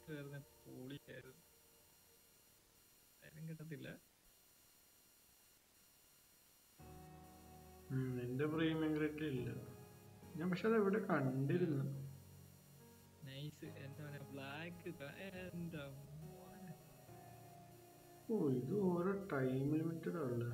വരുന്ന പൊളിയായിരുന്നു നേരം കിട്ടത്തില്ല ഉം, എന്റെ പ്രീമിയം ഗ്രേഡ് ഇല്ല ഞാൻ പക്ഷെ അത് എവിടെ കണ്ടിരുന്നു നൈസ് എന്താ പറയാ ബ്ലാക്ക് എന്താ മോനെ. ഓ ഇത് ഓരോ ടൈം ലിമിറ്റഡ് അല്ലേ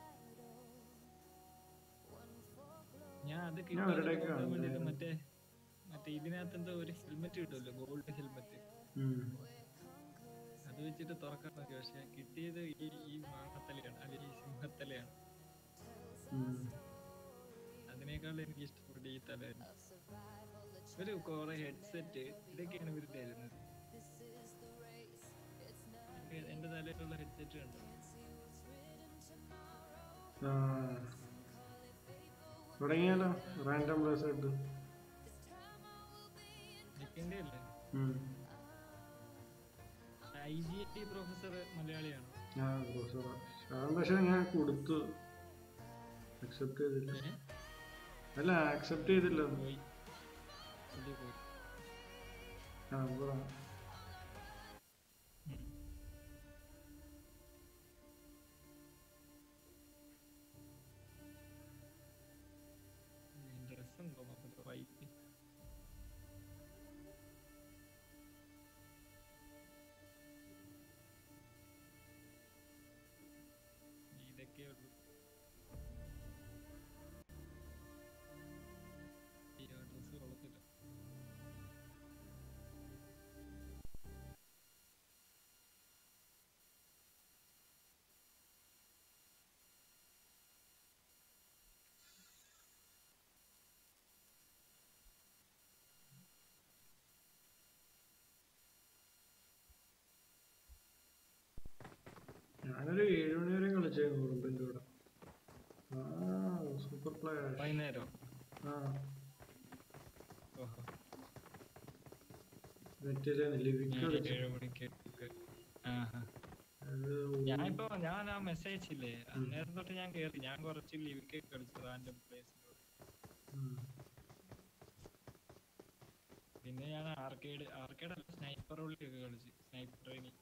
ഞാൻ അത് ഞാൻ ഒരിടയ്ക്ക് കിട്ടാൻ കണ്ടായിരുന്നു. വേണ്ടിട്ട് മറ്റേ മറ്റേ ഇതിനകത്ത് എന്തോ ഒരു ഹെൽമെറ്റ് കിട്ടുമല്ലോ ഗോൾഡ് ഹെൽമെറ്റ് ഉം. അത് വെച്ചിട്ട് തുറക്കാൻ നോക്കി പക്ഷെ കിട്ടിയത് ഈ ഈ മാങ്ങത്തലയാണ് അല്ലെങ്കിൽ ഈ സിംഹത്തലയാണ് ഉം. അതിനേക്കാൾ എനിക്ക് ഇഷ്ടപ്പെട്ട ഈ തലയായിരുന്നു ഒരു കുറെ ഹെഡ്സെറ്റ് ഇതൊക്കെയാണ് ഇവർ തരുന്നത് എന്റെ- എന്റെ തലയിലുള്ള ഹെഡ്സെറ്റ് കണ്ടോ ആ. തുടങ്ങിയാലോ റാൻഡം പ്ലേസ് ആയിട്ട് നിക്കിന്റെ അല്ലേ ഉം. ഐ ജി ടി പ്രൊഫസർ മലയാളിയാണ് ആ പ്രൊഫസർ അത് പക്ഷെ ഞാൻ കൊടുത്തു അക്സെപ്റ്റ് ചെയ്തില്ല ഏ? അല്ല ആക്സെപ്റ്റ് ചെയ്തില്ല പോയി പുള്ളി പോയി ആ പറ ഉം. ഡ്രസ് ഉണ്ടോ നമുക്ക് വൈറ്റ് ഇതൊക്കെ ഉള്ളു ഈ ഡ്രസ് കൊള്ളത്തില്ല ഞാനൊരു ഏഴ് മണി വരെ കളിച്ചായിരുന്നു ഉറുമ്പിന്റെ കൂടെ ആ സൂപ്പർ പ്ലെയർ വൈകുന്നേരം ആ ഓഹോ നെറ്റിലെ ലിവിക്ക് ഞാൻ കളിച്ചു ഏഴ് മണിക്ക് ആഹാ അത് ഞാനിപ്പോ ഞാൻ ആ മെസ്സേജ് അയച്ചില്ലേ അന്നേരം തൊട്ട് ഞാൻ കേറി ഞാൻ കുറച്ച് ലിവിക്ക് കളിച്ചു റാൻഡം പ്ലേസിലൂടെ ഉം. പിന്നെ ഞാൻ ആർക്കേഡ് ആർക്കേഡ് അല്ല സ്നൈപ്പർ ഒക്കെ കളിച്ചു sniper training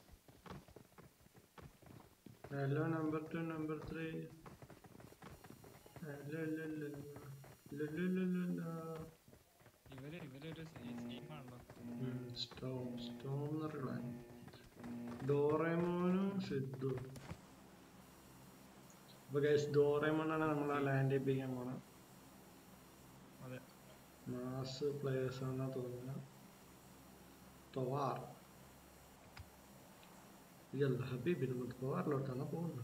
hello number two number three അല്ല അല്ല അല്ല അല്ല ഇവര് ഇവരൊരു ടീമാണല്ലോ സ്റ്റോം സ്റ്റോം എന്ന് പറഞ്ഞ ഡോറേമോനും സിദ്ധു അപ്പൊ ഗൈസ് ഡോറേമോനാണ് നമ്മൾ ആ ലാൻഡ് ചെയ്യിപ്പിക്കാൻ പോണത് അതെ മാസ് പ്ലേയേഴ്സ് ആണെന്നാ തോന്നുന്നത് തൊവാർ يلا حبيبي نبغى തൊവാർ ലോട്ടാണ് പോകുന്നത്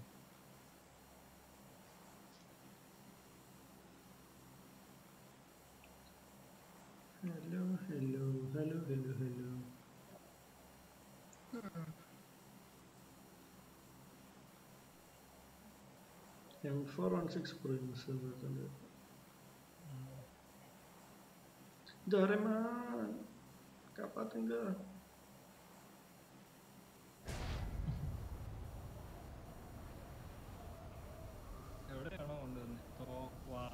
hello hello hello hello hello M four one six prince Doraemon, kapatin ka. എവിടെയാണോ കൊണ്ടുവന്നത് തോ വാ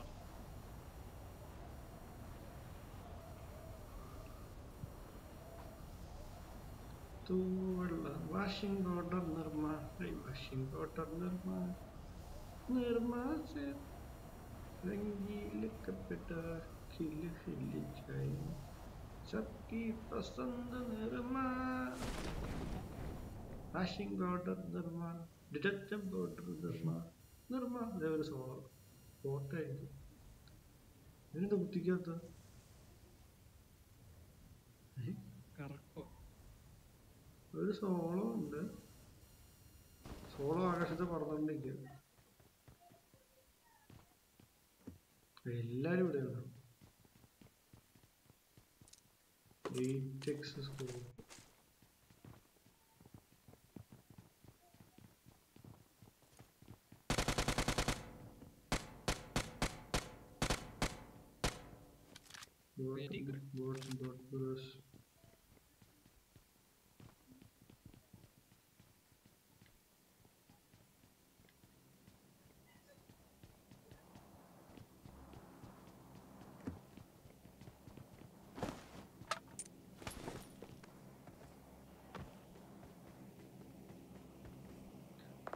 തൂവെള്ള washing powder Nirma washing powder Nirma Nirma रंगीलकपट खिल खिल जाए सबकी पसंद Nirma washing powder Nirma detergent powder Nirma Nirma അതേപോലെ സോളോ ഫോട്ടോ ആയിരിക്കും ഇതിനെന്താ കുത്തിക്കാത്ത കറക്കോ ഒരു സോളോ ഉണ്ട് സോളോ ആകാശത്ത് പറന്നുകൊണ്ടിരിക്കുക എല്ലാരും ഇവിടെ ഉണ്ട് eight X scope Very good. Bot, bot, brush.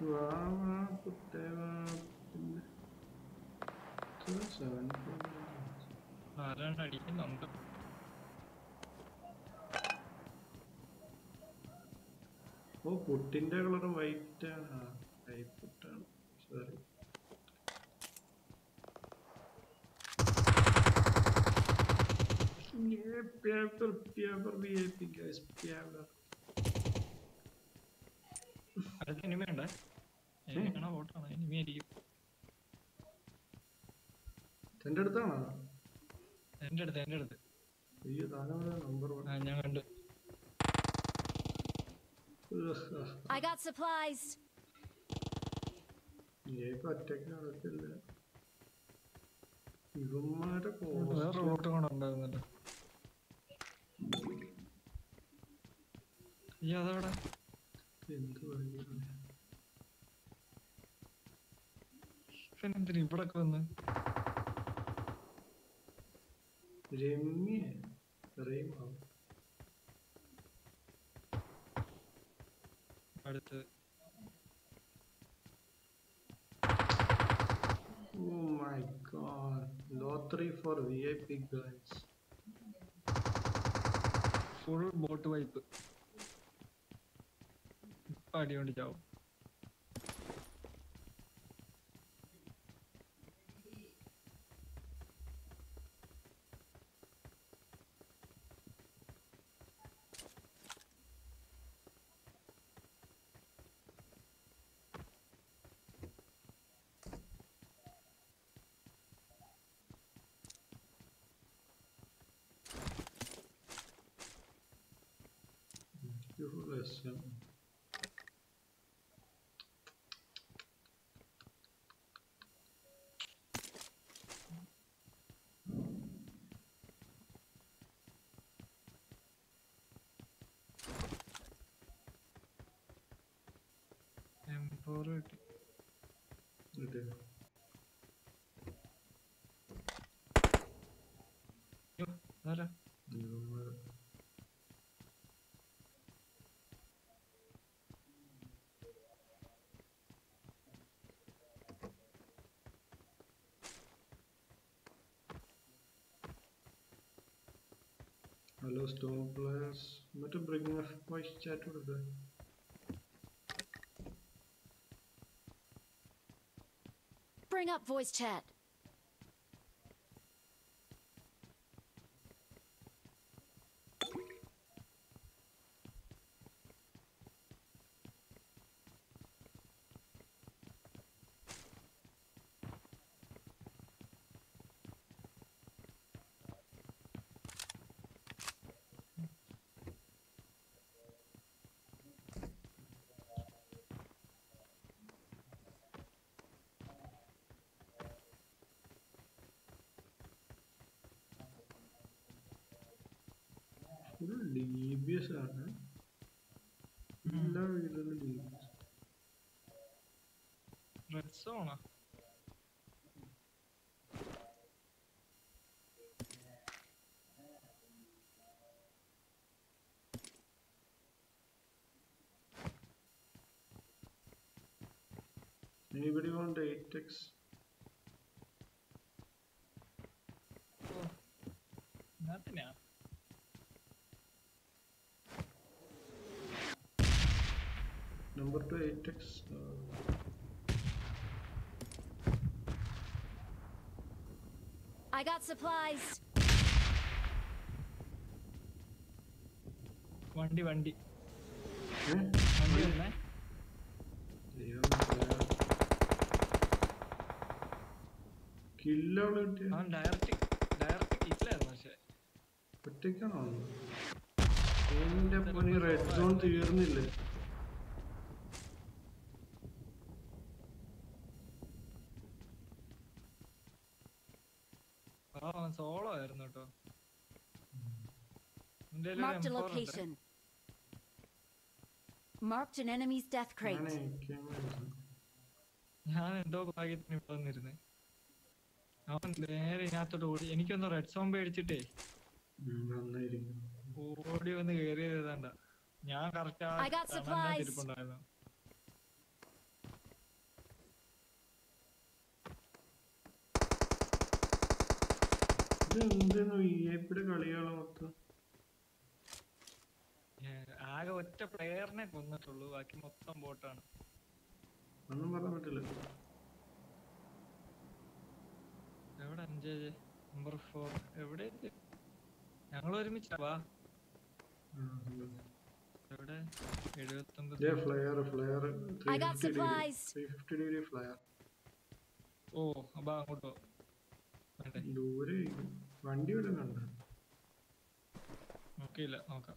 വാ വാ കുട്ടേ വാ പിന്നെ ഇത് seven point ആരാണ്ട് അടിക്കുന്നുണ്ട് ഓ പുട്ടിന്റെ കളർ വൈറ്റ് ആണ് വൈറ്റ് പുട്ടാണ് sorry paper paper V I P guys paper അടുത്ത എനിമ ഉണ്ട് എനിക്കാണോ വോട്ടാണോ എനിമ ആയിരിക്കും എന്റെ അടുത്താണോ എന്റെ അടുത്ത് എന്റെ അടുത്ത് അയ്യോ താനവിടെ നമ്പർ ആ ഞാൻ കണ്ടു I got supplies. ഇപ്പൊ ഒറ്റയ്ക്ക് നടക്കില്ല ഇവന്മാരെ വേറെ റൂട്ട് കൂടെ ഉണ്ടാകുന്നല്ലോ ഈ അതവിടെ എന്ത് പറയുന്നു പിന്നെ എന്തിനാ ഇവിടെ വന്ന് രമ്യ റീമാവും അടുത്ത് Oh my god. Lottery for VIP guys. Full bot wipe ഇപ്പൊ അടികൊണ്ട് ചാവും Beautiful lesson. M4 കിട്ടി ഇത് അയ്യോ, അതാരാ ഇവന്മാര് ഹലോ സ്റ്റോൺ പ്ലേയേഴ്സ് മറ്റേ ബ്രിങ് വോയിസ് ചാറ്റ് കൊടുക്കുക Bring up voice chat. ഒരു ഡീബിയസ് ആണ് എല്ലാ വീട്ടിലും ഡീബിയസ് റെഡ് സോണാ Anybody want 8x? എന്നാത്തിനാ Number two 8x. Uh, I got supplies. വണ്ടി വണ്ടി eh? വണ്ടി വരുന്നേ കില്ലാണ് കിട്ടിയ അവൻ ഡയറക്റ്റ് ഡയറക്റ്റ് കില്ലായിരുന്നു പക്ഷെ ഒറ്റയ്ക്കാണോ എന്റെ പണി റെഡ് സോൺ തീർന്നില്ലേ ആ അവൻ സോളോ ആയിരുന്നു കേട്ടോ എന്റെ കയ്യിലൊരു Marked a M4 ഉണ്ട്. location. Marked an enemy's death crate. ഞാനേ ക്യാമറ ഞാൻ എന്തോ ഭാഗ്യത്തിന് ഇവിടെ വന്നിരുന്നേ അവൻ നേരെ ഇതിനകത്തോട്ട് ഓടി എനിക്കൊന്ന് റെഡ് സോൺ പേടിച്ചിട്ടേ നന്നായിരിക്കും ഓടി വന്ന് കേറിയത് ഏതാണ്ട ഞാൻ കറക്റ്റ് I got supplies. ഇരിപ്പുണ്ടായിരുന്നു ഇതെന്തെന്ന് വി ഐ പിയുടെ കളികളാ മൊത്തം ഏ, ആകെ ഒറ്റ പ്ലെയറിനെ കൊന്നിട്ടുള്ളൂ ബാക്കി മൊത്തം ബോട്ടാണ് ഒന്നും പറയാൻ പറ്റില്ല എവിടെ അഞ്ച് നമ്പർ ഫോർ എവിടെ ഞങ്ങൾ ഒരുമിച്ചാ വാ എവിടെ എഴുപത്തൊമ്പത് ഇതേ flare flare three I got fifty degree supplies. Three fifty degree flare ഓ അപ്പൊ അങ്ങോട്ടോ വേണ്ടേ ദൂരെ ഇരിക്കും. വണ്ടി വല്ലതും കണ്ട നോക്കിയില്ല നോക്കാം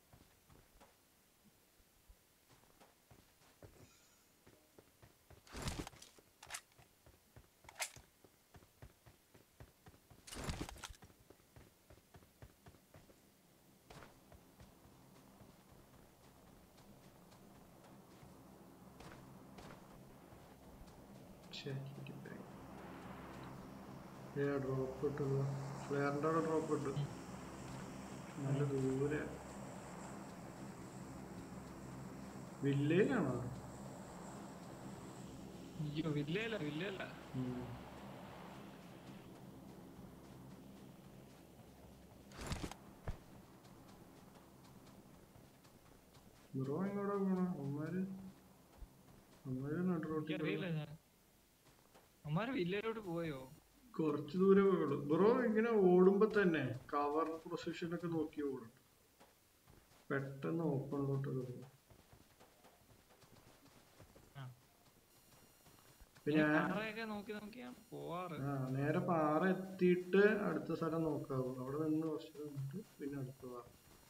ഡ്രോപ്പ് ഇട്ടത് ഫ്ലെയറിന്റെ അവിടെ ഡ്രോപ്പ് ഇട്ടു നല്ല ദൂരെ വില്ലേജാണോ അയ്യോ വില്ലയില്ല വില്ലയില്ല ബ്രോ എങ്ങോട്ടാ പോണ അമ്മമാര് അമ്മമാര് നടുറോട്ടിൽ എനിക്കറിയില്ല ഞാൻ അമ്മാര് വില്ലയിലോട്ട് പോയോ കുറച്ച് ദൂരെ പോയുള്ളൂ ബ്രോ ഇങ്ങനെ ഓടുമ്പോ തന്നെ കവർ പൊസിഷൻ ഒക്കെ നോക്കി ഓടും പെട്ടെന്ന് ഓപ്പണിലോട്ടൊക്കെ പോകും ആ. പിന്നെ ഞാൻ ഞാൻ- പാറയൊക്കെ നോക്കി നോക്കിയാണ് പോവാറ് ആ നേരെ പാറ എത്തിയിട്ട് അടുത്ത സ്ഥലം നോക്കാവൂ അവിടെ നിന്ന് കുറച്ച് നിന്നിട്ട് പിന്നെ അടുത്ത പാറ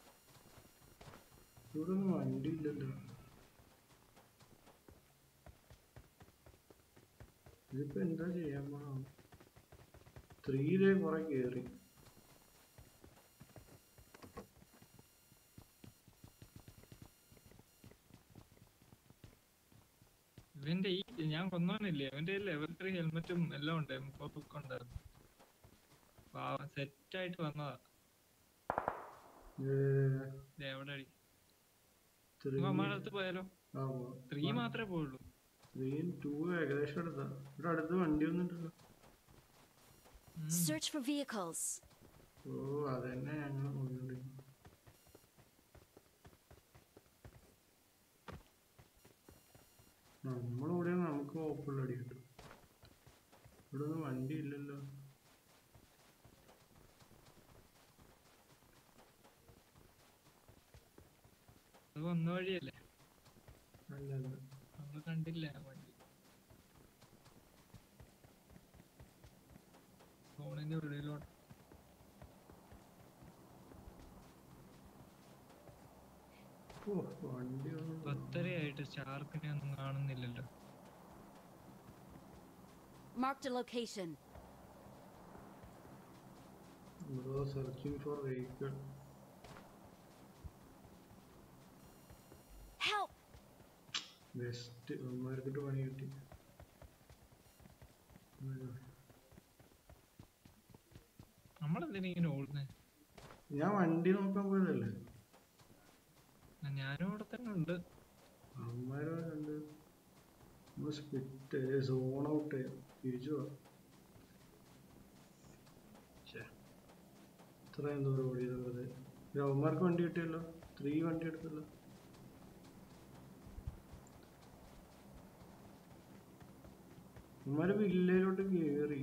ഇവിടെ ഒന്നും വണ്ടി ഇല്ലല്ലോ ഇതിപ്പോ എന്താ ചെയ്യാൻ പോണോ ത്രീയിലേ കുറെ കേറി ഇവന്റെ ഈ ഞാൻ കൊന്നവനില്ലേ അവന്റെ ലെവൽ ത്രീ ഹെൽമെറ്റും എല്ലാം ഉണ്ട് മുപ്പത്തൊക്കെ ഉണ്ടായിരുന്നു സെറ്റ് ആയിട്ട് വന്നതാ ദേ എവിടെ അടി ത്രീ അമ്മയുടെ അടുത്ത് പോയാലോ ആ ത്രീ മാത്രമേ പോയുള്ളൂ ത്രീയും ടൂ ഏകദേശം അടുത്താ ഇവിടെ അടുത്ത് വണ്ടി വന്നിട്ടല്ലോ ഉം. Search for vehicles. ഓ അതന്നെ ഞങ്ങൾ നോക്കിക്കൊണ്ടിരിക്കുന്നു നമ്മളിവിടെ നമുക്ക് ഓപ്പണിൽ അടി കിട്ടും ഇവിടെ ഒന്നും വണ്ടി ഇല്ലല്ലോ അത് വന്ന വഴിയല്ലേ അല്ല അല്ല നമ്മള് കണ്ടില്ല ആ വണ്ടി ഫോണിന്റെ ഉള്ളിലോട്ട് ഓ വണ്ടി ഒന്നും പത്തരയായിട്ട് ഷാർക്കിനെ ഒന്നും കാണുന്നില്ലല്ലോ Marked a location. Bro searching for vehicle Help! Best അമ്മമാർക്കിട്ട് പണി കിട്ടി നമ്മളെന്തിനാ ഇങ്ങനെ ഓടുന്നേ ഞാൻ വണ്ടി നോക്കാൻ പോയതല്ലേ ആ, ഞാനും അവിടെ തന്നെ ഉണ്ട് അമ്മമാരെ കണ്ട് നമ്മൾ സ്പിറ്റ് സോൺ ഔട്ട് തിരിച്ചു പോവാം ശ്ശെ. ഇത്രയും ദൂരം ഓടിയത് വെറുതെ ഇത് അവന്മാർക്ക് വണ്ടി കിട്ടിയല്ലോ ത്രീ വണ്ടി എടുത്തല്ലോ അവന്മാര് വില്ലയിലോട്ട് കേറി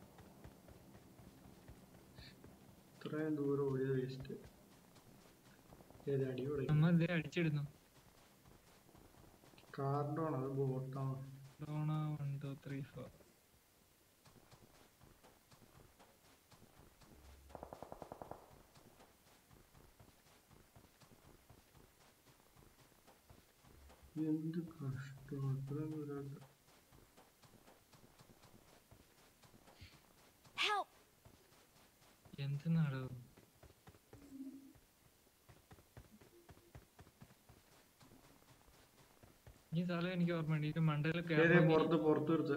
ഇത്രയും ദൂരം ഓടിയത് വേസ്റ്റ് ഏത് അടി തുടങ്ങി നമ്മ ഇതേ അടിച്ചിടുന്നു കാർഡാണ് അത് ബോട്ടാണ് ഡോണ വൺ ടു ത്രീ ഫോർ എന്ത് കഷ്ടം അത്രയും ദൂരം Help! എന്ത് നാടോ ഈ സ്ഥലം എനിക്ക് ഓർമ്മയുണ്ട് ഇതിന്റെ മണ്ടയിൽ ഏതേ പുറത്ത് പുറത്ത് എടുത്ത്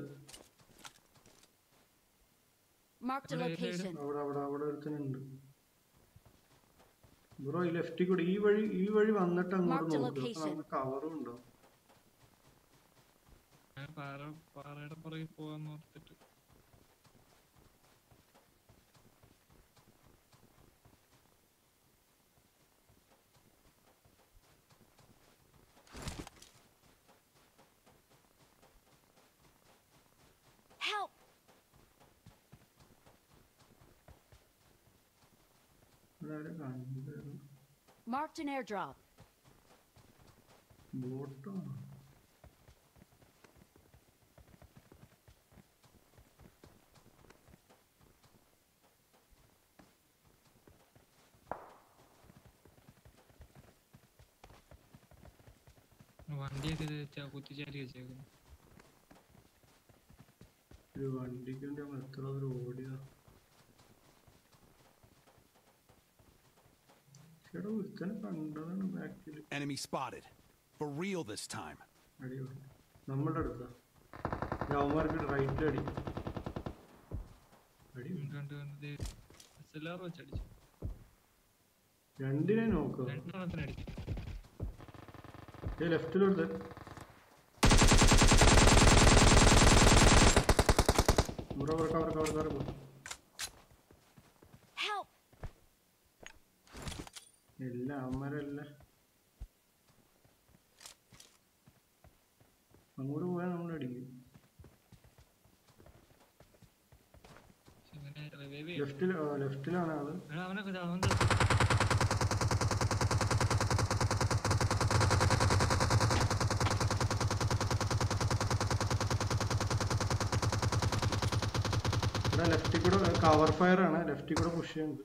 Marked a Hello, hello, hello. location. അവിടെ അവിടെ അവിടെ ഒരുത്തനുണ്ട് ബ്രോ ഈ ലെഫ്റ്റിൽ കൂടി ഈ വഴി ഈ വഴി വന്നിട്ട് അങ്ങോട്ട് Marked a നോക്കുക location. നമുക്ക് കവറും ഉണ്ടോ പാറ പാറയുടെ പുറകിൽ പോവാന്ന് ഓർത്തിട്ട് അതാരെ കണ്ടത് Marked an airdrop. ബോട്ടാണ് വണ്ടിയൊക്കെ ഇത് ച- കുത്തിച്ചാരി വെച്ചേക്കുന്നു ഒരു വണ്ടിക്ക് വേണ്ടി നമ്മൾ എത്ര ദൂരം ഓടിയതാ ചേട്ടാ ഒരുത്തനെ കണ്ടതാണ് ബാക്കിൽ Enemy spotted. For real this time. Adiyodi നമ്മളുടെ അടുത്താ അവന്മാർക്ക് റൈറ്റ് അടി അടി കണ്ട് കണ്ട് എസ് എൽ ആർ വെച്ചടിച്ചു രണ്ടിനെ നോക്കുക രണ്ടെണ്ണത്തിന് അടിച്ചു ഏ ലെഫ്റ്റിലൊരുത്തൻ ഇവിടെ കവർ കവർ കവർ കവർ പോ Help! എല്ലാം അവന്മാരെല്ലാം അങ്ങോട്ട് പോയാൽ നമ്മൾ അടിക്കും പക്ഷെ ഇവനെ revive ചെയ്യണം. ലെഫ്റ്റിൽ ലെഫ്റ്റിലാണ് ആള് എടാ, അവനൊക്കെ ദാ അവൻ ദാ- ഇവിടെ ലെഫ്റ്റിൽ കൂടെ കവർ ഫയർ ആണ് ലെഫ്റ്റിൽ കൂടെ പുഷ് ചെയ്യുന്നത്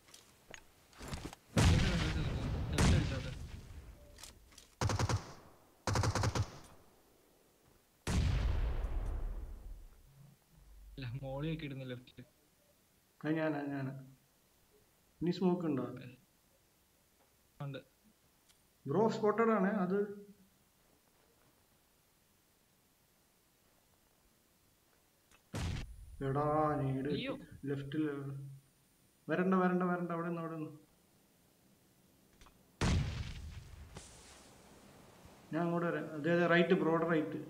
ഇവനെ കണ്ടിട്ട് നിൽക്കുന്നു. Left അടിച്ചോട്ടെ. ഇല്ല, മോളിയൊക്കെ ഇടുന്നു ലെഫ്റ്റില് അത് ഞാനാ ഞാനാ ഇനി സ്മോക്ക് ഉണ്ടോ ഉണ്ട് ബ്രോ സ്പോട്ടഡ് ആണ് അത് എടാ നീട് അയ്യോ. ലെഫ്റ്റിൽ വരണ്ട വരണ്ട വരണ്ട അവിടെ നിന്ന് അവിടെ നിന്ന് ഞാൻ അങ്ങോട്ട് വരാം അതെ അതെ റൈറ്റ് ബ്രോഡ് റൈറ്റ്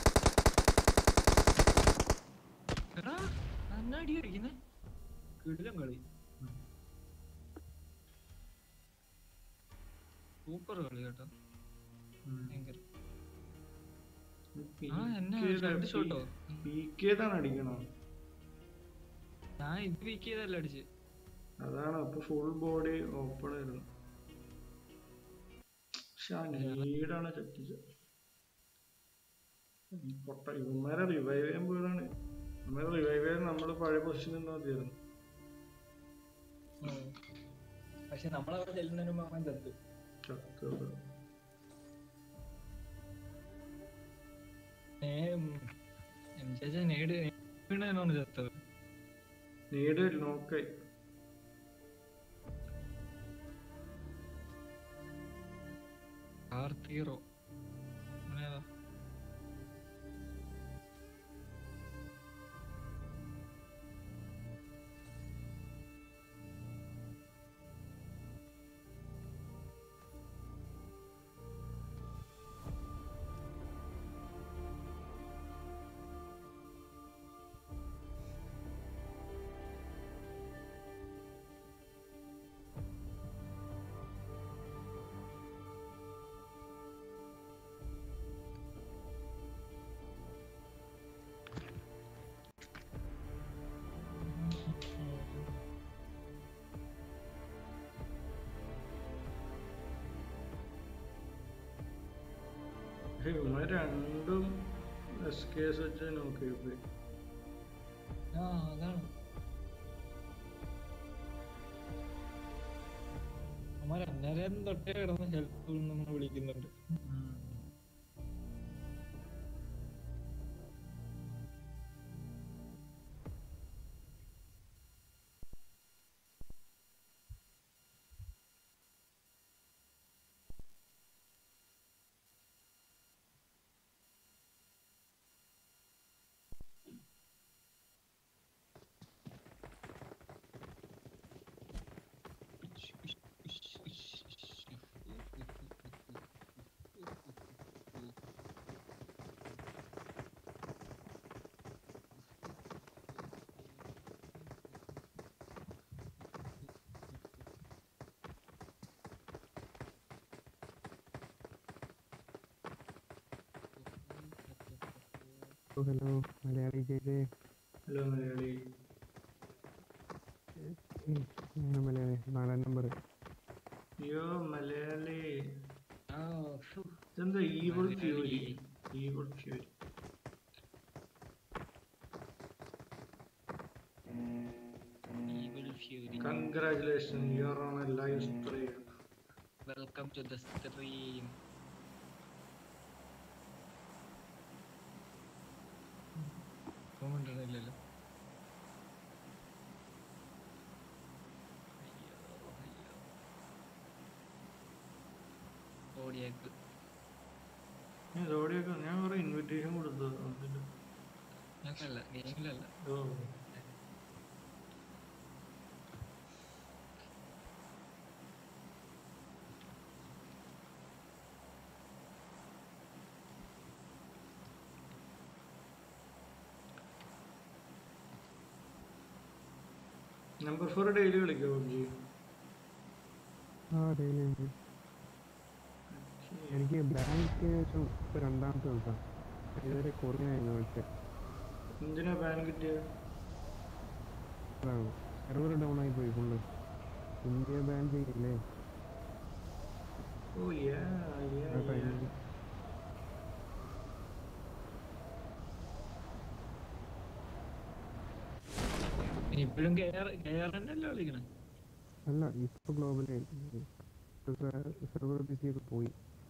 എടാ അന്ന അടി അടിക്കുന്നേ കിടിലം കളി സൂപ്പർ കളി കേട്ടോ ഭയങ്കര ആ എന്നെ രണ്ട് ഷോട്ടോ പീക്കേതാണ് അടിക്കണോ ഞാൻ ഇത് വീക്ക് ചെയ്തല്ല അടിച്ച് അതാണ് ഇപ്പൊ ഫുൾ ബോഡി ഓപ്പൺ ആയിരുന്നു പക്ഷെ ആ നീടാണ് ചട്ടിച്ചത് ഈ പൊട്ട ഇവന്മാരെ റിവൈവ് ചെയ്യാൻ പോയതാണ് നമ്മളെ റിവൈവ് ചെയ്യാൻ നമ്മൾ പഴയ പൊസിഷനിൽ നിന്നാ മതിയായിരുന്നു പക്ഷെ നമ്മളവിടെ ചെല്ലുന്നതിന് മുമ്പ് അവൻ ചത്തു ചത്തത് എം ചേച്ചാ നേട് വീണതിനാണ് ചത്തത് നീട് നോക്കായി കാർത്തീറോ അങ്ങനെയാ ഇവന്മാർ രണ്ടും എസ് കേസ് വെച്ച് നോക്കി പോയി ആ അതാണ് അമ്മ അന്നേരം തൊട്ടേ കിടന്ന് ഹെൽപ്പ് നമ്മൾ വിളിക്കുന്നുണ്ട് ഹലോ മലയാളി ചെയ്ത് ഹലോ മലയാളി ഞാൻ മലയാളി നാലാം നമ്പർ അയ്യോ മലയാളി ആ ഫു. ഇതെന്താ evil Malayali. Fury evil fury Evil Fury. Congratulation you are on a live stream Welcome to the stream. കൊണ്ടുവന്നില്ലല്ലോ ഓടിയേക്ക് ഞാൻ ഇതോടെയൊക്കെ ഞാൻ കുറെ ഇൻവിറ്റേഷൻ കൊടുത്തു അതില് ഞങ്ങൾക്കല്ല ഗെയിമിലല്ല ഓ നമ്പർ ഫോർ ഡെയിലി കളിക്കോ പബ്ജി ആ ഡെയിലി ഉണ്ട് എനിക്ക് ബാങ്കിന് ശേഷം ഇപ്പൊ രണ്ടാമത്തെ ദിവസം ഇതുവരെ കൊറിയനായിരുന്നു വിളിച്ചത് എന്തിനാ ബാൻ കിട്ടിയത് അതാണ് സെർവർ ഡൗൺ ആയി പോയി ഫുള്ള് ഇന്ത്യ ബാൻ ചെയ്യില്ലേ ഓ യാ യാ ആ ടൈമിൽ ഇപ്പോഴും കെയർ കെയർ തന്നെയല്ലേ കളിക്കണേ അല്ല ഇപ്പൊ ഗ്ലോബലി സെർവർ ബിസി ഒക്കെ പോയി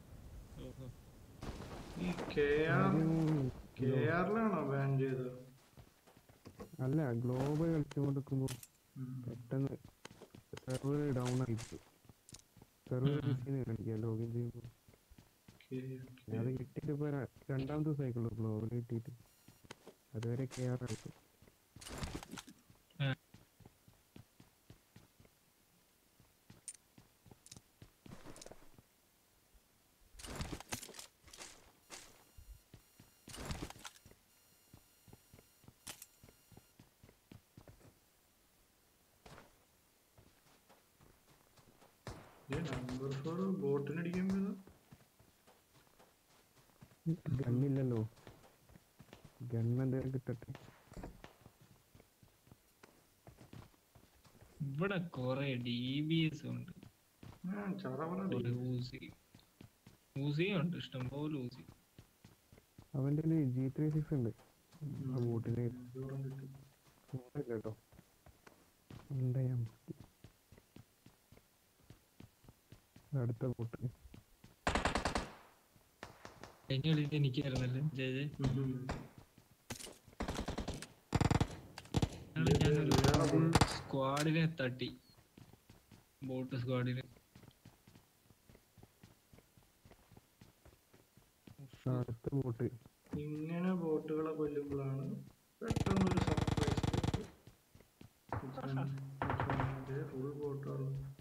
ഈ കെ ആർ ആദ്യം കെ ആറിലാണോ ബാൻ ചെയ്തത് അല്ല ഗ്ലോബൽ കളിച്ചുകൊണ്ടിരിക്കുമ്പോൾ പെട്ടെന്ന് സെർവർ ഡൗൺ ആയി പോയി സെർവർ ബിസി കാണിക്കുക ലോഗിൻ ചെയ്യുമ്പോൾ അത് കിട്ടിയിട്ട് ഇപ്പൊ ര- രണ്ടാമത്തെ സൈക്കിളോ ഗ്ലോബൽ കിട്ടിയിട്ട് അതുവരെ കെ ആർ കളിച്ചു നമ്പർ ഫോർ ബോട്ടിനടിക്കാൻ പോയത് ഗണ്ണില്ലല്ലോ ഗണ്ണെന്തായാലും കിട്ടട്ടെ ഇവിടെ കൊറേ ഡി ബി എസ് ഉണ്ട് ആ ചറവറ കൊറേ ഊസി ഊസിയും ഉണ്ട് ഇഷ്ടംപോലെ ഊസി അവൻ്റെ ഒരു ജി ത്രീ സിക്സ് ഉണ്ട് ആ ബോട്ടിന് ദൂരം കിട്ടും ഉണ്ടല്ലോ കേട്ടോ ഉണ്ടയാ അടുത്ത ബോട്ട് കഴിഞ്ഞ കളിക്ക് എനിക്കായിരുന്നല്ലേ ജയ ജയ ഇന്നാള് ഞാനൊരു ഫുൾ സ്ക്വാഡിനെ തട്ടി ബോട്ട് സ്ക്വാഡിന് അടുത്ത ബോട്ട് ഇങ്ങനെ ബോട്ടുകളെ കൊല്ലുമ്പോഴാണ് പെട്ടെന്നൊരു സർപ്രൈസ് ഫുൾ ബോട്ടുകൾ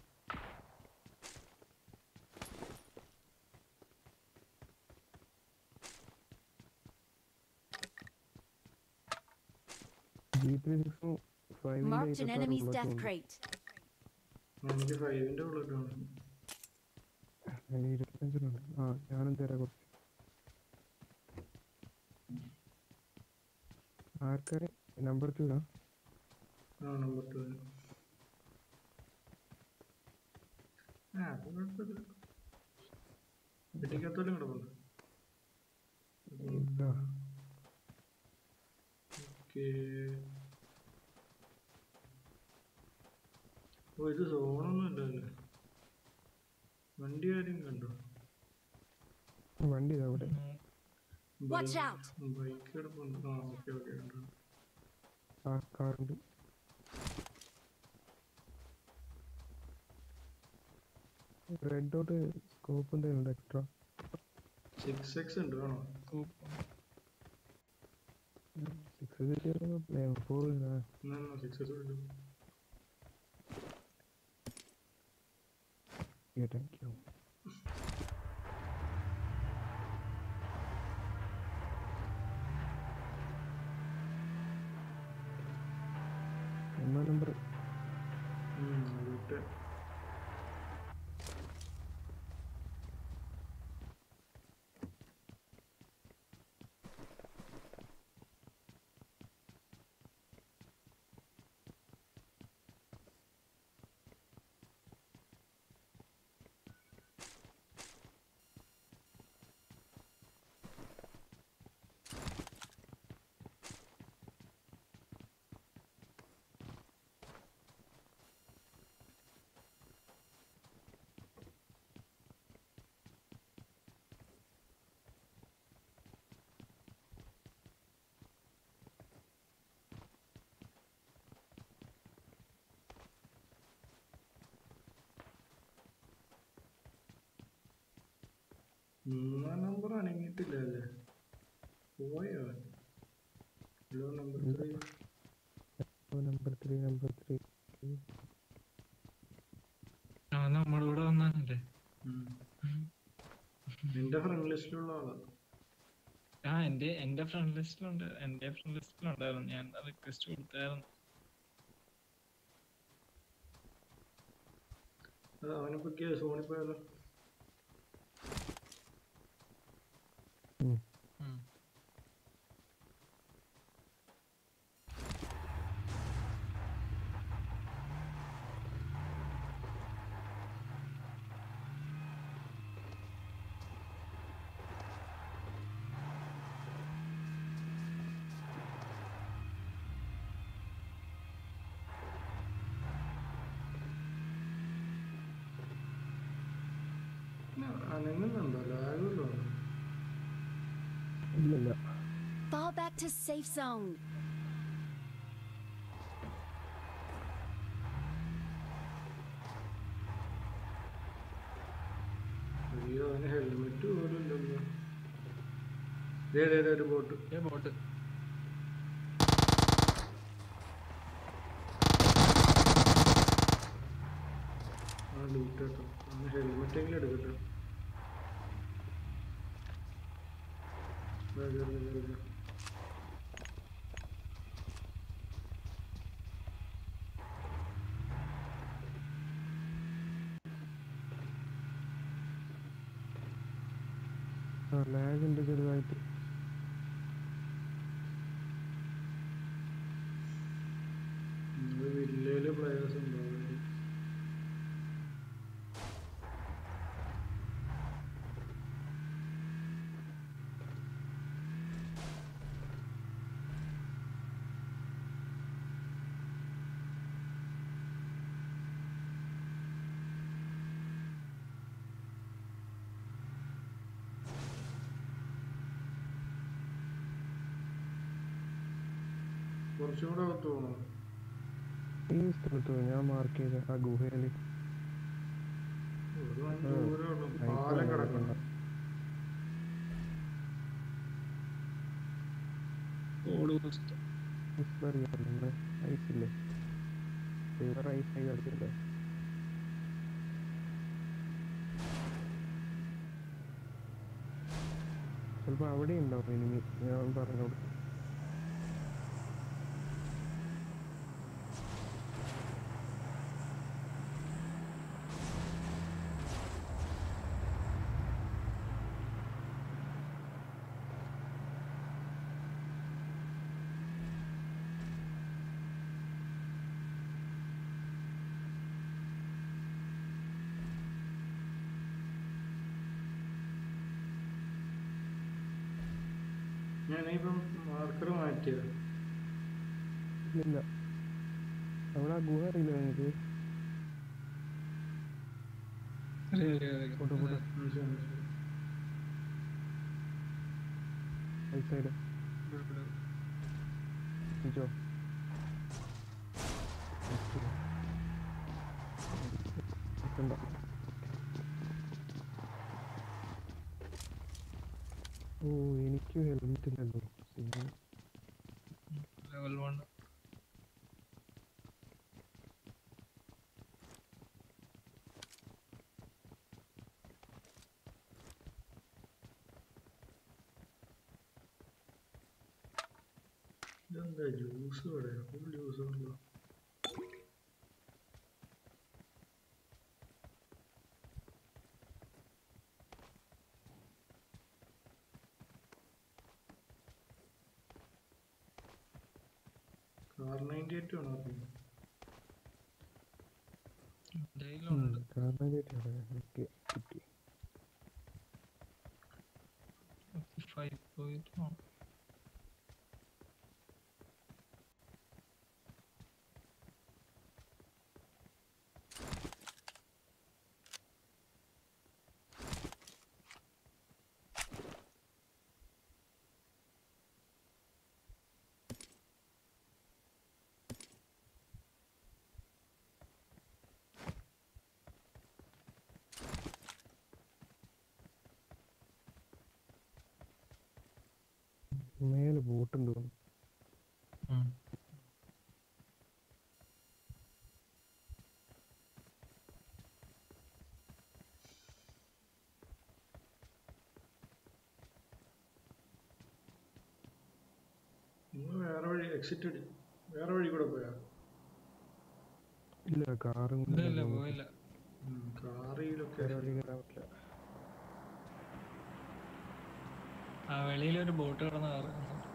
ജി ത്രീ സിക്സും Marked an enemy's death ഫൈവിൻ്റെ crate. നമുക്ക് ഫൈവിന്റെ ഉള്ളിട്ടാണ് ഇരുപത്തഞ്ചിനുണ്ട് ആ ഞാനും തരാം കുറച്ച് ആർക്കാരെ നമ്പർ ടു ആ ആ നമ്പർ ടു ആ അത് കുഴപ്പമില്ല വെട്ടിക്കത്തോലും കിടപ്പുണ്ട് ഇതാ ഓക്കേ ഓ ഇത് സോണൊന്നും ഇല്ലല്ലേ വണ്ടി ആരും കണ്ടോ വണ്ടി ഇതാ അവിടെ Watch out! ബൈക്ക് കിടപ്പുണ്ട് ആ ഓക്കെ ഓക്കെ കണ്ടു ആ കാറുണ്ട് റെഡ് ഡോട്ട് സ്കോപ്പ് എന്തെങ്കിലും എക്സ്ട്രാ സിക്സ് എക്സ് ഉണ്ട് വേണോ സിക്സ് ഫോർ എന്നാ സിക്സ് എക്സ് ഉണ്ട് താങ്ക് യു ഒന്നാം നമ്പർ അതിട്ട് മൂന്നാം നമ്പർ അനങ്ങിയിട്ടില്ല അല്ലേ പോയോ അവൻ? Hello number three number three number three ആ നമ്മളിവിടെ വന്നാണല്ലേ നിന്റെ ഫ്രണ്ട് ലിസ്റ്റിലുള്ള ആളാ ആ എന്റെ എന്റെ ഫ്രണ്ട് ലിസ്റ്റിലുണ്ട് എന്റെ ഫ്രണ്ട് ലിസ്റ്റിലുണ്ടായിരുന്നു ഞാൻ റിക്വസ്റ്റ് കൊടുത്തായിരുന്നു അത് അവനിപ്പോ കേസ് ഓണിപ്പോയാലോ ഉം. അനങ്ങുന്നുണ്ടോ ലാഗല്ലോ ഇല്ലല്ല Fall back to safe zone. അയ്യോ അവന് ഹെൽമെറ്റ് പോലും ഇല്ലല്ലോ ദേ ദേ ദേ ഒരു ബോട്ട് ഏ ബോട്ട് ആ ലൂട്ട് കേട്ടോ അവന് ഹെൽമെറ്റ് എങ്കിലും എടുക്കട്ടെ ദേ, ദേ, ദേ, ദേ, ദേ. ആ ലാഗ് ഉണ്ട് ചെറുതായിട്ട് നമ്മള് വില്ലയില് പ്ലേയേഴ്സ് ഉണ്ടാവും കുറച്ചും കൂടെ അകത്ത് പോകണം ഈ സ്ഥലത്ത് ഞാൻ മാർക്ക് ചെയ്ത ആ ഗുഹയില് ഒരു വൻ ആ, ദൂരേ ഉള്ളൂ ആയിക്കോട്ടെ, പാലം കിടക്കണം ഓട് പോസ്റ്റ് ഐസ്ബർഗ് നമ്മളെ ഐസ് ഇല്ലേ ഫേവർ ഐസ് ആയി കളിച്ചില്ലേ ചിലപ്പോ അവിടെ ഉണ്ടാവും എനിമി ഞാൻ പറഞ്ഞോട് ഞാനിപ്പം മാർക്കർ മാറ്റിയത് ഇല്ല അവിടെ ആ ഗുഹ അറിയില്ല നിങ്ങൾക്ക് അറിയാം അറിയാം അറിയാം ഫോട്ടോ ഫോട്ടോ മനസ്സിലായി മനസ്സിലായി ഐസ് സൈഡ് ഇവിടെ, ഇവിടെ. എത്തിച്ചോ എത്തണ്ട ഓ എനിക്ക് ഹെൽമെറ്റ് ഇല്ലല്ലോ പിന്നെ ലെവൽ വൺ ഇതെന്താ ജ്യൂസ് ഇവിടെ ഫുൾ ജ്യൂസ് ഉണ്ടല്ലോ കാർ നയൻറ്റി എയ്റ്റ് വേണോ ആർക്കെങ്കിലും? ഡെയിലുണ്ട് കാരണം എനിക്ക് കിട്ടി ഫൈവ് പോയിട്ട് എക്സിറ്റ് അടി വേറെ വഴി കൂടെ പോയാ ഇല്ല കാറും ഇല്ല ഇല്ല പോയില്ല കാറ് ഈ വേറെ ലൊക്കേഷൻ വഴി കയറാൻ പറ്റില്ല ആ വെളിയിൽ ഒരു ബോട്ട് കിടന്ന കാറ്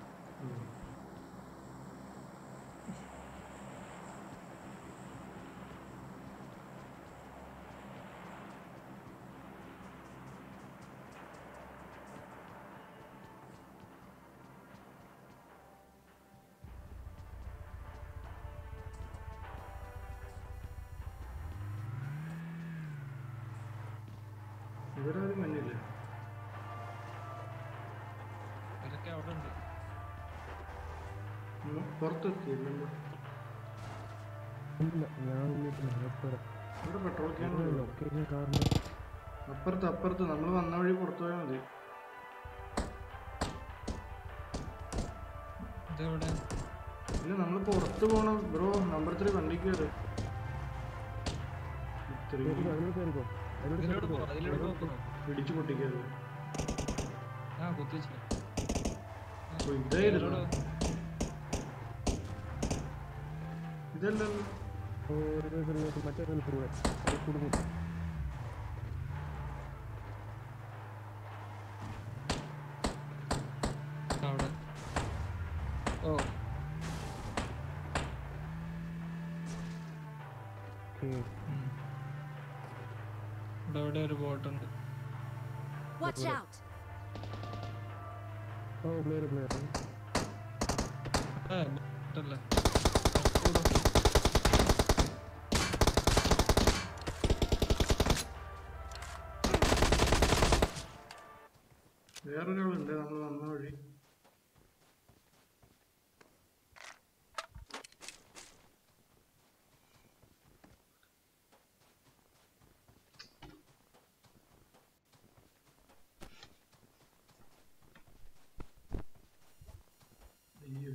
ഇവരാരും മഞ്ഞില്ല ഇവരൊക്കെ അവിടെ ഉണ്ട് ഉം, പുറത്തെത്തിയില്ലല്ലോ ഇല്ല ഞാൻ വീട്ടിൽ അപ്പുറം ഇവിടെ പെട്രോൾ ക്യാൻ ലൊക്കേഷൻ കാറിന് അപ്പുറത്ത് അപ്പുറത്ത് നമ്മൾ വന്ന വഴി പുറത്തു പോയാൽ മതി ഇതെവിടെ ഇല്ല നമ്മൾ പുറത്ത് പോണം ബ്രോ നമ്പർ ത്രീ വണ്ടി കയറി കയറിക്കോ, അതിലോട്ട് കയറിക്കോ അതിലോട്ട് ഇതിലോട്ട് കയറിക്കോ. പോ അതിലോട്ട് പോ പിടിച്ചു പൊട്ടിക്കരുത് ആ കുത്തിച്ചു ഓ, ഇതായിരുന്നു ഇതല്ലല്ലോ ഓ, ഒരു സ്ഥലത്ത് മറ്റേ സ്ഥലത്ത് കൂടെ അത് കുടുങ്ങും അവിടെ ഓ ഓക്കേ. ഉം. ഇവിടെ ഇവിടെ ഒരു ബോട്ടുണ്ട് Watch out! ഓ പ്ലെയർ പ്ലെയർ ആ ബോട്ടല്ലേ വേറൊരാളുണ്ട് നമ്മൾ വന്ന വഴി അയ്യോ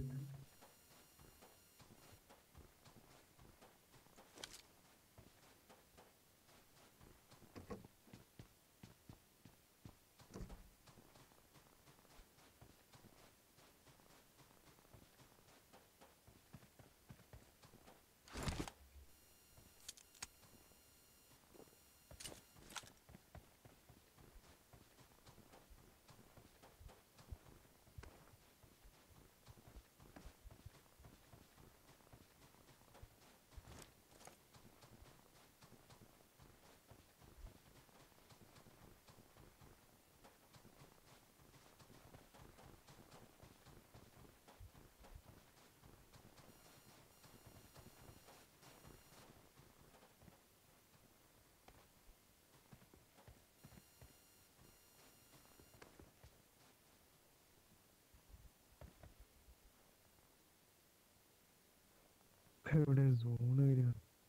എവിടെ സോണ് വരിക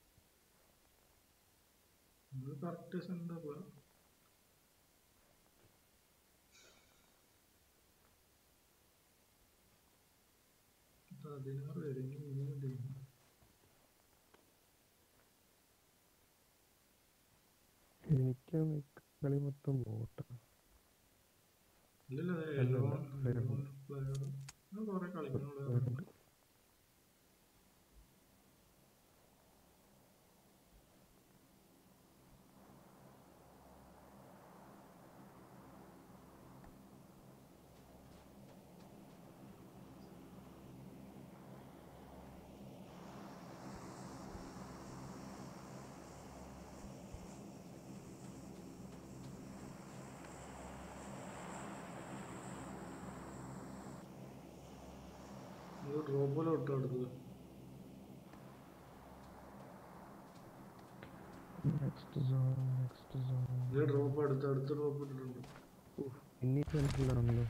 നമ്മൾ കറക്റ്റ് സെന്ററില പതിനാറ് പേര് ഇനി മൂന്ന് ടീം എനിക്ക് കളി മൊത്തം ബോട്ടാണ് ഇല്ലല്ലോ അല്ല, എലോൺ player. എലോൺ പ്ലെയർ കുറെ കളിക്കുന്നുണ്ട് വേറുണ്ട് ഡ്രോപ്പിലോട്ട് അടുത്തത് നെക്സ്റ്റ് സോൺ നെക്സ്റ്റ് സോൺ ഇത് ഡ്രോപ്പ് അടുത്ത് അടുത്ത ഡ്രോപ്പ് ഇട്ടിട്ടുണ്ട് ഇനി സ്ഥലത്തിലാണല്ലോ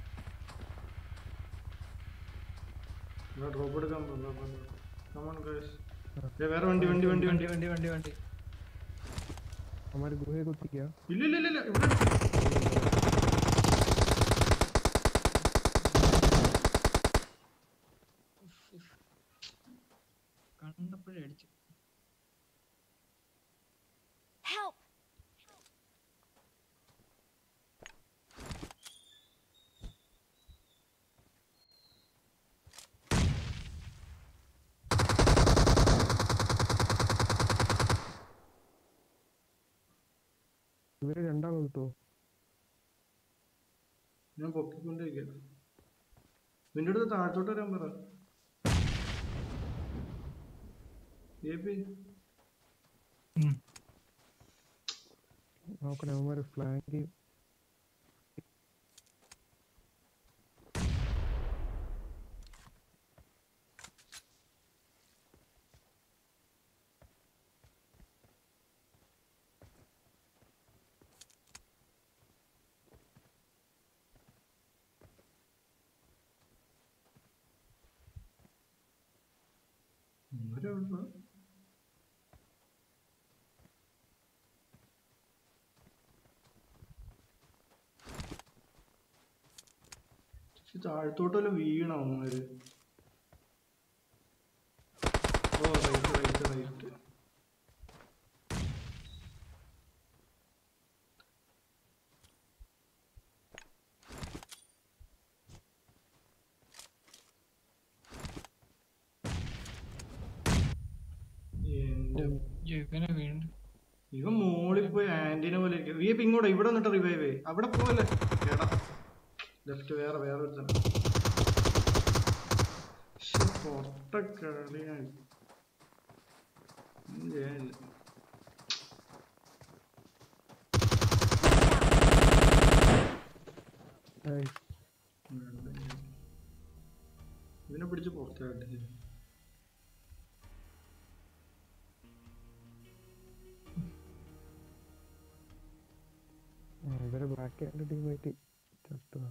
ഞാൻ ഡ്രോപ്പ് എടുക്കാൻ കമൺ ഗൈസ് വേറെ വണ്ടി വണ്ടി വണ്ടി വണ്ടി വണ്ടി വണ്ടി വണ്ടി അവന്മാര് ഗുഹയെ കുത്തിക്കുക ഇല്ല ഇല്ല ഇല്ല ഇല്ല ഇവിടെ കണ്ടപ്പോഴേ അടിച്ചു Help! ഇവര് രണ്ടാളും കിട്ടോ ഞാൻ പൊക്കിക്കൊണ്ടിരിക്കുക നിന്റെ അടുത്ത് താഴത്തോട്ട് വരാൻ പറ ഏ പി നോക്കണേ അവന്മാര് ഫ്ലാങ്ക് ഇവരെവിടുന്നാ? ഇച്ചിരി താഴത്തോട്ട് വല്ല വീണോ അവന്മാര് ഓ റൈറ്റ് റൈറ്റ് റൈറ്റ് എന്റെ ഇവനെ വീണ്ടും ഇവൻ മോളിൽ പോയി ആന്റിനെ പോലെ ഇരിക്കും. നീ ഇപ്പൊ ഇങ്ങോട്ട് ഇവിടെ വന്നിട്ട് റിവൈവ് അവിടെ പോവല്ലേ എടാ ലെഫ്റ്റ് വേറെ വേറെ ഒരു സ്ഥലം ശ്ശെ, പൊട്ട കളിയാണ് ഒന്നും ചെയ്യാനില്ല ഇതിനെ പിടിച്ച് പുറത്തായിട്ട് ഇവരെ ബ്ലാക്ക് ആൻഡ് ടീമായിട്ട് ചത്തുക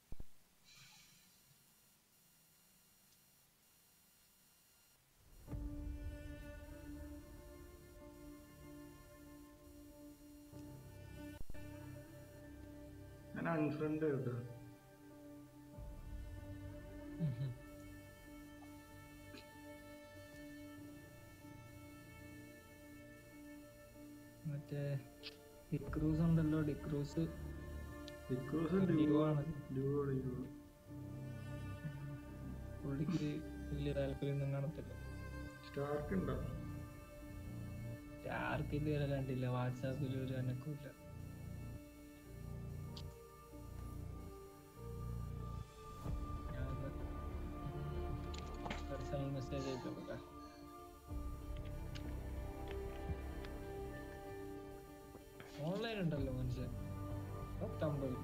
ഞാൻ അൺഫ്രണ്ട് കേട്ടോ മറ്റേ ഡിക്രൂസ് ഉണ്ടല്ലോ ഡിക്രൂസ് ഡിക്രൂസ് Duo ആണ്. ഡ്യൂവോ ഡ്യൂവോ പുള്ളിക്ക് വലിയ താല്പര്യമൊന്നും കാണത്തില്ല സ്റ്റാർക്ക് ഉണ്ടോ ആർക്ക് ഇതുവരെ കണ്ടില്ല വാട്സാപ്പിൽ ഒരു അനക്കമില്ല പേഴ്സണൽ മെസ്സേജ് അയച്ചോട്ടെ ഓൺലൈൻ ഉണ്ടല്ലോ മനുഷ്യൻ പത്തമ്പത്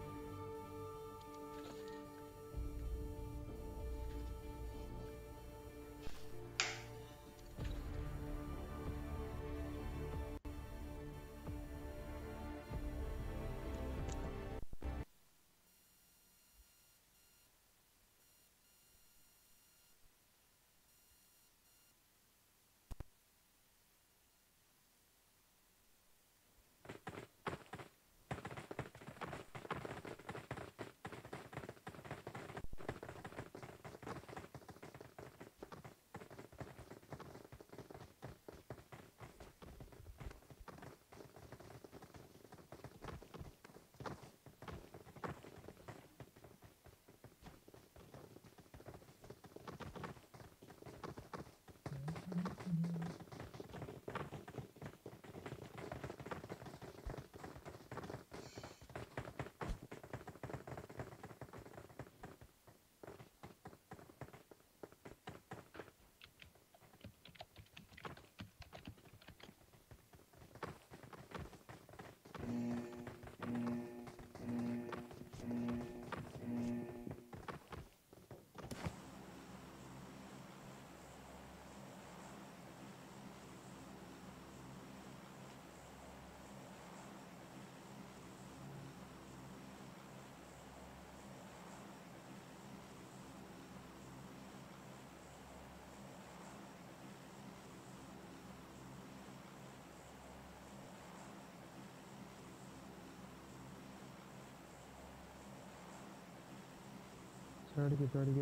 ചാടിക്കോ ചാടിക്കോ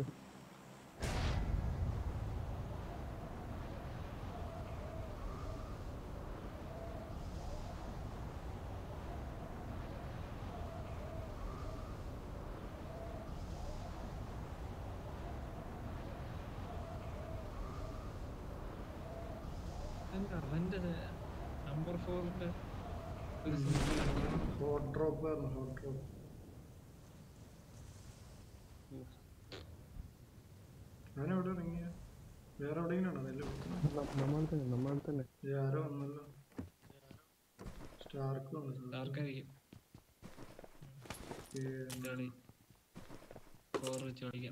എന്താ അവന്റെ നമ്പർ ഫോറിന്റെ ഒരു സിമ്പിൾ ഹോട്ട് ഡ്രോപ്പ് ആയിരുന്നു ഹോട്ട് ഡ്രോപ്പ് ഞാൻ എവിടെ ഇറങ്ങിയ വേറെ എവിടെയെങ്കിലും നെല്ല് നമ്മൾ തന്നെ നമ്മൾ തന്നെ ആരോ വന്നല്ലോ സ്റ്റാർക്ക് വന്നു ഡാർക്കായിരിക്കും കളി ഫോർ വെച്ച് കളിക്കാം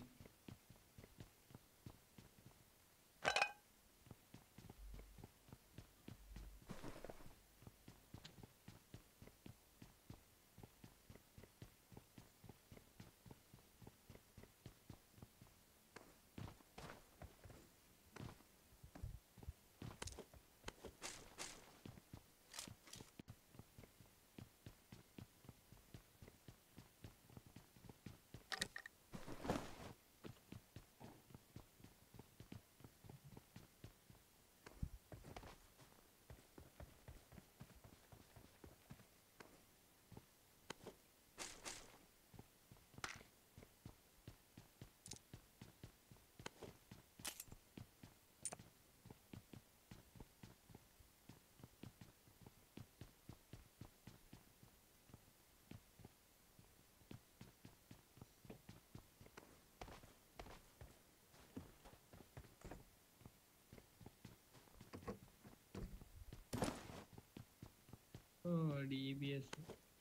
ഓ ഡി ബി എസ്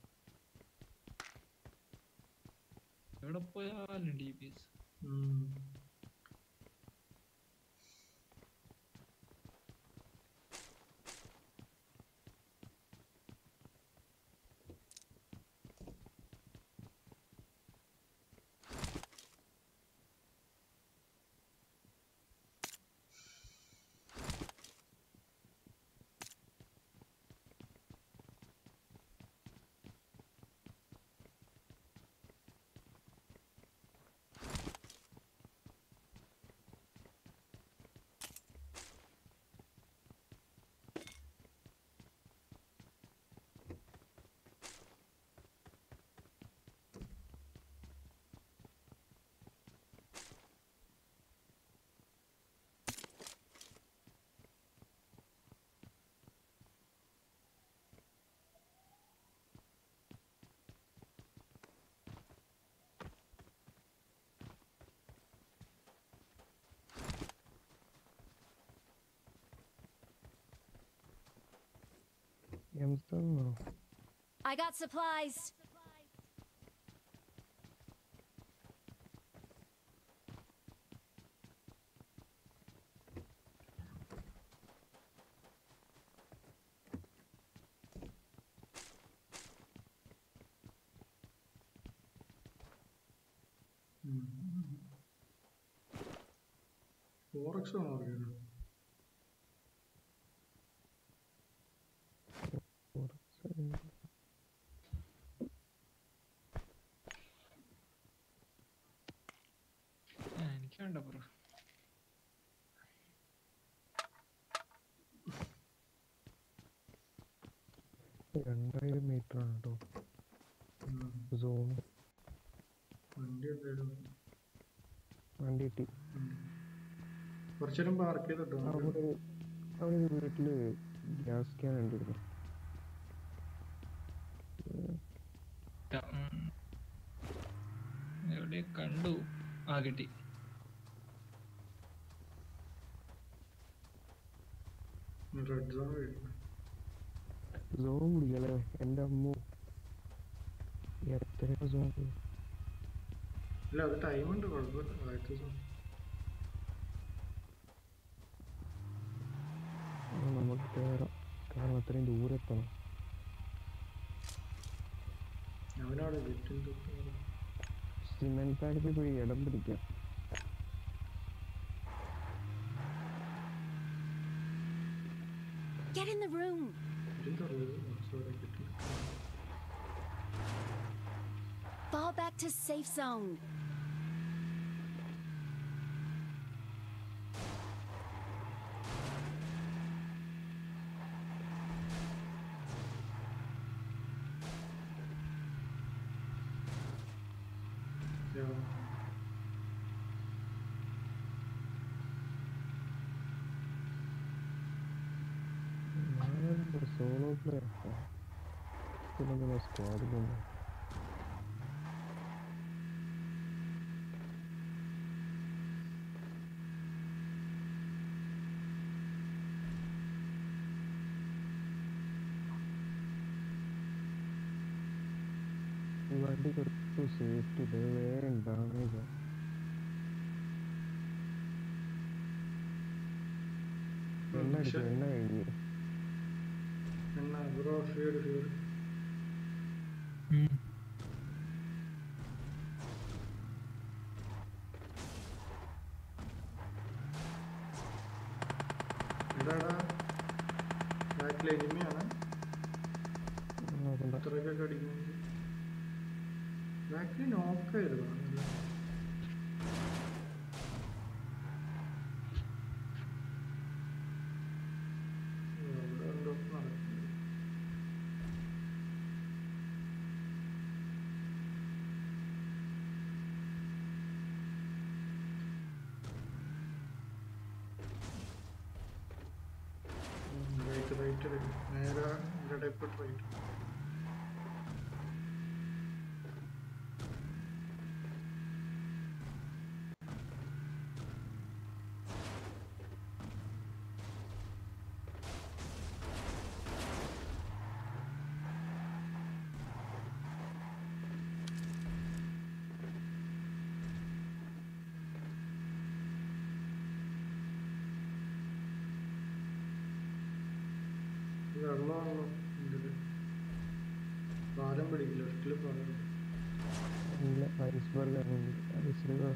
എവിടെ പോയാലും ഡി ബി എസ് എംസാണോ I got supplies. ഫോറക്സ് ആണോ അറിയുന്നത് ആ, എനിക്ക് വേണ്ട ബ്രോ രണ്ടായിരം മീറ്റർ ആണ് കേട്ടോ സോൺ വണ്ടി എന്തായാലും വണ്ടി കിട്ടി കുറച്ചു നേരം പാർക്ക് ചെയ്തിട്ടോ അവിടെ അവിടെ ഒരു വീട്ടില് ഗ്യാസ് ക്യാൻ ഉണ്ടായിരുന്നു ത- ഉം. എവിടെ കണ്ടു ആ കിട്ടി റെഡ് സോൺ കഴിഞ്ഞു സോൺ പിടിക്കല്ലേ എൻ്റെ അമ്മ എത്ര സോൺ ഇല്ല അത് ടൈം ഉണ്ട് കുഴപ്പമില്ല ആദ്യത്തെ സോൺ നമുക്ക് കയറാം കാരണം അത്രയും ദൂരെ എത്തണം അവനവിടെ ലിറ്റിൽ സിമെന്റ് ഫാക്ടറി പോയി ഇടം പിടിക്കാം Get in the room. Sorry കിട്ടില്ല Fall back to safe zone. Yeah. Solo player ലെഫ്റ്റിലെന്താ സ്ക്വാഡിലുണ്ട് ഈ വണ്ടി കുറച്ച് സേഫ്റ്റി ഇത് വേറെ ഡാമേജ് എണ്ണ അടിച്ചു എണ്ണ കഴിഞ്ഞു എന്നാ ബ്രോ ഫ്യൂർ ഫ്യൂർ എന്താടാ ബാക്കിൽ എനിമിയാണ് നോക്കണ്ട ഇത്രയൊക്കെ അടിക്കുന്നത് ബാക്കിൽ നോക്കായിരുന്നു അവിടെ എന്തോ നടക്കുന്നു റൈറ്റ് റൈറ്റ് നേരെ ഇടയിൽപ്പെട്ട് റൈറ്റ് വെള്ളമാണല്ലോ ഇതില് പാലം പിടിക്കില്ല ലെഫ്റ്റില് പാലം പിടിക്കും. ഇല്ല ഐസ്ബർഗ് ഐസ്ബർഗ്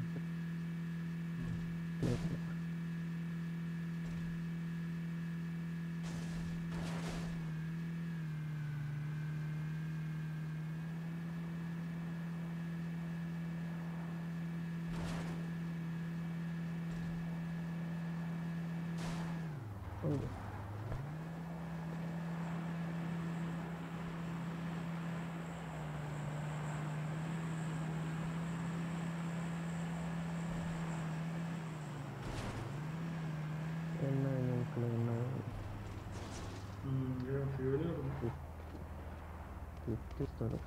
എണ്ണ നോക്കണ എണ്ണ ഉം, ഇത് ഫ്യൂല് കിടന്നു ഫിഫ്റ്റി സ്ഥലം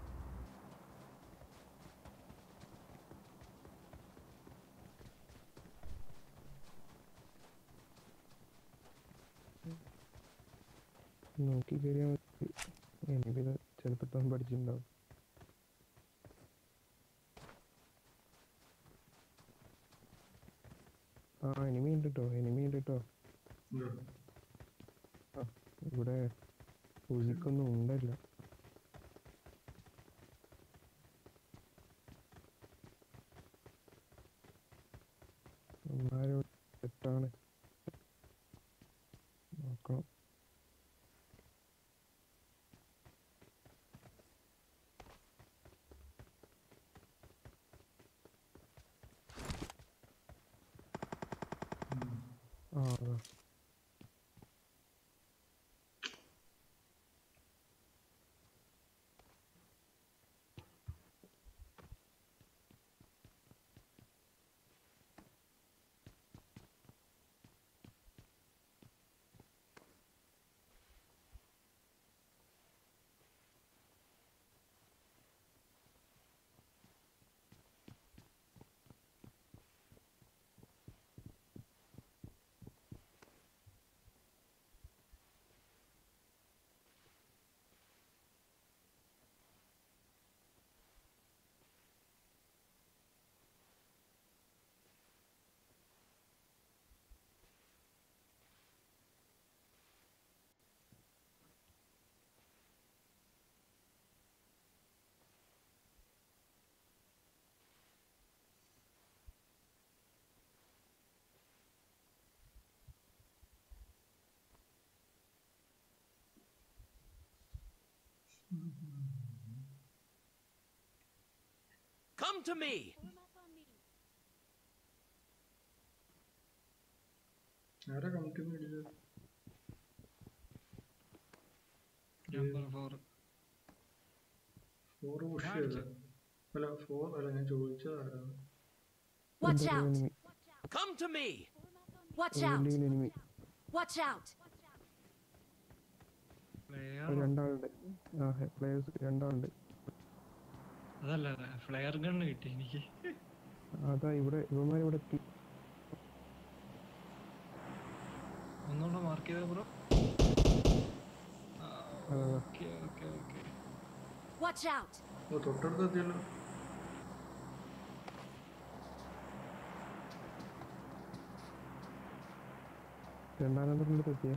നോക്കി കയറിയാൽ മതി എനിക്കിത് ചിലപ്പോൾ താൻ പഠിച്ചിട്ടുണ്ടാവും ആ എനിമി ഉണ്ട് കേട്ടോ എനിമി ഉണ്ട് കേട്ടോ ഇതാ. ഇവിടെ ഉഴിക്കൊന്നും ഉണ്ടല്ല അമ്മാരോ തെറ്റാണ് നോക്കണം ആ അതാ Come to me! ആരാ കമ്മിറ്റി മേടിച്ചത് നമ്പർ ഫോർ ഫോർ പുഷ് ചെയ്ത അല്ല ഫോർ അല്ല ഞാൻ ചോദിച്ചത് ആരാണ് Watch out! enemy Come to me! Watch out! enemy enemy Watch out! Flare അത് രണ്ടാളുണ്ട് ആ പ്ലേയേഴ്സ് രണ്ടാളുണ്ട് അതല്ല ഫ്ലെയർ ഗണ്ണ് കിട്ടി എനിക്ക് അതാ ഇവിടെ ഇവന്മാർ ഇവിടെ എത്തി ഒന്നുകൂടെ മാർക്ക് ചെയ്ത ബ്രോ അതാ okay okay okay Watch out! ഓ തൊട്ടടുത്ത് എത്തിയല്ലോ രണ്ടാം നമ്പറിൻ്റെ എത്തിയേ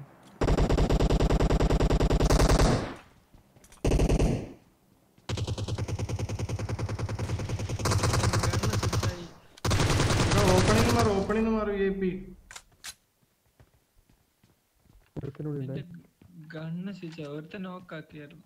ഓപ്പണിംഗ് മാറി ഓപ്പണിംഗ് മാറി വി ഐ പി ഒരുത്തനോട് ഉണ്ട് ഗണ്ണ് സ്വിച്ച് ഒരുത്ത നോക്കാക്കിയായിരുന്നു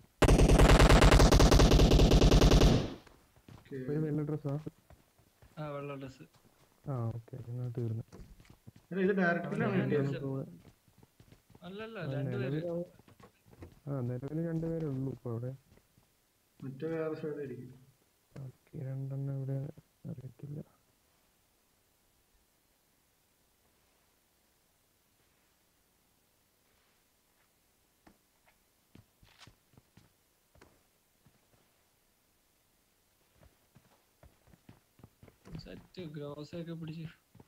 ഒരു വെള്ള ഡ്രസ്സാ ആ വെള്ള ഡ്രസ് ആ ഓക്കെ നിങ്ങൾ തീർന്നു ഇത് ഡയറക്റ്റിലാണ് കിട്ടിയത് അല്ലല്ല ആ, രണ്ടുപേര് നിലവിൽ അവ- ആ നിലവിൽ രണ്ടുപേരേ ഉള്ളൂ ഇപ്പൊ അവിടെ മറ്റേ വേറെ സൈഡായിരിക്കും ബാക്കി രണ്ടെണ്ണം ഇവിടെ അറിയത്തില്ല സെറ്റ് ഗ്രോസ് ഒക്കെ പിടിച്ച്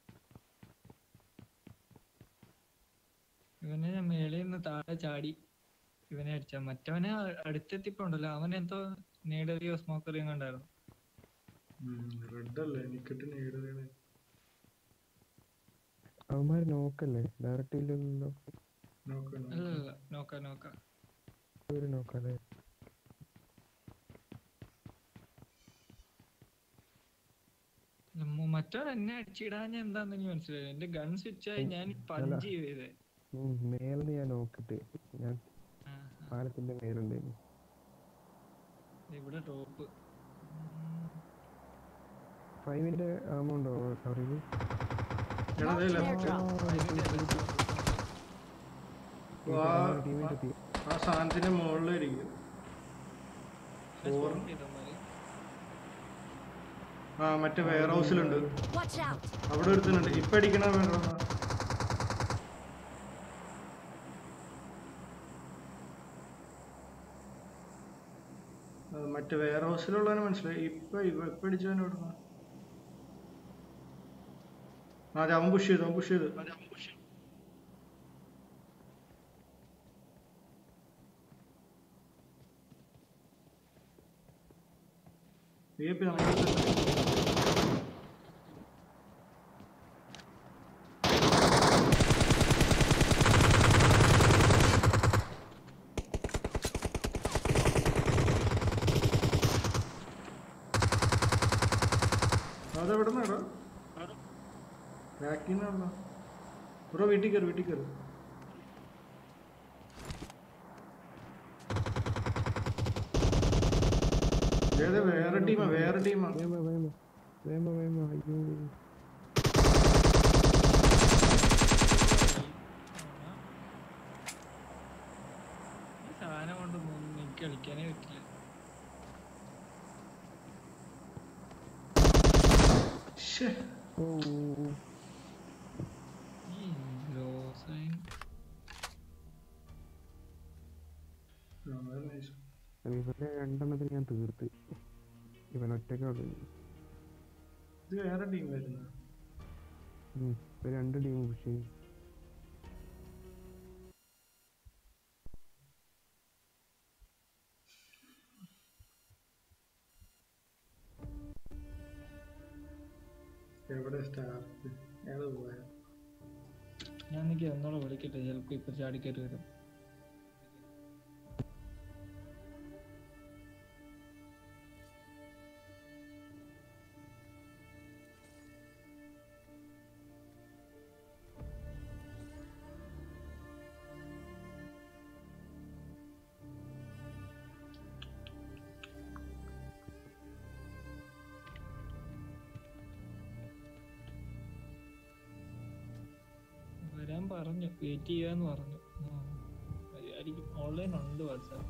ഇവനെ ഞാൻ മേളിൽ നിന്ന് താഴെ ചാടി ഇവനെ അടിച്ച മറ്റവനെ അ- അടുത്തെത്തിപ്പോണ്ടല്ലോ അവൻ എന്തോ നേടറിയോ സ്മോക്കറിയോ കണ്ടായിരുന്നു റെഡ് അല്ലേ എനിക്കിട്ട് നേടുകയാണ് അവന്മാര് നോക്കല്ലേ ഡയറക്റ്റ് ഇല്ലല്ലോ നോക്കാം അല്ല അല്ല നോക്ക നോക്ക ഒരു നോക്കല്ലേ നമ്മ- മറ്റവൻ എന്നെ അടിച്ചിടാൻ എന്താന്ന് എനിക്ക് മനസ്സിലായി എന്റെ ഗൺ സ്വിച്ച് ആയി ഞാൻ പഞ്ച് ചെയ്തേ ഉം, മേലെന്ന് ഞാൻ നോക്കിട്ട് ഞാൻ ആ, പാലത്തിന്റെ മേലുണ്ടായിരുന്നു ആ. ഇവിടെ ടോപ്പ് ഫൈവിന്റെ ആമുണ്ടോ അറിവ് എടാ അതേ ലെഫ്റ്റ് ആ ടീമേറ്റ് എത്തി ആ സാധനത്തിന്റെ മുകളിലായിരിക്കും ഫോർ ആ മറ്റേ വെയർ ഹൗസിലുണ്ട് Watch out! അവിടെ ഒരുത്തനുണ്ട് ഇപ്പൊ അടിക്കണ വേണ്ട മറ്റേ വെയർ ഹൗസിലുള്ളവന് മനസ്സിലായി ഇപ്പൊ ഇവ ഇപ്പൊ അടിച്ചവൻ എവിടുന്ന ആ അതെ അവൻ പുഷ് ചെയ്തു അവൻ പുഷ് ചെയ്തു VIP നമ്മുടെ അടുത്തുണ്ട്. അതെവിടെ നിന്നാടാ ബാക്കിൽ നിന്നാണല്ലോ ബ്രോ വീട്ടിൽ കയറി വീട്ടിൽ കയറി ഏതാ വേറെ ടീമാ വേറെ ടീമാ വേമ വേമ വേമ വേമ അയ്യോ ഈ സാധനം കൊണ്ടൊന്നും എനിക്ക് കളിക്കാനേ പറ്റില്ല ശ്ശേ. ഓ ഓ, ഓ. ഈ ഗ്രോസൈൻ ആ, അത് nice. ഇവരെ രണ്ടെണ്ണത്തിന് ഞാൻ തീർത്ത് ഇവൻ ഒറ്റയ്ക്ക് ഉള്ളു ഇത് വേറെ ടീം വരുന്ന ഇപ്പൊ രണ്ട് ടീം പുഷ് ചെയ്യും എവിടെ സ്റ്റാർട്ട് ഏതാ പോയ ഞാൻ എനിക്ക് ഒന്നോടെ വിളിക്കട്ടെ ചിലപ്പോ ഇപ്പൊ ചാടിക്കയറി വരും വരാൻ പറഞ്ഞു വെയിറ്റ് ചെയ്യാന്ന് പറഞ്ഞു ആ, വരുമായിരിക്കും ഓൺലൈൻ ഉണ്ട് വാട്സാപ്പ്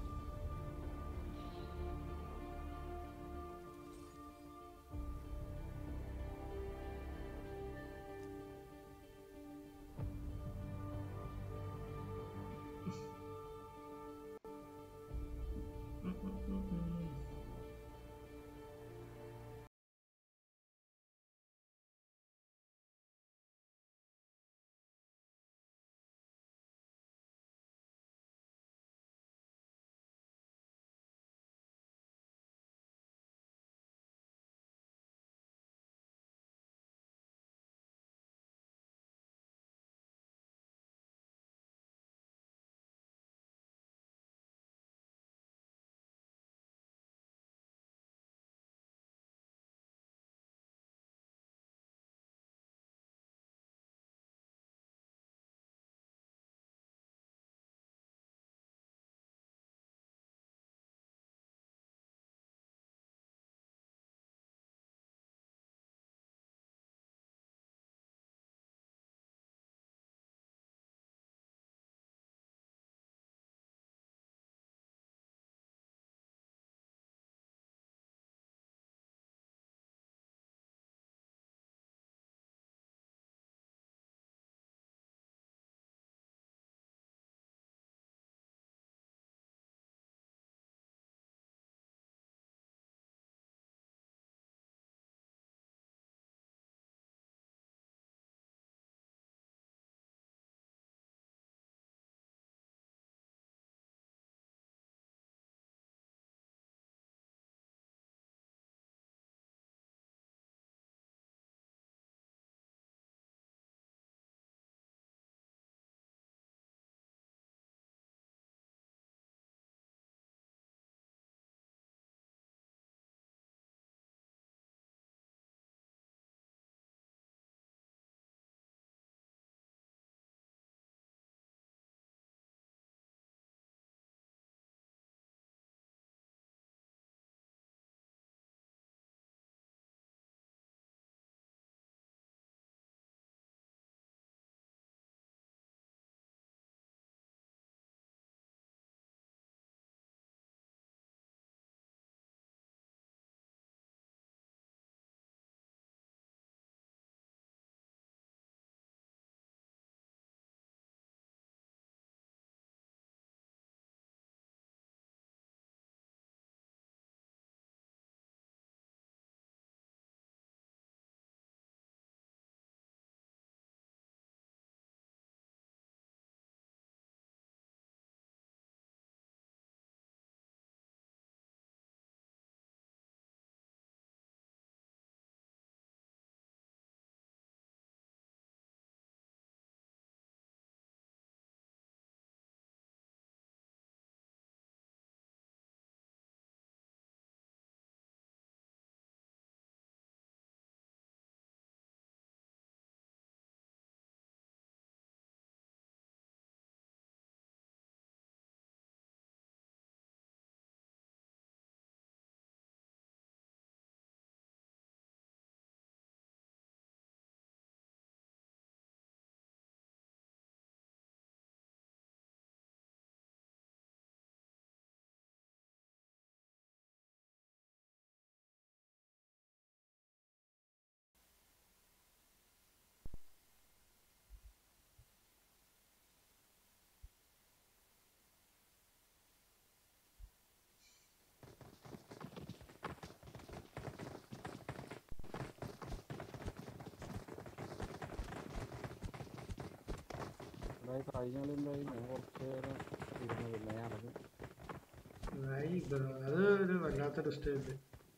എന്തായി കഴിഞ്ഞ കളി എന്തായി ഞാൻ കുറച്ച് നേരം ഇരുന്നു പിന്നെ ഞാൻ ഇറങ്ങി ആയി ബ്രോ അത് ഒരു വല്ലാത്തൊരു സ്റ്റേജ്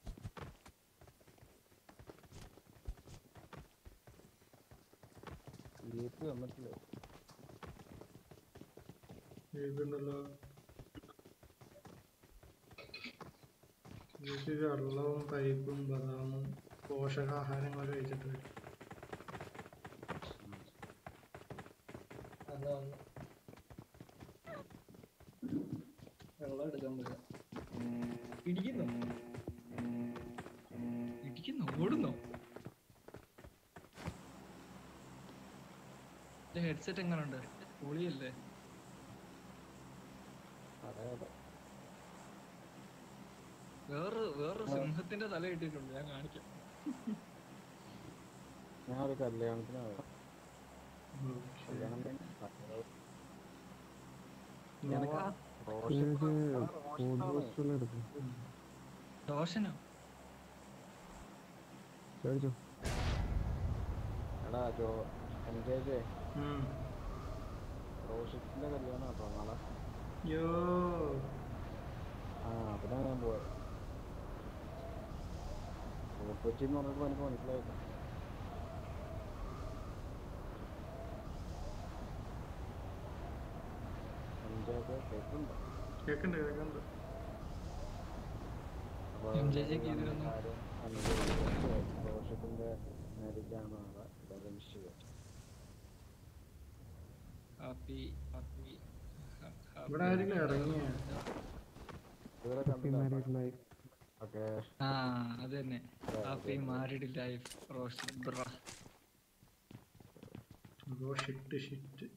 വീട്ടിൽ വന്നിട്ടില്ല ഇതുണ്ടല്ലോ ഇത് വെള്ളവും പരിപ്പും ബദാമും പോഷകാഹാരങ്ങളൊക്കെ കഴിച്ചിട്ട് വരും അതാ വന്നു. വെള്ളം എടുക്കാൻ പോയ ഇടിക്കുന്നോ ഇടിക്കുന്നോ ഓടുന്നോ ഹെഡ്സെറ്റ് എങ്ങനെയുണ്ട് പൊളിയല്ലേ അതെ അതെ വേറൊരു വേറൊരു സിംഹത്തിന്റെ തല ഇട്ടിട്ടുണ്ട് ഞാൻ കാണിക്കാം ഞാൻ ഒരു കല്യാണത്തിന് പോയതാ. കല്യാണം കഴിഞ്ഞ് നിനക്ക് ആ റോഷൻ നിങ്ങൾക്ക് ആ ഫുഡ് റോഷനാണ്. വസ്തുക്കൾ എടുക്കും ദോഷനോ ചോദിച്ചോ എടാ ജോ എം ജെ ജെ ഉം. റോഷിക്കിന്റെ കല്യാണം കേട്ടോ നാളെ യോ ആ അതിനാ ഞാൻ പോയത് ഫോർട്ട് കൊച്ചി എന്ന് പറഞ്ഞപ്പോൾ എനിക്ക് മനസ്സിലായില്ല എം ജെ ജെ കേൾക്കുന്നുണ്ടോ കേക്കണ്ട് കേക്കണ്ട് അപ്പൊ MJJ ക്ക് അതിലാണ് ഇതിലൊന്നും- കാര്യം. MJJ റോഷിക്കിന്റെ മാരേജാണ് നാളെ വളരെ നിശ്ചയം ഹാപ്പി ഹാപ്പി ഇവിടെ ആരെങ്കിലും ഇറങ്ങിയ ഇതുവരെ ഹാപ്പി കണ്ടില്ല മാരീഡ് ലൈഫ് ഓക്കെ ആ അത് തന്നെ happy married life Roshan bro shit shit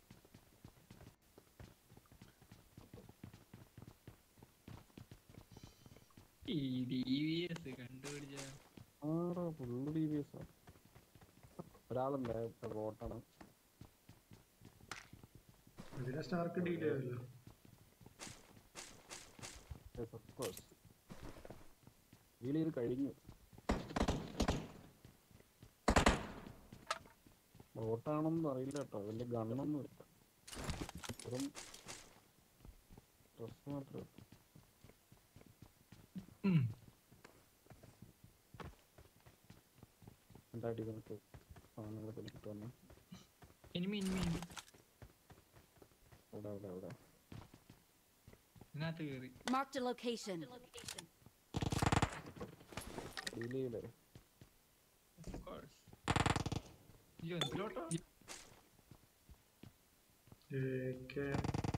ഈ ഡി വി എസ് കണ്ടുപിടിച്ച ആടാ ഫുള്ള് ഡി ബി എസ് ഒരാളുണ്ട് വോട്ടാണ് ഇതിനെ സ്റ്റാർക്ക് ഡീൽ ചെയ്യാമല്ലോ ഓഫ് കോഴ്സ് വീളിയിൽ കഴിഞ്ഞു വോട്ടാണെന്ന് അറിയില്ല കേട്ടോ വലിയ ഗണ്ണൊന്നും ഇല്ല വെറും ഡ്രസ് മാത്രമേ ഉള്ളൂ. ഉം. എന്താ അടി കണക്ക് സാധനങ്ങളൊക്കെ എടുത്തിട്ട് വന്ന് ഇനിമി ഇനിമി ഇനിമി അവിടെ അവിടെ അവിടെ ഇതിനകത്ത് കയറി Marked a location. ഡീൽ ചെയ്യില്ലേ Of course. അയ്യോ എന്തിലോട്ടോ A K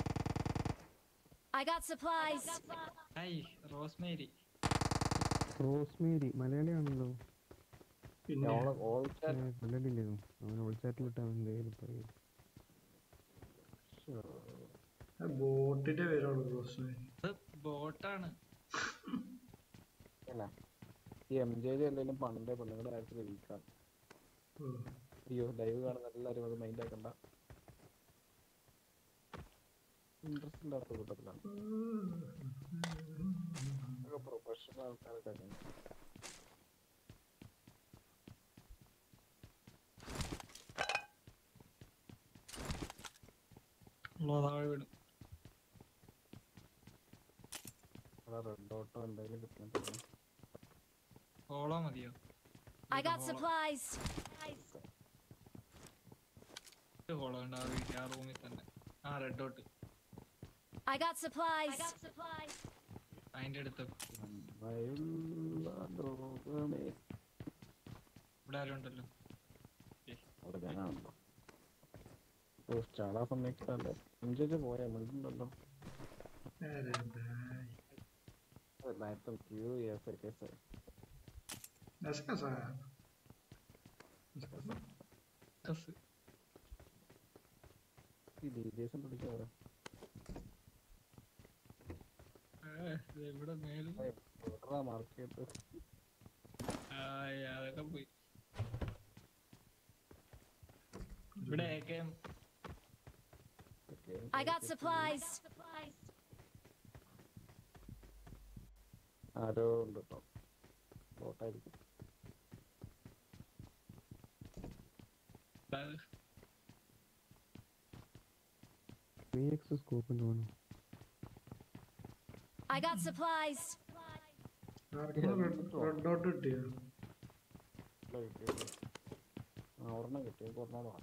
I got supplies. Hi Rosemary Rosemary മലയാളിയാണല്ലോ പിന്നെ ഓൾ ഓൾ ഏ, കൊല്ലണ്ടില്ലായിരുന്നു അവൻ ഓൾച്ചാറ്റിലിട്ട് അവൻ എന്തെങ്കിലും പറയും ബോട്ടിന്റെ പേരാണ് റോസ് അത് ബോട്ടാണ് അല്ല ഈ എം ജെ ജെ അല്ലെങ്കിലും പണ്ടേ പെണ്ണുങ്ങളുടെ കാര്യത്തിൽ വീക്കാണ് അയ്യോ ലൈവ് കാണുന്ന എല്ലാവരും അത് മൈൻഡ് ആക്കണ്ട ഇൻട്രസ്റ്റ് ഇല്ലാത്ത കൂട്ടത്തിലാണ് പ്രൊഫഷണൽ ആൾക്കാരൊക്കെ അങ്ങനെ. താഴെ വിടും അവിടെ റെഡ് ഡോട്ടോ എന്തെങ്കിലും കിട്ടുന്നുണ്ട് ഫോളോ മതിയോ I got supplies. ഫോളോ ഉണ്ട് ആ വീട്ടിൽ ആ റൂമിൽ തന്നെ ആ red dot I got supplies. അതിന്റെ അടുത്ത് നന്മയുള്ള ലോകമേ. ഇവിടെ ആരും ഉണ്ടല്ലോ അവിടെ ഞാനാണല്ലോ ഓ ചാടാ സമ്മതിക്കല്ലേ എൻജോയ് പോയാ മിണ്ടുണ്ടല്ലോ എല്ലായിടത്തും ക്യൂ കേസ് കേസ് കസ് ഈ ഡീജേഴ്സും പിടിച്ചോ ഏ, ഇത് ഇവിടെ മേലും മാർക്ക് ചെയ്ത് ആയ്, അതൊക്കെ പോയി ഇവിടെ AKM I got supplies. ആരോ ഉണ്ട് കേട്ടോ ബോട്ടായിരിക്കും ആ, ത്രീ എക്സ് സ്കോപ്പ് ഉണ്ട് തോന്നുന്നു I got supplies. ആർക്കും റെഡ് ഡോട്ട് കിട്ടിയോ ഇല്ല, കിട്ടിയില്ല. ആ ഒരെണ്ണം കിട്ടി എനിക്ക് ഒരെണ്ണം വേണം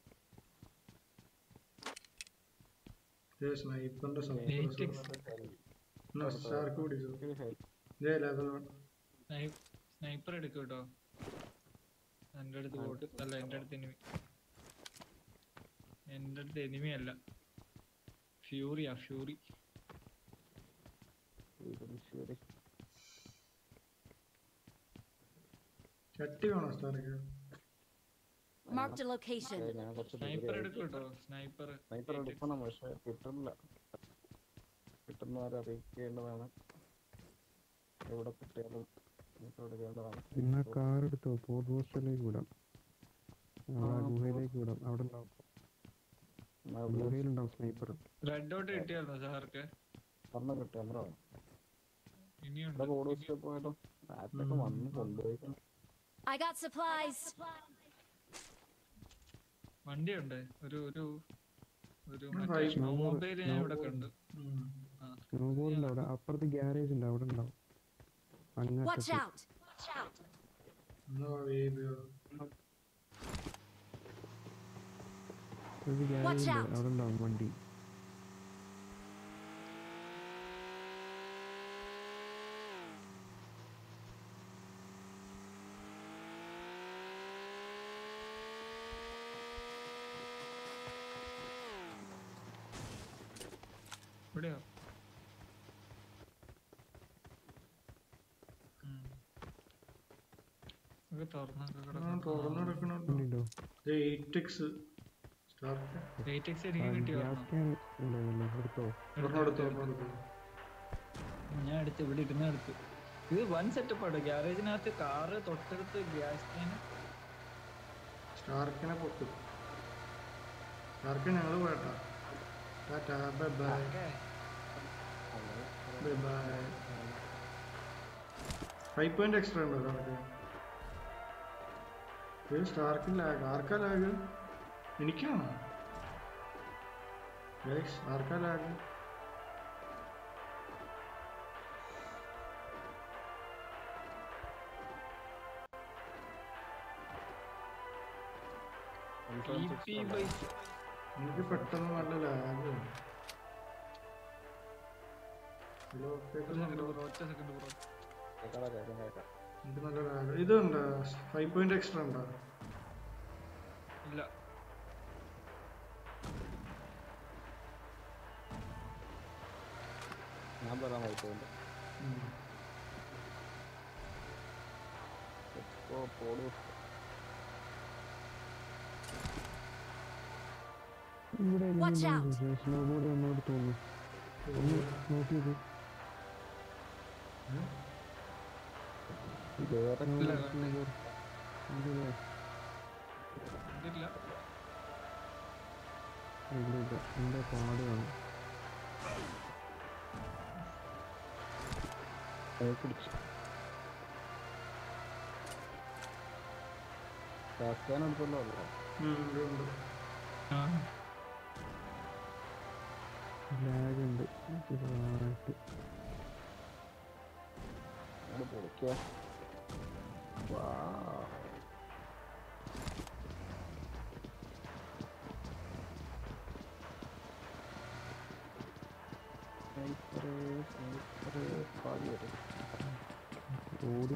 സ്നൈപ്പറിന്റെ Eight X. സ്റ്റാർക്ക് പിടിച്ചു എനിക്ക് ഹെൽപ്പ് ഇതേ ലെവൽ സ്നൈപ്പർ എടുക്കും കേട്ടോ എന്റെ അടുത്ത് ബോട്ട് അല്ല എന്റെ അടുത്ത് എനിമി എന്റെ അടുത്ത് എനിമി അല്ല ഫ്യൂറിയാ ഫ്യൂറി ശരി ചട്ടി വേണോ സ്റ്റാർക്ക് Marked a location. ഏയ് ഞാൻ കുറച്ച് സ്നൈപ്പർ എടുക്കും കേട്ടോ സ്നൈപ്പർ സ്നൈപ്പർ എടുക്കണം പക്ഷെ കിട്ടുന്നില്ല കിട്ടുന്നവരെ അറിയിക്കേണ്ടതാണ് എവിടെ കിട്ടിയാലും സ്നൈപ്പർ എടുക്കേണ്ടതാണ് പിന്നെ കാർ എടുത്തോ പോസ്റ്റ് പോസ്റ്ററിലേക്ക് വിടാം അവിടെ ആ, ഗുഹയിലേക്ക് വിടാം അവിടെ ഉണ്ടാവും ഗുഹയിലുണ്ടാവും സ്നൈപ്പർ റെഡ് ഡോട്ട് കിട്ടിയാലോ സാർക്ക് ഒരെണ്ണം കിട്ടി അമ്മ ഇനിയുണ്ട് ഇവിടെ റോഡ് വെച്ച് പോയാലോ ആറ്റൊക്കെ വന്ന് കൊണ്ടുപോയി I got supplies. വണ്ടിയുണ്ട് ഒരു ഒരു ഒരു ആ, മറ്റേ right. മൊബൈൽ ഞാൻ ഇവിടെ കണ്ടു ആ സ്നോബോർഡ് ഉണ്ട് അവിടെ അപ്പുറത്ത് ഗ്യാരേജ് ഉണ്ട് അവിടെ ഉണ്ടാവും Watch അങ്ങനത്തെ out. എന്നാ വേബിയോ ഒരു ഗ്യാരേജ് Watch ഉണ്ട് out. അവിടെ ഉണ്ടാവും വണ്ടി ഇവിടെയോ ഉം. ഇത് തുറന്നൊക്കെ ആ കിടക്കുന്നു. തുറന്നെടുക്കണുണ്ടോ വണ്ടിയുണ്ടോ eight X stark Eight X എനിക്ക് കിട്ടിയോ ഗ്യാസ് ക്യാൻ ഉണ്ടായിരുന്നല്ലോ എടുത്തോ ഒരെണ്ണം എടുത്തു ഒരെണ്ണം എടുത്തു ഞാൻ എടുത്ത് ഇവിടെ ഇരുന്ന് എടുത്തു ഇത് വൺ സെറ്റപ്പ് ആണ് ഗ്യാരേജിനകത്ത് കാറ് തൊട്ടടുത്ത് ഗ്യാസ് ക്യാൻ സ്റ്റാർക്കിനെ പൊക്കും സ്റ്റാർക്ക് ഞങ്ങൾ പോയട്ടാ ടാറ്റാ bye bye bye bye five point extra ഉണ്ടോ സ്റ്റാർക്ക് ഇത് സ്റ്റാർക്കിൽ ലാഗ് ആർക്കാ ലാഗ് എനിക്കാണോ ഗൈസ് ആർക്കാ ലാഗ് എനിക്ക് പെട്ടെന്ന് നല്ല ലാഗ് ഹലോ കേൾക്കുന്നുണ്ടോ ഒറ്റ സെക്കൻഡ് ബ്രോ കേൾക്കാം കേൾക്കാം കേൾക്കാം എനിക്ക് നല്ല ലാഗ് ഇതുണ്ടോ ഫൈവ് പോയിന്റ് എക്സ്ട്രാ ഉണ്ടോ ഇല്ല ഞാൻ പറയാൻ വായിക്കുന്നുണ്ട് ഉം. ഇപ്പോ പോടൂ ഇവിടെ Watch out. സ്നോബോർഡ് നമ്മളോട് തോന്നുന്നു ഒന്ന് നോക്കിയത് വേറെ ഇല്ല, സ്നോബോർഡ് ഇല്ല ഇതില്ല ഇല്ല ഇല്ല എൻ്റെ പാട് കാണും പിടിച്ചു കാക്കാൻ എടുത്തല്ലോ അല്ലേ ഉം, ഉണ്ട്, ഉണ്ട്. ആ ലാഗ് ഉണ്ട് ചെറുതായിട്ട് അങ്ങോട്ട് പൊളിക്കുക വാ സ്നൈപ്പറ് സ്നൈപ്പറ് പാടി വരും ഓടി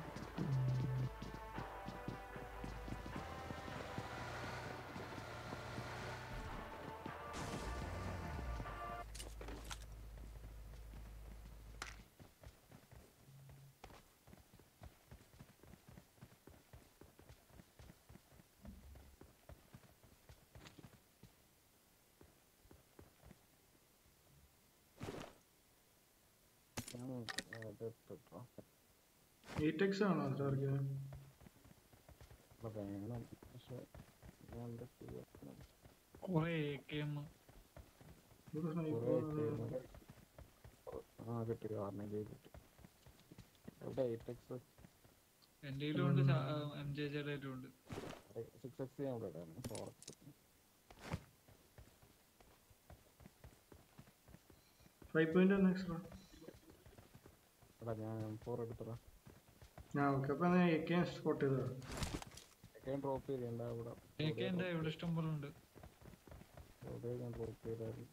ഞാൻ അതെടുത്തിട്ടോ എയ്റ്റ് എക്സ് ആണോ സ്റ്റാർക്ക് അപ്പൊ വേണം പക്ഷെ ഞാൻ എന്താ ചെയ്യാ കൊറേ എ കെ എം ഇവിടെ കുറേ സ്നൈപ്പർ ആ കിട്ടി ആറിനെങ്കിൽ കിട്ടി എവിടെ എയ്റ്റ് എക്സ് എന്റെ ഉണ്ട് എം ജെ ജെയുടെ ഉണ്ട് സിക്സ് എക്സ് ഞാൻ ഇവിടെ ഇടാണ് ഫോർ എക്സ് ഫൈവ് പോയിന്റ് ഒന്ന് എക്സ്ട്രാ എടാ ഞാൻ ഫോർ എടുത്തടാ ആ ഓക്കെ അപ്പൊ ഞാൻ എ കെ സ്പോട്ട് ചെയ്തതാ സെക്കൻഡ് ഡ്രോപ്പ് ചെയ്യണ്ട അവിടെ AK എന്റെ ഇവിടെ ഇഷ്ടം പോലെ ഉണ്ട് അവിടെ ഞാൻ ഡ്രോപ്പ് ചെയ്തായിരുന്നു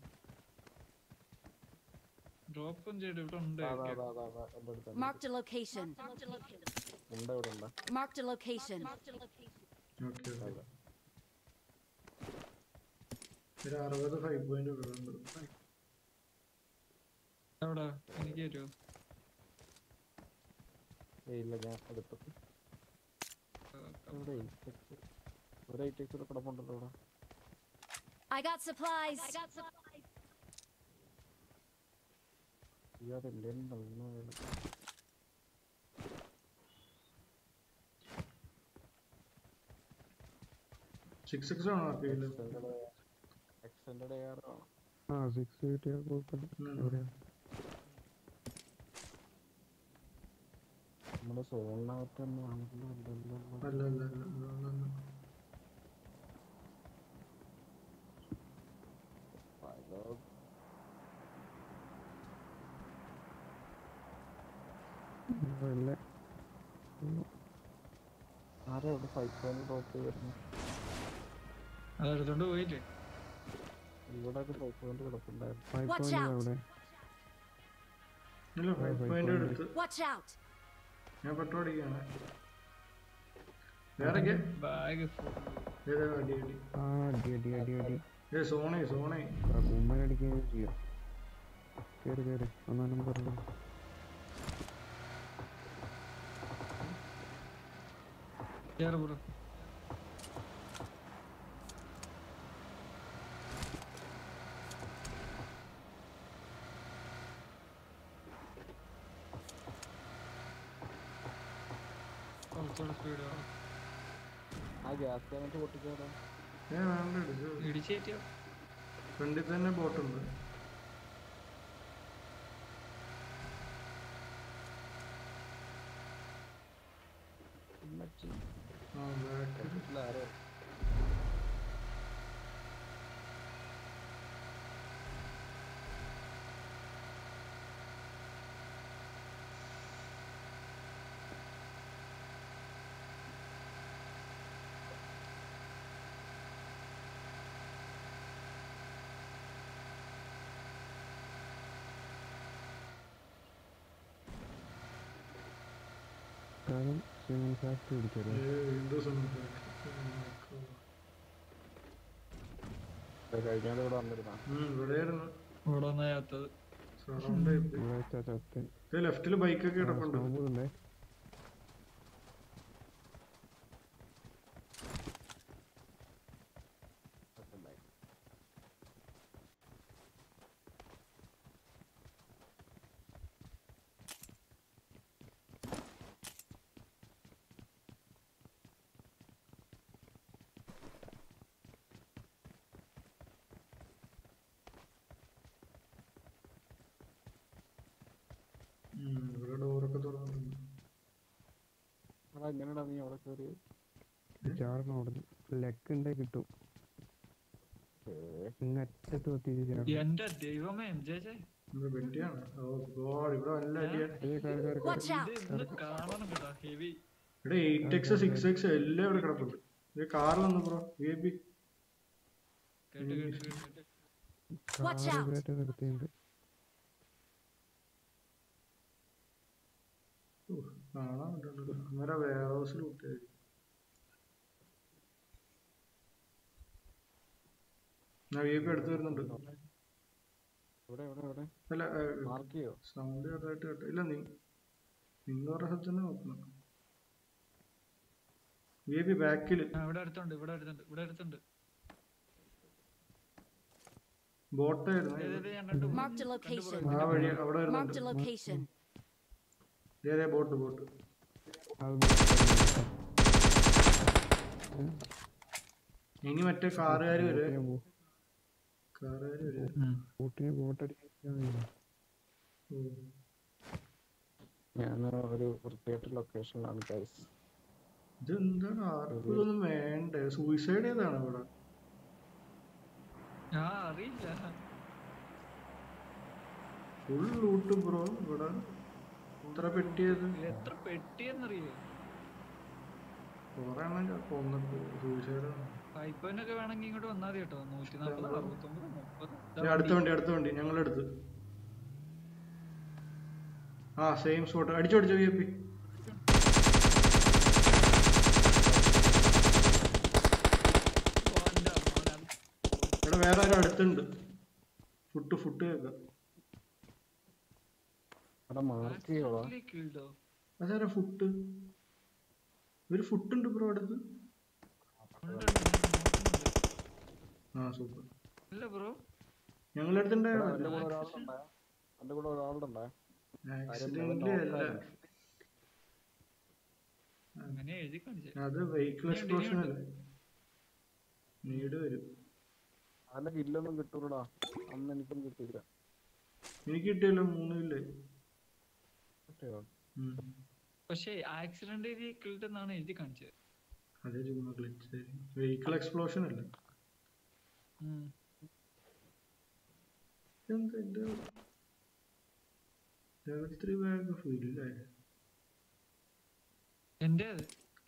ഡ്രോപ്പും ചെയ്ത് ഇവിടെ ഉണ്ട് അതാ AK. അതാ അതാ അതാ എൻ്റെ അടുത്ത് Marked a location. ഉണ്ട് ഇവിടെ ഉണ്ട് Marked a location. ഓക്കെ ഒരു അറുപത് ഫൈവ് പോയിന്റ് ഉണ്ട് എവിടെ എനിക്ക് തരുമോ ഏയ് ഇല്ല ഞാൻ എടുത്തു ഇവിടെ എയ്റ്റ് ഒരു എയ്റ്റ് എക്സ് കിടപ്പുണ്ടല്ലോ ഇവിടെ I got supplies. ഇയാതെ എന്റെ സിക്സ് സിക്സ് ആണോ ആർക്ക് ചെയ്തത് എക്സ്റ്റൻഡ് എയർ ആണ് ആ സിക്സ് കിട്ടിയാൽ കുഴപ്പമില്ല ഉം. എവിടെയാ നമ്മുടെ സോണിനകത്ത് തന്നെ ആണല്ലോ അല്ലല്ലോ അല്ല അല്ല അല്ല അല്ല, അല്ല പല അല്ല ആരാ ഇവിടെ ഫൈവ് പോയിന്റ് ഡ്രോപ്പ് ചെയ്തിരുന്നു അതെടുത്തോണ്ട് പോയില്ലേ ഇവിടെ ഒരു five point കിടപ്പുണ്ടായിരുന്നു five Watch point out. അവിടെ ഇല്ല ഫൈവ് five പോയിന്റ് point. എടുത്ത് Watch out. ഞാൻ പെട്രോൾ അടിക്കാണ് വേറെ ബാഗ് ഏതാ അടി അടി ആ അടി അടി അടി അടി ഏ സോണേ സോണേ ആ കുമ്മനടിക്കുകയും ചെയ്യാം കയറി കയറി ഒന്നാം നമ്പറിൽ കേറ് ബ്രോ കുറച്ചുകൂടെ സ്പീഡ് വേണം ആ ഗ്യാസ് കാനറ്റ് പൊട്ടിച്ചോടാ ഏ വേണ്ട എടുത്ത് ഇടിച്ചേറ്റിയോ ഫ്രണ്ടിൽ തന്നെ ബോട്ടുണ്ട് ആ ബാക്കിൽ ആരോ കാരണം സ്വിമ്മിങ് ഫാക്ടറി പിടിച്ചല്ലേ ഏ വീണ്ടും സമയത്ത് കഴിഞ്ഞാൽ ഇവിടെ വന്നിരുന്ന ഇവിടെയായിരുന്നു ഇവിടെ ഒന്നാ ചാത്തത് സറൗണ്ട് ചെയ്ത് ഇവിടെ വെച്ചാ ചത്തൻ ഇത് ലെഫ്റ്റില് ബൈക്കൊക്കെ കിടപ്പുണ്ട് ഉണ്ടേ ഉം, ഇവിടെ ഡോറൊക്കെ തുറന്നിട്ടുണ്ട് എടാ എങ്ങനെയാടാ നീ അവിടെ കയറി ചാടണം അവിടെ ലെക്ക് ഉണ്ടേ കിട്ടും ഇങ്ങറ്റത്ത് ഒത്തിരി ചാടണം എന്റെ ദൈവമേ എം ജെ ജെ ഇത് വെട്ടിയാണ് ഓ ഗോഡ് ഇവിടെ നല്ല അടിയാണ് ഏയ് കയറി കയറി Watch ഇത് out. ഇന്ന് കാണണം കേട്ടോ ഹെവി ഇവിടെ എയ്റ്റ് എക്സ് സിക്സ് എക്സ് എല്ലാം ഇവിടെ കിടപ്പുണ്ട് ഇത് കാർ വന്നു ബ്രോ വി പി കേട്ട് കേട്ട് കേട്ട് കേട്ട് Watch out. ഇവിടെ നിർത്തിയിട്ടുണ്ട് കാണാൻ പറ്റുന്നുണ്ട് അന്നേരം വെയർ ഹൗസിൽ വിട്ടായിരിക്കും ഞാൻ വി പി അടുത്ത് വരുന്നുണ്ട് ഇവിടെ ഇവിടെ ഇവിടെ അല്ല മാർക്ക് ചെയ്യോ സൗണ്ട് ചെറുതായിട്ട് കേട്ടോ ഇല്ല നീ നിങ്ങൾ പറഞ്ഞ സ്ഥലത്ത് തന്നെ നോക്കണം വി പി ബാക്കിൽ ആ, ഇവിടെ അടുത്തുണ്ട് ഇവിടെ അടുത്തുണ്ട് ഇവിടെ അടുത്തുണ്ട് ബോട്ടായിരുന്നു ഏത് ഏത് ഞാൻ കണ്ടു Marked a location. ആ വഴി അവിടെ Marked വരുന്നുണ്ട് a location. ഏതേ ബോട്ട് ബോട്ട് അത് ഇനി മറ്റേ കാറുകാർ വരെ ഞാൻ പോ- കാറുകാർ വരെ ബോട്ടിനെ ബോട്ടടിക്കാൻ ഓ ഞാൻ ഒരു വൃത്തിയായിട്ട് ലൊക്കേഷനിലാണ് ഗൈസ് ഇതെന്താണ് ആർക്കും ഇതൊന്നും വേണ്ടേ സൂയിസൈഡ് ചെയ്താണ് ഇവിടെ ആ അറിയില്ല ഫുൾ ലൂട്ട് ബ്രോ ഇവിടെ ഇത്ര പെട്ടിയത് എത്ര പെട്ടിയെന്നറിയോ കുറെ എണ്ണം കൊന്നിട്ട് സൂയിസൈഡ് പൈപ്പനൊക്കെ വേണമെങ്കിൽ ഇങ്ങോട്ട് വന്നാൽ മതി കേട്ടോ നൂറ്റി നാൽപ്പത് അറുപത്തൊമ്പത് മുപ്പത് അടുത്ത വണ്ടി അടുത്ത വണ്ടി ഞങ്ങളെടുത്ത് ആ സെയിം സ്പോട്ട് അടിച്ചു അടിച്ചു വി പി ഇവിടെ വേറെ ആരും അടുത്തുണ്ട് ഫുട്ട് ഫുട്ട് കേൾക്കാം അവിടെ മാർക്ക് ചെയ്യോളാ കിൽഡോ അതാരാ ഫുട്ട് ഒരു ഫുട്ട് ഉണ്ട് ബ്രോ അടുത്ത് ആ സൂപ്പർ ഇല്ല ബ്രോ ഞങ്ങളുടെ അടുത്തുണ്ടായോ എന്റെ കൂടെ ഒരാളുണ്ടാ എന്റെ കൂടെ ഒരാളുണ്ടാ ആക്സിഡന്റ് അല്ല അങ്ങനെ എഴുതി കാണിച്ചേ അത് വെഹിക്കിൾ എക്സ്പ്ലോഷൻ അല്ലേ നീട് വരും നല്ല കില്ലൊന്നും കിട്ടൂലടാ അന്ന് എനിക്കൊന്നും കിട്ടിയില്ല എനിക്ക് കിട്ടിയല്ലോ മൂന്ന് കില്ലേ കിട്ടിയോ പക്ഷേ ആക്സിഡന്റ് എഴുതി കിൽഡ് എന്നാണ് എഴുതി കാണിച്ചത് അതേ ചുമ്മാ ഗ്ലിച്ച് വെഹിക്കിൾ എക്സ്പ്ലോഷൻ അല്ലേ ഉം. എന്താ എന്റെ ലെവൽ ത്രീ ബാഗ് ഫില്ലേ എന്റെ അത്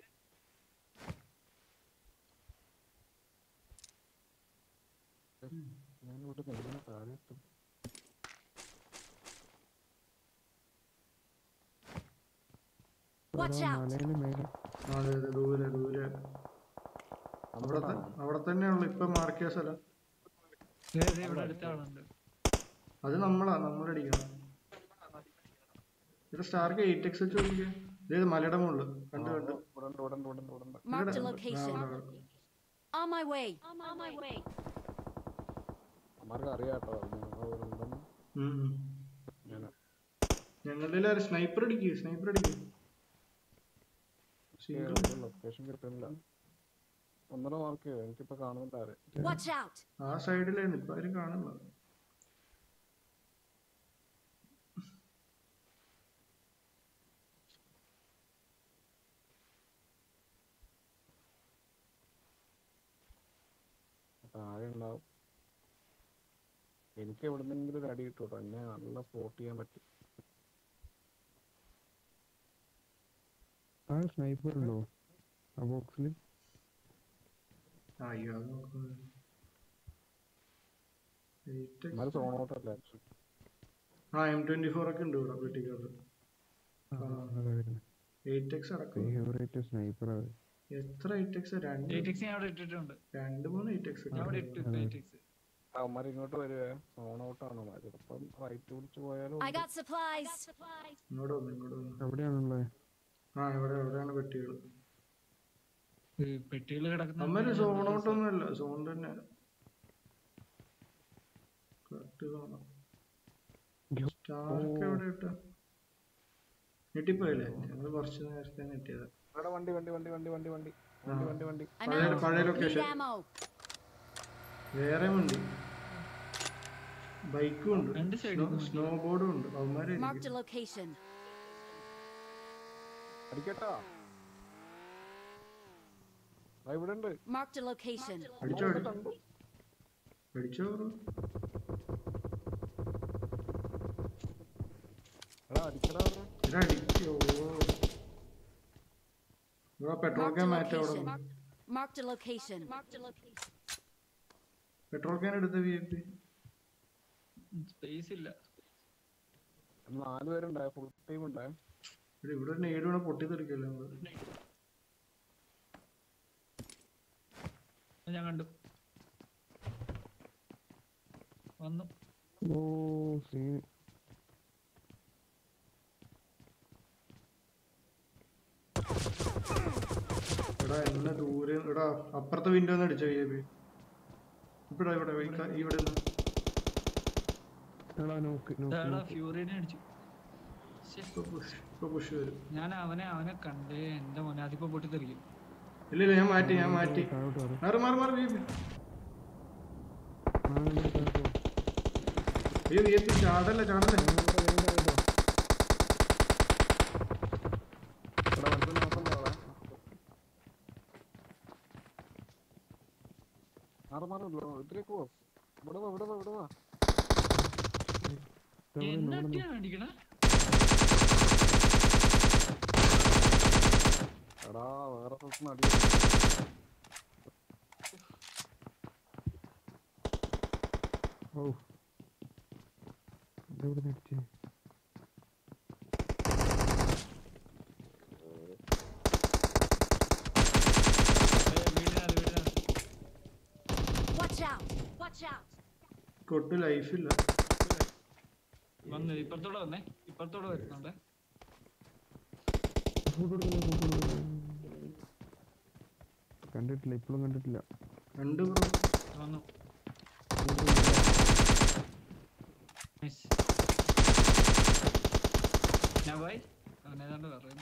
ഞാൻ ഇവിടെ നിന്ന് താഴെ എത്തും Watch out! മലയില് മേലെ അതെ അതെ ദൂരെ ദൂരെ അവിടെ ത- അവിടെ തന്നെയുള്ളു ഇപ്പൊ മാർക്കിയ സ്ഥലം ദേ, ദേ ഇവിടെ അടുത്ത ആളുണ്ട് അത് നമ്മളാ നമ്മളടിക്കണം ഇത് സ്റ്റാർക്ക് എയ്റ്റ് എക്സ് വെച്ച് നോക്കിയാ ഇത് മലയുടെ മുകളിൽ കണ്ടു കണ്ടു ഇവിടെ ഉണ്ട് ഇവിടെ ഉണ്ട് ഇവിടെ ഉണ്ട് ഇവിടെ ഉണ്ട് Marked a ഇവിടെ- location. ആ, അവിടെ, അവിടെ. On my way. On my way. അമ്മമാർക്ക് അറിയാട്ടോ ഞങ്ങൾ ഇവിടെ ഉണ്ടെന്ന് ഉം, ഉം. ഞാൻ ഞങ്ങളുടെ സ്നൈപ്പർ അടിക്ക് സ്നൈപ്പർ അടിക്ക് സിംഗിൾ ലൊക്കേഷൻ കിട്ടുന്നില്ല ഒന്നര മാർക്ക് ചെയ്യോ എനിക്കിപ്പോ കാണുന്നുണ്ട് ആരെ Watch out! ആ സൈഡിലായിരുന്നു ഇപ്പൊ ആരും കാണില്ല താഴെ ഉണ്ടാവും എനിക്ക് എവിടുന്നെങ്കിലും ഒരു അടി കിട്ടൂട്ടോ എന്നെ നല്ല സ്പോട്ട് ചെയ്യാൻ പറ്റും ആ സ്നൈപ്പർ ഉണ്ടോ ആ ബോക്സിൽ അയ്യോ അത് നോക്കുന്നത് എന്നാലും സോണോട്ടല്ല ആ എം ട്വന്റി ഫോർ ഒക്കെ ഉണ്ട് ഇവിടെ വെട്ടിക്കാറ് എയ്റ്റ് എക്സ് അടക്കം ഫേവറേറ്റ് സ്നൈപ്പർ അത് എത്ര എയ്റ്റ് എക്സ് രണ്ട് എയ്റ്റെക്സ് ഞാൻ അവിടെ ഇട്ടിട്ടുണ്ട് രണ്ട് മൂന്ന് എയ്റ്റ് എക്സ് ഞാൻ അവിടെ ഇട്ടു ഇപ്പൊ എയ്റ്റെക്സ് അവന്മാർ ഇങ്ങോട്ട് വരുവേ സോൺ ഔട്ടാണ് അവന്മാർ ചിലപ്പം റൈറ്റ് പിടിച്ച് പോയാലും I got supplies. ഇങ്ങോട്ട് വന്നു ഇങ്ങോട്ട് വന്നു എവിടെയാണുള്ളത് ആ ഇവിടെ എവിടെയാണ് പെട്ടികൾ പെട്ടികൾ കിടക്കുന്ന അമ്മര് സോൺ ഔട്ട് ഒന്നും അല്ല സോൺ തന്നെ കറക്റ്റ് സോണ സ്റ്റാർക്ക് എവിടെ ഇട്ട ഞെട്ടിപ്പോയല്ലേ ഞങ്ങള് കുറച്ച് നേരത്തെ ഞെട്ടിയതാ ഇവിടെ വണ്ടി വണ്ടി വണ്ടി വണ്ടി വണ്ടി വണ്ടി വണ്ടി വണ്ടി വണ്ടി I'm പഴയ out. പഴയ Need ലൊക്കേഷൻ ammo. വേറെ ഉണ്ട് ബൈക്കും ഉണ്ട് രണ്ട് side ലും ഉണ്ട്. സ്നോ ബോർഡും ഉണ്ട് അവന്മാരെ Marked a location. അടിക്കട്ടാ ദാ ഇവിടെ ഉണ്ട് Marked a location. അടിച്ചോ അടി- അടിച്ചോ bro. എടാ അടിക്കടാ പറഞ്ഞെ. എടാ അടിക്കോ പെട്രോൾ Marked ക്യാൻ a മാറ്റം അവിടെ location. Marked a location. Petrol can എടുത്ത വി ഐ പി സ്പേസ് ഇല്ല ഇന്ന് നാല് പേരുണ്ടായ ഫുൾ ടൈം ഉണ്ടായ ഇവിടെ ഒരു നേട് വേണം പൊട്ടിത്തെറിക്കല്ലോ നമ്മള് ഞാൻ കണ്ടു വന്നു ഓ സീൻ എടാ എന്നെ ദൂരെ എടാ അപ്പുറത്തെ വിൻഡോ ഒന്ന് അടിച്ചോ വി ഐ പി ഇവിടെ ഇവിടെ ഈ ക- ഇവിടെ നിന്ന്. എടാ നോക്ക് നോക്ക് ഇതാടാ നോക്ക് ഫ്യൂറിനെ അടിച്ചു ശ്ശെ, ഇപ്പൊ push ഇപ്പൊ പുഷ് വരും ഞാൻ അവനെ അവനെ കണ്ടേ എന്റെ മോനെ അതിപ്പോ പൊട്ടിത്തെറിക്കും ഇല്ല ഇല്ല ഞാൻ മാറ്റി ഞാൻ മാറ്റി താഴോട്ട് വരാം മാറി മാറി മാറി വി ഐ പി ആ ഞാൻ താഴോട്ട് വാ. അയ്യോ വി ഐ പി ചാടല്ലേ ചാടല്ലേ ഞാൻ ഇവിടെ വേഗം താഴോട്ട് വാ. ഇവിടെ വണ്ടി നോക്കണ്ടോ അവിടെ മാറി മാറി ഇതിലേക്ക് പോ ഇവിടെ വാ ഇവിടെ വാ ഇവിടെ വാ ഒരുത്തവിടെ നോക്കണം എന്നൊക്കെയാണ് അടിക്കണ എടാ വേറെ സ്ഥലത്ത് അടി ഓ ഇതെവിടെ നടിച്ചേ വീടിനാണ് വീടിനാണ് Watch out! Watch out! തൊട്ട് ലൈഫില്ല വന്ന് ഇപ്പുറത്തോടെ വന്നേ ഇപ്പുറത്തോടെ വരുന്നുണ്ട് ഫോട്ടോ എടുക്കല്ലേ ഫോട്ടോ എടുക്കല്ലേ കണ്ടിട്ടില്ല ഇപ്പോഴും കണ്ടിട്ടില്ല രണ്ട് ബ്രോ വന്നു Nice. ഞാൻ പോയി അവൻ ഏതാണ്ട് പറയുന്നു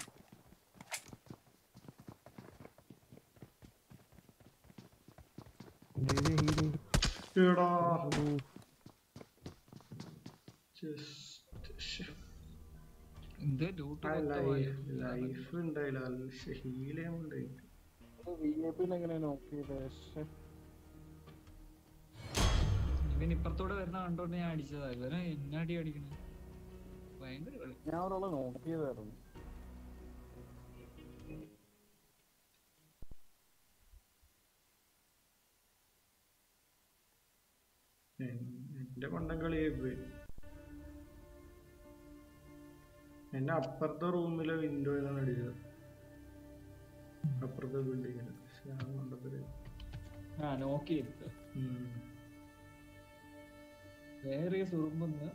ജെ ജെ ഹീലിംഗ് എടാ ഓ ജസ്റ്റ് എന്ത് ലൂട്ട് ലൈഫ് ഉണ്ടായില്ല ഹീൽ ചെയ്യാൻ ഉണ്ടായി വി ഐ പിന്നെ എങ്ങനെ നോക്ക് ചെയ്തേ ശ്ശെ. ഇവൻ ഇപ്പുറത്തോടെ വരുന്ന കണ്ടോണ്ട് ഞാൻ അടിച്ചതാ ഇവനെ എന്നെ അടി അടിക്കണേ ഭയങ്കര കളി ഞാൻ ഒരാളെ നോക്ക് ചെയ്തായിരുന്നു എന്റെ കൊണ്ടം കളിയായി പോയി എന്നെ അപ്പുറത്തെ റൂമിലെ വിൻഡോയിലാണ് അടിച്ചത് അപ്പുറത്തെ ബിൽഡിങ്ങില് ഞാൻ കൊണ്ടത്തില് ആ നോക്കി എടുത്ത് വേറെ സുറുമ്പെന്ന്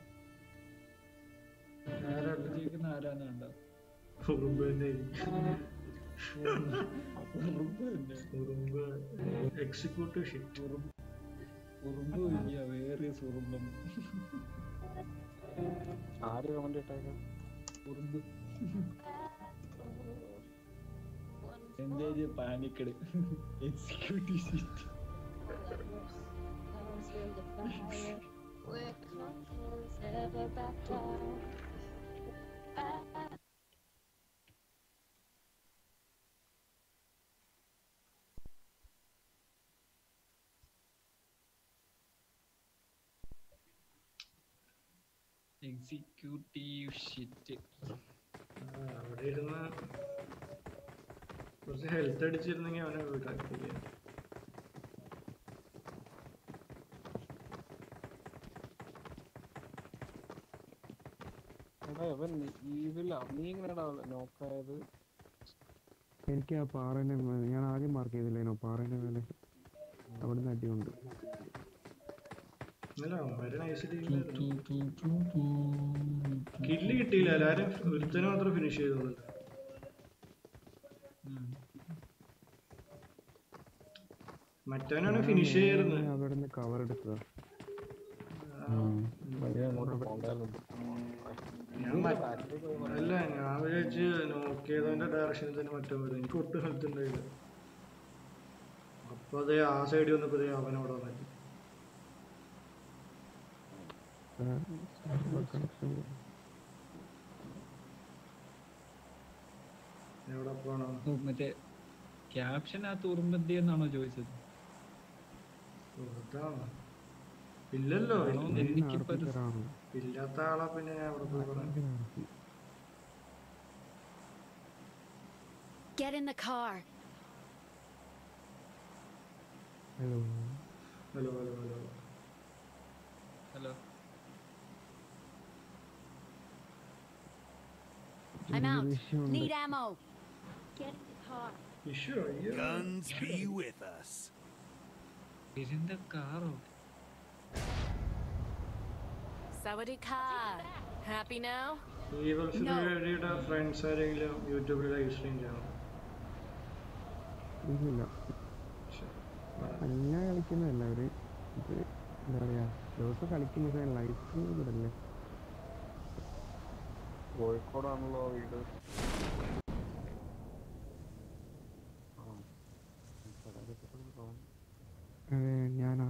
ജയിക്കുന്ന ആരാന്ന് കണ്ടോ ഉറുമ്പ് തന്നെ ഉറുമ്പ് തന്നെ ഉറുമ്പ് എക്സിക്യൂട്ടീവ് ഷിറ്റ് ഉറുമ്പ് ഉറുമ്പ് ഇല്ല വേറെ സുറുമ്പം ആര് കമന്റ് ഇട്ടേക്കാം ഉറുമ്പ് എന്തേജ് panicked executive seat executive shit അവിടെ ഇരുന്ന് കുറച്ച് ഹെൽത്ത് അടിച്ചിരുന്നെങ്കിൽ അവനെ വീട്ടാക്കില്ല എടാ ഇവൻ ഈവിൽ നീ എങ്ങനെയാടാ നോക്കായത് എനിക്ക് ആ പാറേന്റെ മേലെ ഞാൻ ആദ്യം മാർക്ക് ചെയ്തില്ലേനോ പാറേന്റെ മേലെ അവിടുന്ന് അടിയുണ്ട് അല്ല അവന്മാര് നൈസ് കില്ല് കിട്ടിയില്ല എല്ലാരും ഒരുത്തനെ മാത്രം ഫിനിഷ് ചെയ്തോളൂ മറ്റവനാണ് ഫിനിഷ് ചെയ്യായിരുന്നത് അവിടുന്ന് കവർ എടുത്തതാ വലിയ അങ്ങോട്ട് പോണ്ടായിരുന്നു ഞാൻ മ- അല്ല ഞാൻ വിചാരിച്ച് നോക്കിയതിന്റെ ഡയറക്ഷനിൽ തന്നെ മറ്റോ വരും എനിക്ക് ഒട്ടും ഹെൽത്ത് ഉണ്ടായില്ല അപ്പൊ അതെ ആ സൈഡിൽ വന്നപ്പോ ദേ അവൻ അവിടെ വന്നു കണക്ഷൻ എവിടെ പോണോ മറ്റേ ക്യാപ്ഷനകത്ത് ഉറുമ്പന്തി എന്നാണോ ചോദിച്ചത് സുഹൃത്താണ് ഇല്ലല്ലോ ആണോ? ഇല്ല- എനിക്കിപ്പോ ഒരു- ആർപ്പിക്കറാണ് ഇല്ലാത്ത ആളെ പിന്നെ ഞാൻ അവിടെ പോയി പറയാം Get in the car. Hello hello hello hello hello I'm out. വിഷയമുണ്ട് Need ammo. Get in the car. Issue അയ്യോ Guns be with us. ഇരുന്ന കാറോ Sawadika. Happy now? ഈവൽ ഫിലിയുടെ ഫ്രണ്ട്സ് ആരെങ്കിലും യൂട്യൂബിൽ ലൈവ് സ്ട്രീം ചെയ്യണം ഇല്ല അല്ല കളിക്കുന്നതല്ല അവര് ഇത് എന്താ പറയാ ദിവസം കളിക്കുന്ന ലൈഫ് ഇവിടല്ലേ കോഴിക്കോടാണല്ലോ വീട് ആ. അതെ ഞാനാ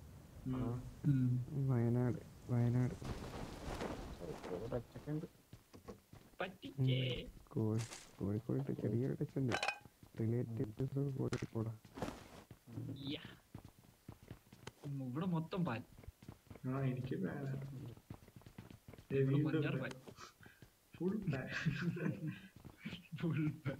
വയനാട് വയനാട് ഒരൊറ്റക്കുണ്ട് പറ്റിക്കേ കോഴി കോഴിക്കോട് ചെറിയൊരു ടച്ച് ഉണ്ട് റിലേറ്റീവ്സ് കോഴിക്കോടാ യ്യ. ഉം, ഇവിടെ മൊത്തം പാൻ ആ എനിക്ക് ദേ വീണ്ടും മഞ്ഞാറ് pan full full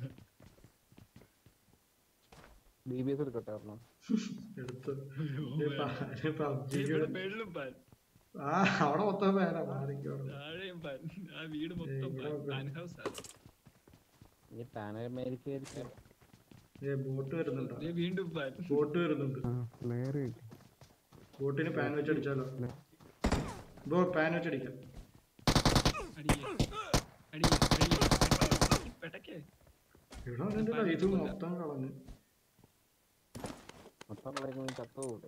D B S എടുക്കട്ടെ ഒരെണ്ണം എടുത്തു പബ്ജി വെള്ളും പാൻ ആ അവിടെ മൊത്തം പേരാ മാറിക്കോ താഴെയും പാൻ ആ വീട് മൊത്തം ഇവിടെ പാൻ നോക്ക്. പാൻ ഹൗസ് ആണ് ഈ പാൻ അമേരിക്ക ഏ ബോട്ട് വരുന്നുണ്ടോ ദേ വീണ്ടും പാൻ ബോട്ട് വരുന്നുണ്ട് ആ പ്ലെയർ കിട്ടി ബോട്ടിന് പാൻ വെച്ചടിച്ചാലോ ബ്രോ പാൻ വെച്ചടിക്കാം അടിയെ അടിയെ അടിയെ പെട്ടക്കേ എടാ അതിന്റെ ലൈഫ് മൊത്തം കളഞ്ഞു മൊത്തം കളിക്കുന്ന ചത്തുകൂടെ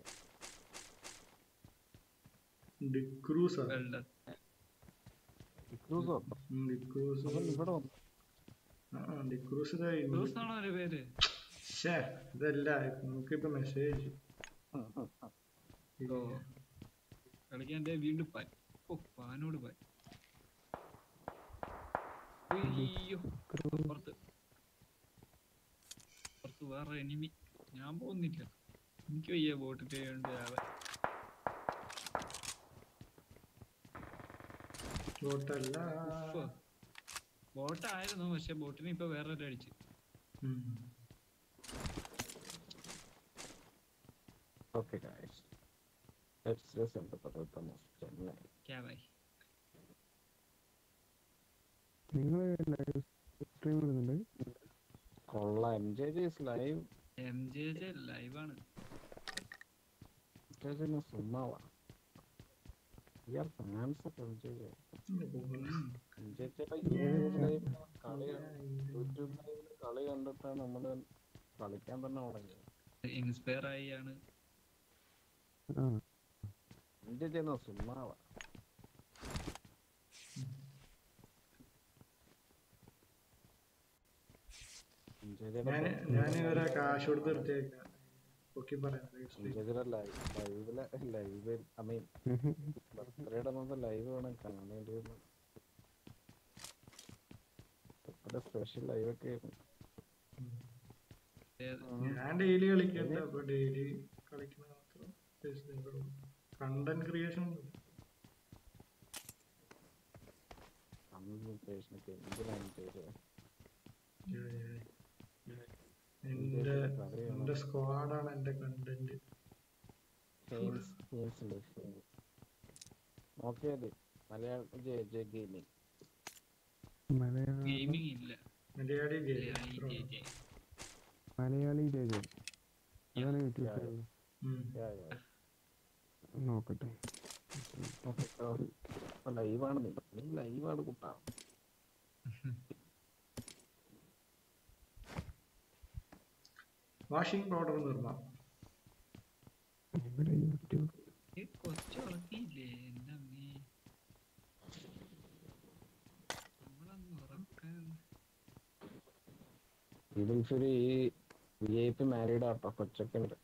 ഡിക്രൂസാ വെള്ളം ക്രൂസോ ഡിക്രൂസ് അവൻ ഇവിടെ വന്നു ആ ഡിക്രൂസ് ക്രൂസ് ആണോ ഒരു പേര് ഷേ ഇതല്ല നമുക്കിപ്പോ മെസ്സേജ് ഉം, ഉം, ഉം. ഓ കളിക്കാൻ ദേ വീണ്ടും പാൻ ഓ പാനോട് പാൻ അയ്യോ പുറത്ത് പുറത്ത് വേറെ എനിമി ഞാൻ പോകുന്നില്ല എനിക്ക് വയ്യ ബോട്ടിട്ട് ഉണ്ട് ആവാൻ ബോട്ടല്ല ബോട്ടായിരുന്നു പക്ഷെ ബോട്ടിനെ ഇപ്പൊ വേറെ ഒരു അടിച്ച് ഉം. Okay, guys. Let's listen to the most Chennai. ക്യാബായി നിങ്ങൾ ലൈവ് സ്ട്രീം ഇടുന്നുണ്ട് കൊള്ളാം M J J is live M J J ലൈവാണ് എം ജെ ജെ സുമ്മാവാ ഇയാൾ ഫാൻസ് ഒക്കെ M J J M J ജെയുടെ യൂട്യൂബ് ലൈവ് കളി യൂട്യൂബ് ലൈവിൽ കളി കണ്ടിട്ടാണ് നമ്മള് കളിക്കാൻ തന്നെ തുടങ്ങിയത് ഇൻസ്പയർ ആയി ആണ് ആ എം ജെ ജെ സുമ്മാവാ എം ജെ ഞാന് ഞാൻ ഇവരെ കാശ് കൊടുത്ത് നിർത്തിയേക്കാം പൊക്കി പറയാം എം ജെ ജെയുടെ ലൈവ് ലൈവിലെ ലൈവ് ഐ മീൻ ബർത്ത്ഡേയുടെ അന്നത്തെ ലൈവ് വേണം കാണേണ്ടി വന്നു സ്പെഷ്യൽ ലൈവ് ഒക്കെ ആയിരുന്നു ഞാൻ ഡെയിലി കളിക്കണ്ട അപ്പൊ ഡെയിലി കളിക്കുന്ന മാത്രം കണ്ടന്റ് ക്രിയേഷൻ അന്ന് പേഷ്യനൊക്കെ എന്തിനാണ് ചെയ്തത് എന്റെ എന്റെ സ്ക്വാഡാണ് എന്റെ കണ്ടന്റ് ഫെയിംസ് ഫെയിംസ് ഉണ്ട് ഫെയിംസ് നോക്കിയാൽ Malayalam J J gaming Malayala gaming ഇല്ല മലയാളി ഏ, I J J. Malayali J J അതാണ് YouTube Yeah. Channel yeah yeah നോക്കട്ടെ ലൈവാണ് നീ നീ ലൈവാണ് കുട്ടാ വാഷിംഗ് പൗഡർ നിർമ്മാണം ഇവിടെ യൂട്യൂബ് ഈ കൊച്ചു ഉറക്കിയില്ലേ എന്റെ അമ്മേ നമ്മളൊന്ന് ഉറക്കാൻ ഇതിൽസൊരു ഈ വി ഐ പി മാരീഡ് ആട്ടോ കൊച്ചൊക്കെ ഉണ്ട്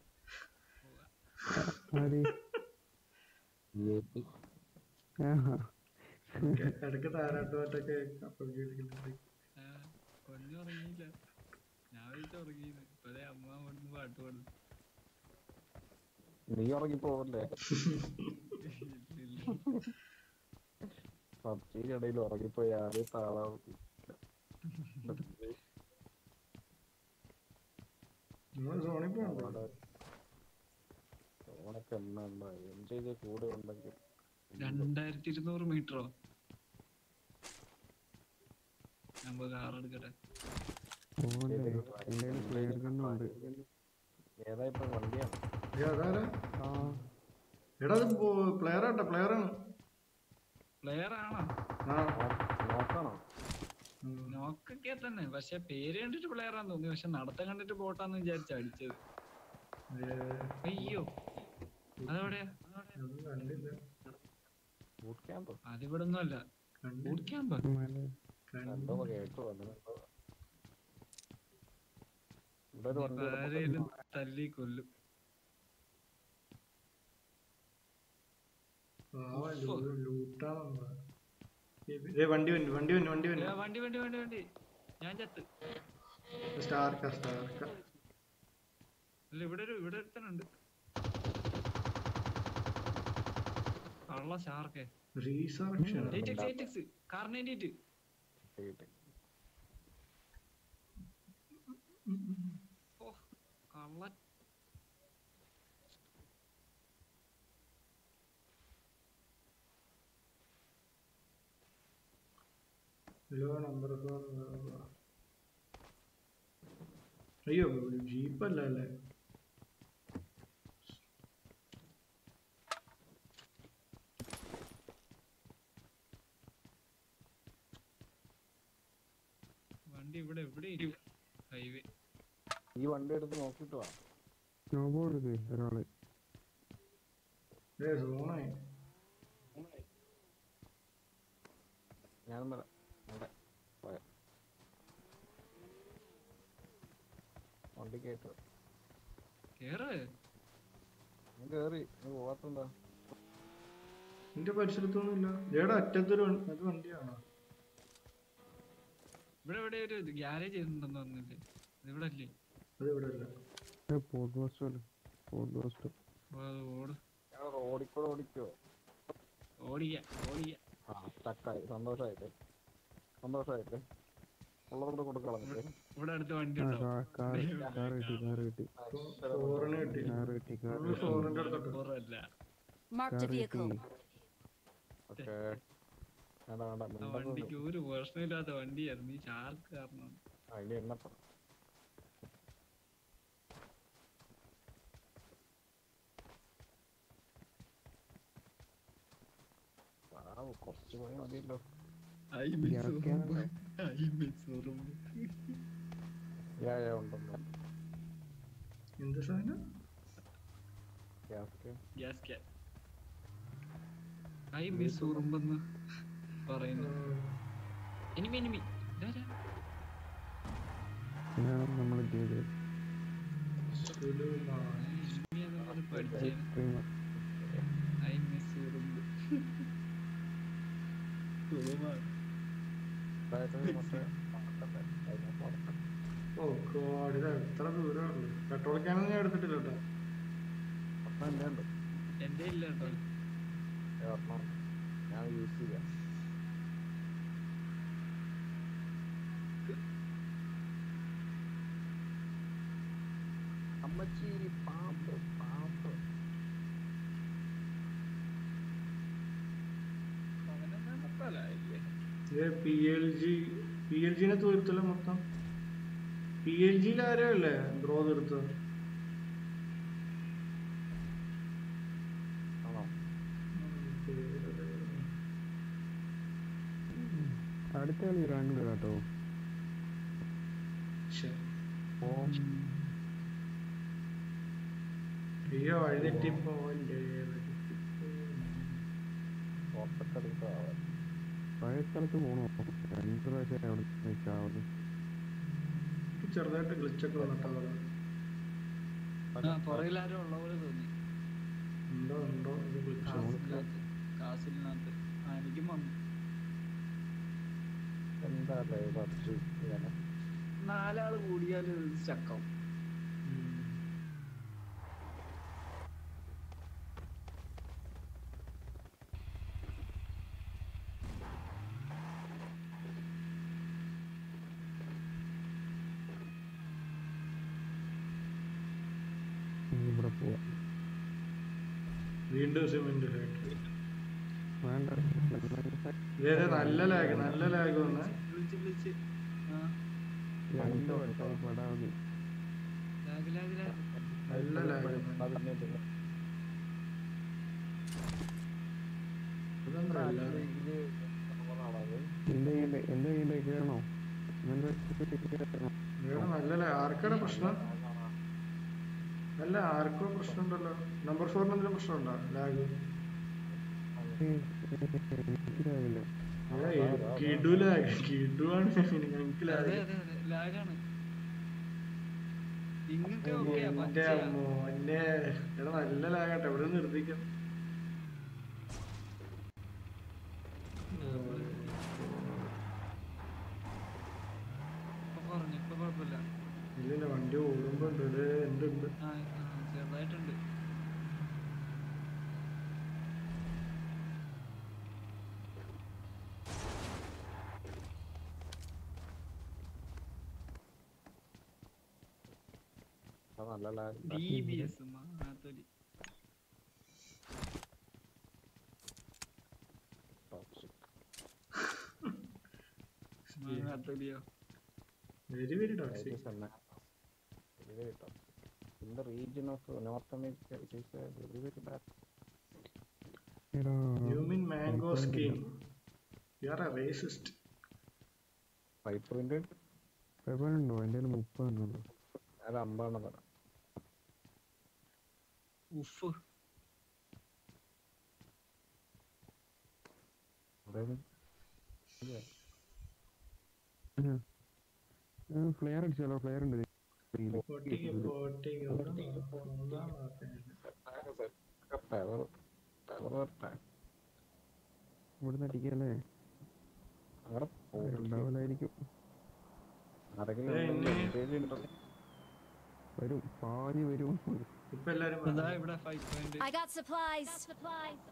ആര് വി ഐ പി ആഹാ ഇടയ്ക്ക് താരാട്ടുപാട്ടൊക്കെ അപ്പൊ കേൾക്കുന്നുണ്ട് ആ, കൊഞ്ഞ് ഉറങ്ങിയില്ല ഞാൻ വിളിച്ച് ഉറങ്ങിയത് ഇപ്പഴേ അമ്മ അവിടുന്ന് പാട്ട് പാടും നീ ഉറങ്ങി പോവല്ലേ ഇല്ല. പബ്ജിയുടെ ഇടയിൽ ഉറങ്ങിപ്പോയി ആദ്യം താളാവും നിങ്ങൾ സോണി പോകണ്ടോ ഓണൊക്കെ എന്നാ എം ചെയ്ത് കൂടെ ഉണ്ടെങ്കിൽ രണ്ടായിരത്തി ഇരുന്നൂറ് മീറ്ററോ നമ്മ കാർ എടുക്കട്ടെ പോകണ്ടേ എൻ്റെ പ്ലെയർ ഗണ്ണുണ്ട് ഏതാ ഇപ്പൊ വണ്ടിയാണ് ഏ, അതാരാ ആ എടാ അത് പ്ലെയർ ആട്ടെ പ്ലെയർ ആണ് പ്ലെയർ ആണോ ആ നോക്കണോ ഉം. നോക്കൊക്കെ തന്നെ പക്ഷെ പേര് കണ്ടിട്ട് പ്ലെയർ ആന്ന് തോന്നി പക്ഷെ നടത്തം കണ്ടിട്ട് ബോട്ടാന്ന് വിചാരിച്ച അടിച്ചത് ഏ, അയ്യോ അതെവിടെയാ ഒന്നും കണ്ടില്ല ബൂട്ട് ക്യാമ്പ് അതിവിടെ ഒന്നും അല്ല കണ്ടി ബൂട്ട് ക്യാമ്പ് മല എന്തോ കേട്ടോ അതിനെന്തോ ഇവിടെ ഒരു വണ്ടി ആരേലും തല്ലി കൊല്ലും ലൂട്ടാണെന്നാ ഏ വണ്ടി വന്നു വണ്ടി വന്നു വണ്ടി ഏ, വന്നു വണ്ടി വണ്ടി വണ്ടി വണ്ടി ഞാൻ ചത്ത് സ്റ്റാർക്ക സ്റ്റാർക്ക അല്ല ഇവിടെ ഒരു ഇവിടെ ഒരുത്തനുണ്ട് കള്ള ഷാർക്കേ resurrection eight eight X car ninety eight കിട്ടി. ഓ കള്ളൻ ഹലോ നമ്പർ അയ്യോ ജീപ്പല്ല അല്ലേ വണ്ടി ഇവിടെ എവിടെ ഹൈവേ ഈ വണ്ടി എടുത്ത് നോക്കിട്ട് വാ സ്നോബോർഡ് എടുക്ക് ഒരാള് ഏ സോണായി ഞാൻ വരാം അവിടെ പോയ വണ്ടി കേട്ടു കേറ് നീ കേറി നീ പോവാത്തെന്താ എന്റെ പരിസരത്തൊന്നുമില്ല ഇതേടെ അറ്റത്തൊരു വണ്ടി- അത് വണ്ടിയാണോ ഇവിടെ എവിടെ ഒരു ഗ്യാരേജ് ഉണ്ടെന്ന് പറഞ്ഞില്ലേ ഇവിടെ അല്ലേ അത് ഇവിടെ അല്ല പോഡ് പോസ്റ്റ് അല്ലേ പോഡ് പോസ്റ്റ് ഓ, അത് ഓട് ഞാൻ റോഡിൽ കൂടെ ഓടിക്കോ ഓടിക്ക ഓടിക്ക ആ സ്റ്റക്കായി സന്തോഷായില്ലേ സന്തോഷായില്ലേ ഉള്ളതുകൊണ്ട് കൊടുക്കളഞ്ഞിട്ട് ഇവിടെ അടുത്ത് വണ്ടി ആ ഉണ്ടോ കാർ കാർ കിട്ടി കാർ കിട്ടി ഫോറിന് കിട്ടി കാർ കിട്ടി കാർ നമ്മള് ഫോറിന്റെ അടുത്തോട്ട് ഓറല്ല Marked a കാർ vehicle. കിട്ടി ഓക്കേ വേണ്ട വേണ്ട ആ മിണ്ടൊന്നും വണ്ടിക്ക് ഒരു പ്രശ്നമില്ലാത്ത വണ്ടിയായിരുന്നു ഈ ഷാർക്ക് കാരണം ആ ഇനി എണ്ണപ്പം ആ കുറച്ച് പണി മതിയല്ലോ ഐ ഗ്യാസ് മിസ് ക്യാനല്ലേ? ഐ മിസ് യാ യാ ഉണ്ടല്ലോ എന്ത് സാധനം gas can gas can I miss ഉറുമ്പെന്ന് പറയുന്നു എനിമി എനിമി ഇതാരാ? ഇതാണ് നമ്മൾ ചെയ്തത് ഒരു എനിമി എന്ന് പറഞ്ഞ് പഠിച്ചേ സ്ട്രീമർ ഐ മിസ് ഉറുമ്പ് ഉറുമ്പാണ്. അതായത് മറ്റേ നടക്കട്ടെ അതിനെ നടക്കട്ടെ ഓ ഗോഡ് ഇത് എത്ര ദൂരമുള്ളു പെട്രോൾ ക്യാനൊന്നും ഞാൻ എടുത്തിട്ടില്ല കേട്ടോ അപ്പം എൻ്റെ ഉണ്ട് എന്റെ ഇല്ല കേട്ടോ ഒരെണ്ണം ഞാൻ യൂസ് ചെയ്യാം അമ്മച്ചി പാമ്പ് പാമ്പ് അവനെന്നാ മൊത്തമല്ലേ ഇത് P L G P L ജിനെ തീർത്തല്ലോ മൊത്തം പി എൽ ജിയിൽ ആരല്ലേ ബ്രോ തീർത്തത് ആണോ അടുത്ത കളി റാങ്ക് കേട്ടോ ശ്ശെ. ഓ അയ്യോ വഴി തെറ്റിപ്പോവല്ലേ പുറത്തൊക്കെ പഴയ സ്ഥലത്ത് പോണോ രണ്ട് പ്രാവശ്യം അവിടെ നിൽക്കാവുന്നു ചെറുതായിട്ട് ഗ്ലിച്ചൊക്കെ വന്നിട്ടോ ആ പുറകിലാരും ഉള്ള പോലെ തോന്നി ഉണ്ടോ ഉണ്ടോ ഇത് glitch ആണ്. കാസിലിനകത്ത് കാസിലിനകത്ത് ആ എനിക്കും വന്നു എന്താ പബ്ജി ഇങ്ങനെ നാലാള് കൂടിയാല് ചക്കാവും ഉം. ഇനി ഇവിടെ പോവാം വീണ്ടും സിമെന്റ് ഫാക്ടറി വേണ്ട ഇതേ നല്ല ലാഗ് നല്ല ലാഗ് വന്നേ വിളിച്ച് വിളിച്ച് ആ രണ്ട് വട്ടമായി പെടാതെ ലാഗ് ലാഗ് ലാഗ് നല്ല ലാഗ് പതിനെട്ടില്ല ഇതെന്താ lag? ഇത് നമ്മളാണത് എന്റെ കയ്യില് എന്റെ കയ്യിലെ കയറണോ എന്റെ കയറണോ ഇവിടെ നല്ല lag. ആർക്കാണ് പ്രശ്നം അല്ല ആർക്കോ പ്രശ്നമുണ്ടല്ലോ നമ്പർ ഫോറിന് എന്തെങ്കിലും പ്രശ്നമുണ്ടോ ലാഗ് എനിക്കില്ല കിഡു ലാഗ് കിഡു ആണ് ഞങ്ങൾക്ക് അതെ ലാഗ് അതെ അതെ ലാഗാണ് ഇങ്ങൊക്കെ ഓക്കെ എന്റെ മോനെ എടാ നല്ല ലാഗാട്ടെ എവിടെ നിർത്തിക്കാം ഇപ്പൊ പറഞ്ഞു ഇപ്പൊ കുഴപ്പമില്ല ഇല്ലില്ല വണ്ടി ഓടുമ്പോ ഉണ്ട് ഇത് ഉണ്ട് ഉണ്ട് ആ ആ, ചെറുതായിട്ടുണ്ട് പക്ഷെ നല്ല lag ഉണ്ട്. ഡി ബി എസ് മാത്തൊലി Toxic. മാത്തൊലിയോ very very It toxic is a map. Very, very toxic. In the region of North America, it is a very, very bad. എടാ you mean mango skin you are a racist Five pointed, പെപ്പറുണ്ടോ എൻ്റെ കയ്യിൽ മുപ്പതെണ്ണുള്ളൂ അത് അമ്പാണ് തരാം ഉഫ് അതായത് flare അടിച്ചാലോ flare ഉണ്ട് ഇതില്. പൊട്ടിക്ക് പൊട്ടിക്ക് power power ഇവിടുന്ന് അടിക്കല്ലേ അങ്ങനെ ഉണ്ടാവില്ലായിരിക്കും ആരെങ്കിലും ഏയ് ഉണ്ടെങ്കിൽ ഇനി- message ഉണ്ടോ? വരും പാഞ്ഞ് വരും ഇപ്പൊ എല്ലാരും അതാ ഇവിടെ five point I got supplies. supplies.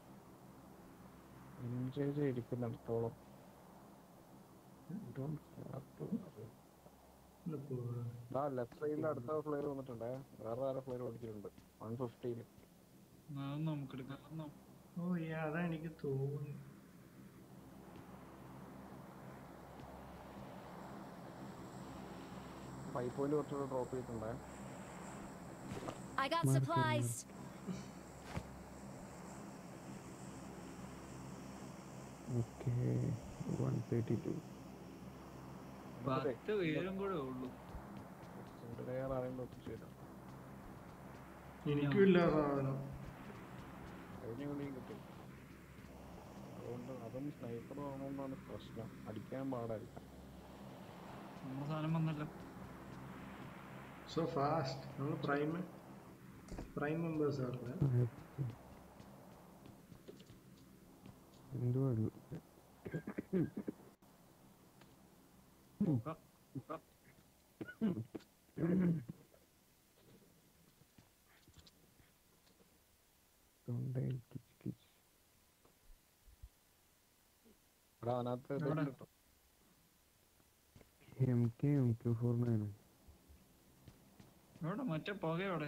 Message ഇരിക്കുന്നിടത്തോളം Don't have to worry. ദാ ലെഫ്റ്റ് സൈഡിൽ അടുത്ത ഫ്ലെയർ വന്നിട്ടുണ്ടേ വേറെ ആരോ ഫ്ലെയർ ഓടിച്ചിട്ടുണ്ട് വൺ ഫിഫ്റ്റിയിൽ അതൊന്നും നമുക്ക് എടുക്കാം ഓ ഈ അതാ എനിക്ക് തോന്നി ഫൈവ് പോയിന്റ് കുറച്ചുകൂടെ ഡ്രോപ്പ് ചെയ്തിട്ടുണ്ടേ I got Market, supplies. Okay one thirty two പത്ത് പേരും കൂടെ ഉള്ളു സിംഗിൾ എയർ ആരെങ്കിലും ഒപ്പിച്ചു തരാം എനിക്കും ഇല്ല ആ സാധനം കഴിഞ്ഞ കളിയും കിട്ടി അതുകൊണ്ട് അതും സ്നൈപ്പർ ആണെന്നാണ് പ്രശ്നം അടിക്കാൻ പാടായിരിക്കും നമ്മുടെ സാധനം വന്നല്ലോ സോ ഫാസ്റ്റ് നമ്മൾ പ്രൈം പ്രൈം മെമ്പേഴ്സ് ആണ് എന്തുവാ ഇത്? നോക്കാം നോക്കാം. തൊണ്ടയിൽ കിച്ച് കിച്ച് ഇവിടെ അതിനകത്ത് ഇത് എവിടെ? കിട്ടും M K M Q four nine എവിടെ മറ്റേ പുക എവിടെ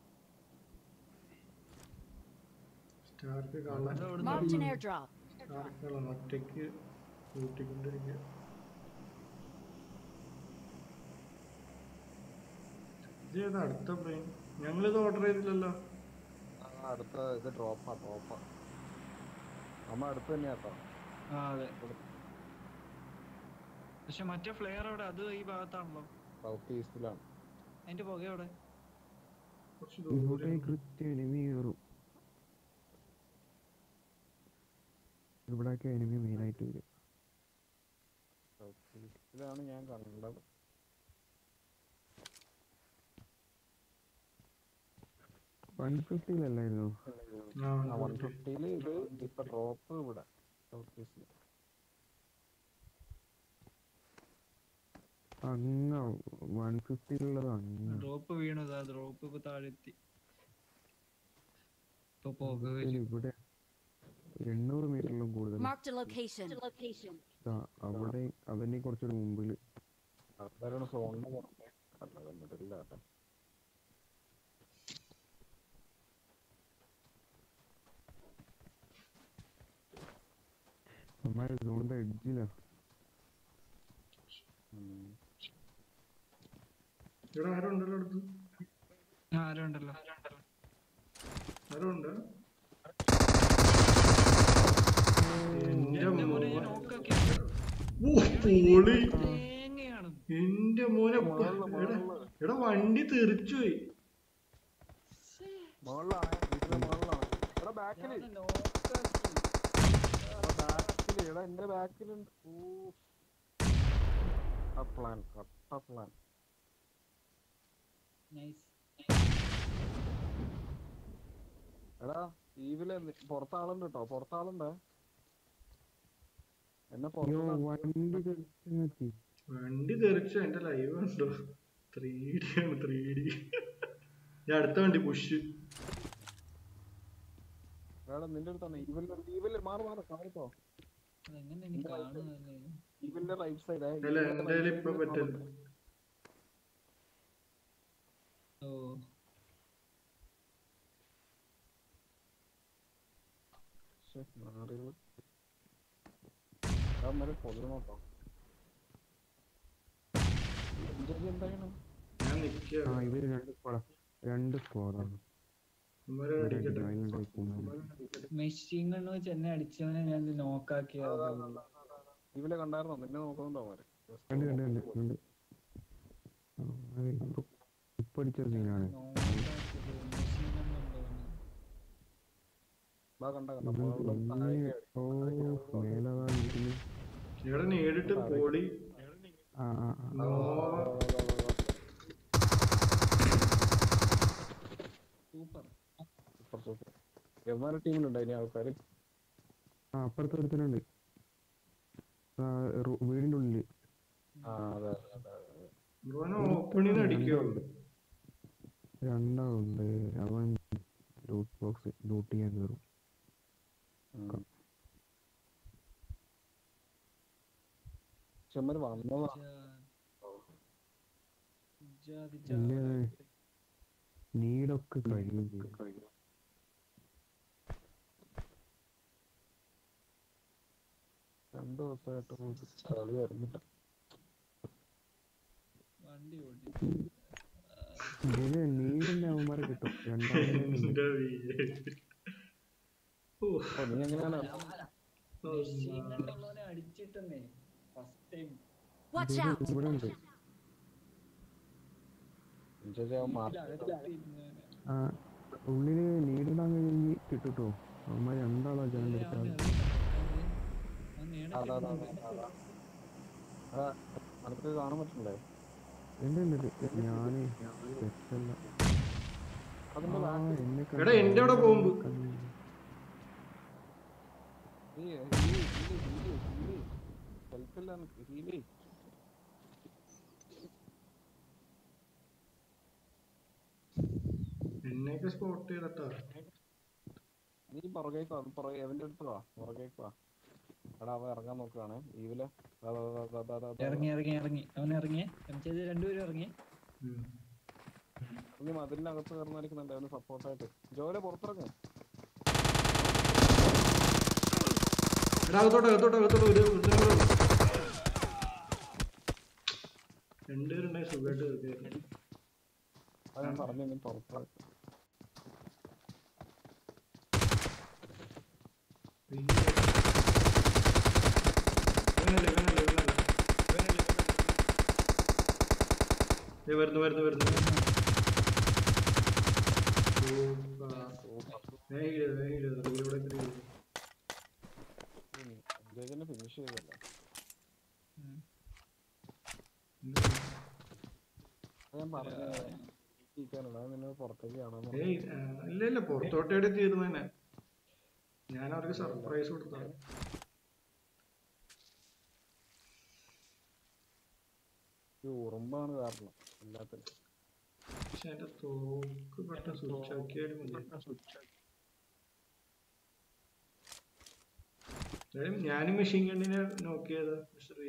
സ്റ്റാർക്ക് കള്ളൻ അത് എവിടുന്ന് Marked an airdrop. സ്റ്റാർക്ക് കള്ളൻ ഒറ്റയ്ക്ക് കൂട്ടിക്കൊണ്ടിരിക്കുക ഇത് ഏതാ അടുത്ത പ്ലെയിൻ ഞങ്ങളിത് ഓർഡർ ചെയ്തില്ലല്ലോ ആ, അടുത്ത ഇത് ഡ്രോപ്പാ ഡ്രോപ്പാ നമ്മ അടുത്ത് തന്നെയാ കേട്ടോ ആ അതെ പക്ഷെ മറ്റേ ഫ്ലെയർ എവിടെ അത് ഈ ഭാഗത്താണല്ലോ സൗത്ത് ഈസ്റ്റിലാണ് അതിന്റെ പുക എവിടെ കുറച്ച് ഇവിടെ ദൂരം കൃത്യം എനിമി കയറും ഇവിടെയൊക്കെ എനിമി മെയിനായിട്ട് വരും സൗത്ത് ഈസ്റ്റിലാണ് ഞാൻ കണ്ടത് വൺ ഫിഫ്റ്റിയിലല്ലായിരുന്നു ആ വൺ ഫിഫ്റ്റിയില് ഇത് ഇപ്പൊ ഡ്രോപ്പ് ഇവിടെ സൗത്ത് ഈസ്റ്റിൽ അങ്ങ വൺ ഫിഫ്റ്റിയിലുള്ളത് അങ്ങ ഡ്രോപ്പ് വീണതാ ഡ്രോപ്പ് ഇപ്പൊ താഴെത്തി ഇപ്പൊ പുക ഇതിൽ വരും ഇവിടെ എണ്ണൂറ് മീറ്ററിലും കൂടുതൽ Marked a location. location. ദാ അവിടെ അതിനെ കുറച്ചൊരു മുമ്പിൽ അതാണ് സോണിന് പുറമെ അല്ല കണ്ടിട്ടില്ല കേട്ടോ നമ്മുടെ സോണിന്റെ എഡ്ജിലാ ഉം. ഇവിടെ ആരും ഉണ്ടല്ലോ അടുത്ത് ആ, ആരും ഉണ്ടല്ലോ ആരും ഉണ്ട് എന്റെ എന്റെ മോനെ ഞാൻ മോനെ നോക്കൊക്കെ ഓ, പൊളി തേങ്ങയാണ് എന്റെ മോനെ പ- മുകളില്, എടാ മുകളില്. എടാ വണ്ടി തെറിച്ചുപോയി മുകളിലാണ് വീട്ടിലെ മുകളിലാണ് എടാ ബാക്കില് ഞാൻ നോക്കാക്കി. എടാ ബാക്കില് എടാ എന്റെ ബാക്കിലുണ്ട് ഓ കട്ട പ്ലാൻ കട്ട പ്ലാൻ Nice. എടാ ഈവില് പുറത്താളുണ്ട് കേട്ടോ പുറത്താളുണ്ട് എന്നെ അയ്യോ പുറത്ത് വണ്ടി തെറ്റി വണ്ടി തെറിച്ചു എന്റെ ലൈവ് ഉണ്ടോ ത്രീ ഡി ആണ് ത്രീ ഡി ഞാൻ അടുത്ത വണ്ടി പുഷ് എടാ നിന്റെ അടുത്താണ് ഈവില് ഈവില് മാറി മാറി കാണിക്കോ അതെങ്ങനെ എനിക്ക് കാണുന്നതല്ലേ ഈവിലിന്റെ റൈറ്റ് സൈഡ് അല്ല എന്റെ കയ്യിൽ ഇപ്പൊ പറ്റില്ല ഓ ശ്ശെ, നാറികള്. ആ അന്നേരം കൊല്ലം നോക്കാം ഇഞ്ചി എന്തായാലും ഞാൻ നിക്കുക ആ ഇവര് രണ്ട് സ്ക്വാഡാ രണ്ട് സ്ക്വാഡാണ് ഇവരെ അടിക്കട്ടെ മെഷീൻ കണ്ണ് വെച്ച് എന്നെ അടിച്ചവനെ ഞാൻ നോക്കാക്കിയത് ഇവലെ കണ്ടായിരുന്നോ നിന്നെ നോക്കുന്നുണ്ടോ അവര് കണ്ട് കണ്ട് കണ്ട് കണ്ട് ആ, അത് ഇപ്പൊ ഇപ്പൊ അടിച്ചൊരു സീനാണ് മെഷീൻ കണ്ണുണ്ടോ ബാ കണ്ട കണ്ട ഇത് അപ്പൊ അവിടെ പിന്നെ താഴേക്ക് ഓ മേലവാ ഇരിക്കുന്നു ഇവിടെ നേരിട്ട് പോടി ആ ആ ആ നോ സൂപ്പർ സൂപ്പർ സൂപ്പർ എവന്മാരുടെ ടീമിലുണ്ടോ ഇനി ആൾക്കാര് ആ അപ്പുറത്ത് ഒരുത്തനുണ്ട് ആ, റൂ- വീടിന്റെ ഉള്ളില് ആ അതെ അതെ അതെ ബ്രോനെ ഓപ്പണിന്ന് അടിക്കോ രണ്ടാളുണ്ട് അവൻ ലൂട്ട് ബോക്സ് ലൂട്ട് ചെയ്യാൻ കയറും ഉം. ചെമ്മര് വന്നതാ ജാതി ഇല്ല ജാതി നീടൊക്കെ കഴിയും ചെയ്യും രണ്ടു ദിവസമായിട്ട് കളി വരുന്നില്ല വണ്ടി ഓടി ഇതില് നീടിന്റെ അവന്മാരെ കിട്ടും രണ്ടാമത് എന്റെ വീട്. ഓ, ഓ നീ എങ്ങനെയാണ് മെഷീൻ കണ്ണുള്ളവനെ അടിച്ചിട്ടെന്നേ ഫസ്റ്റ് ടൈം Watch ഇവിടെ out! ഇവിടെ ഉണ്ട് ചേച്ചി അവൻ മാറ്റി ആ ഉള്ളില് നീടിടാൻ കഴിഞ്ഞ് കിട്ടുട്ടോ അവന്മാർ രണ്ടാളാ ജനം എടുത്താൽ അതാ അതാ അതാ, അതാ അതാ അനക്ക് കാണാൻ പറ്റില്ലേ ഉണ്ട് ഉണ്ട് ഉണ്ട്. ഞാന് തെറ്റല്ല അതിന്റെ ആ back എന്നെ എടാ എന്റെ അവിടെ ബോംബ് നീ ഹീലി ഹീലി ഹീലി ഹീലി ഹെൽപ്പില്ല എനിക്ക് ഹീലി എന്നെയൊക്കെ സ്പോട്ട് ചെയ്തട്ടാ നീ പുറകേക്ക് വാ പുറകെ അവന്റെ അടുത്ത് വാ പുറകേക്ക് വാ എടാ അവൻ ഇറങ്ങാൻ നോക്കുകയാണ് ഈവില് ദാ, ദാ, ദാ, ദാ, ദാ, ദാ, ദാ. ഇറങ്ങി ഇറങ്ങി ഇറങ്ങി അവൻ ഇറങ്ങിയേ ചെയ്ത് രണ്ടുപേരും ഇറങ്ങി നീ മതിലിനകത്ത് കയറുന്നായിരിക്കുന്നുണ്ട് അവന് സപ്പോർട്ടായിട്ട് ജോലെ പുറത്തിറങ്ങ് എടാ അകത്തോട്ട് അകത്തോട്ട് അകത്തോട്ട് ഒരു ഒരുത്തനും കൂടെ ഉണ്ട്. രണ്ടുപേരുണ്ടായി സുഖമായിട്ട് തീർക്കായിരുന്നു അത് ഞാൻ പറഞ്ഞു നീ പുറത്തിറങ്ങ് ഇവനല്ലേ, ഇവനല്ലേ, ഇവനല്ലേ. ഇവനല്ലേ, ഇവനല്ലേ. ദേ വരുന്നു വരുന്നു വരുന്നു സൂപ്പർ. വേഗം ഇട്, വേഗം ഇട്. റീലോഡ് ഒക്കെ ചെയ്തു. ജയജനെ ഫിനിഷ് ചെയ്തല്ലേ അത് ഞാൻ പറഞ്ഞു ഇരിക്കാനുണ്ട് അത് നിന്നെ പുറത്തേക്ക് കാണാൻ ഏയ് ആ, ഇല്ല ഇല്ല പുറത്തോട്ട് എവിടെ തീർന്നേനെ ഞാൻ അവർക്ക് സർപ്രൈസ് കൊടുത്താണ് ഈ ഉറുമ്പാണ് കാരണം എല്ലാത്തിനും പക്ഷെ എന്റെ തോക്ക് പെട്ടെന്ന് സ്വിച്ച് ആക്കിയാലും മതി ഏതായാലും ഞാനും മെഷീൻ ഗണ്ണിനെ നോക്കിയതാ മിസ്റ്റർ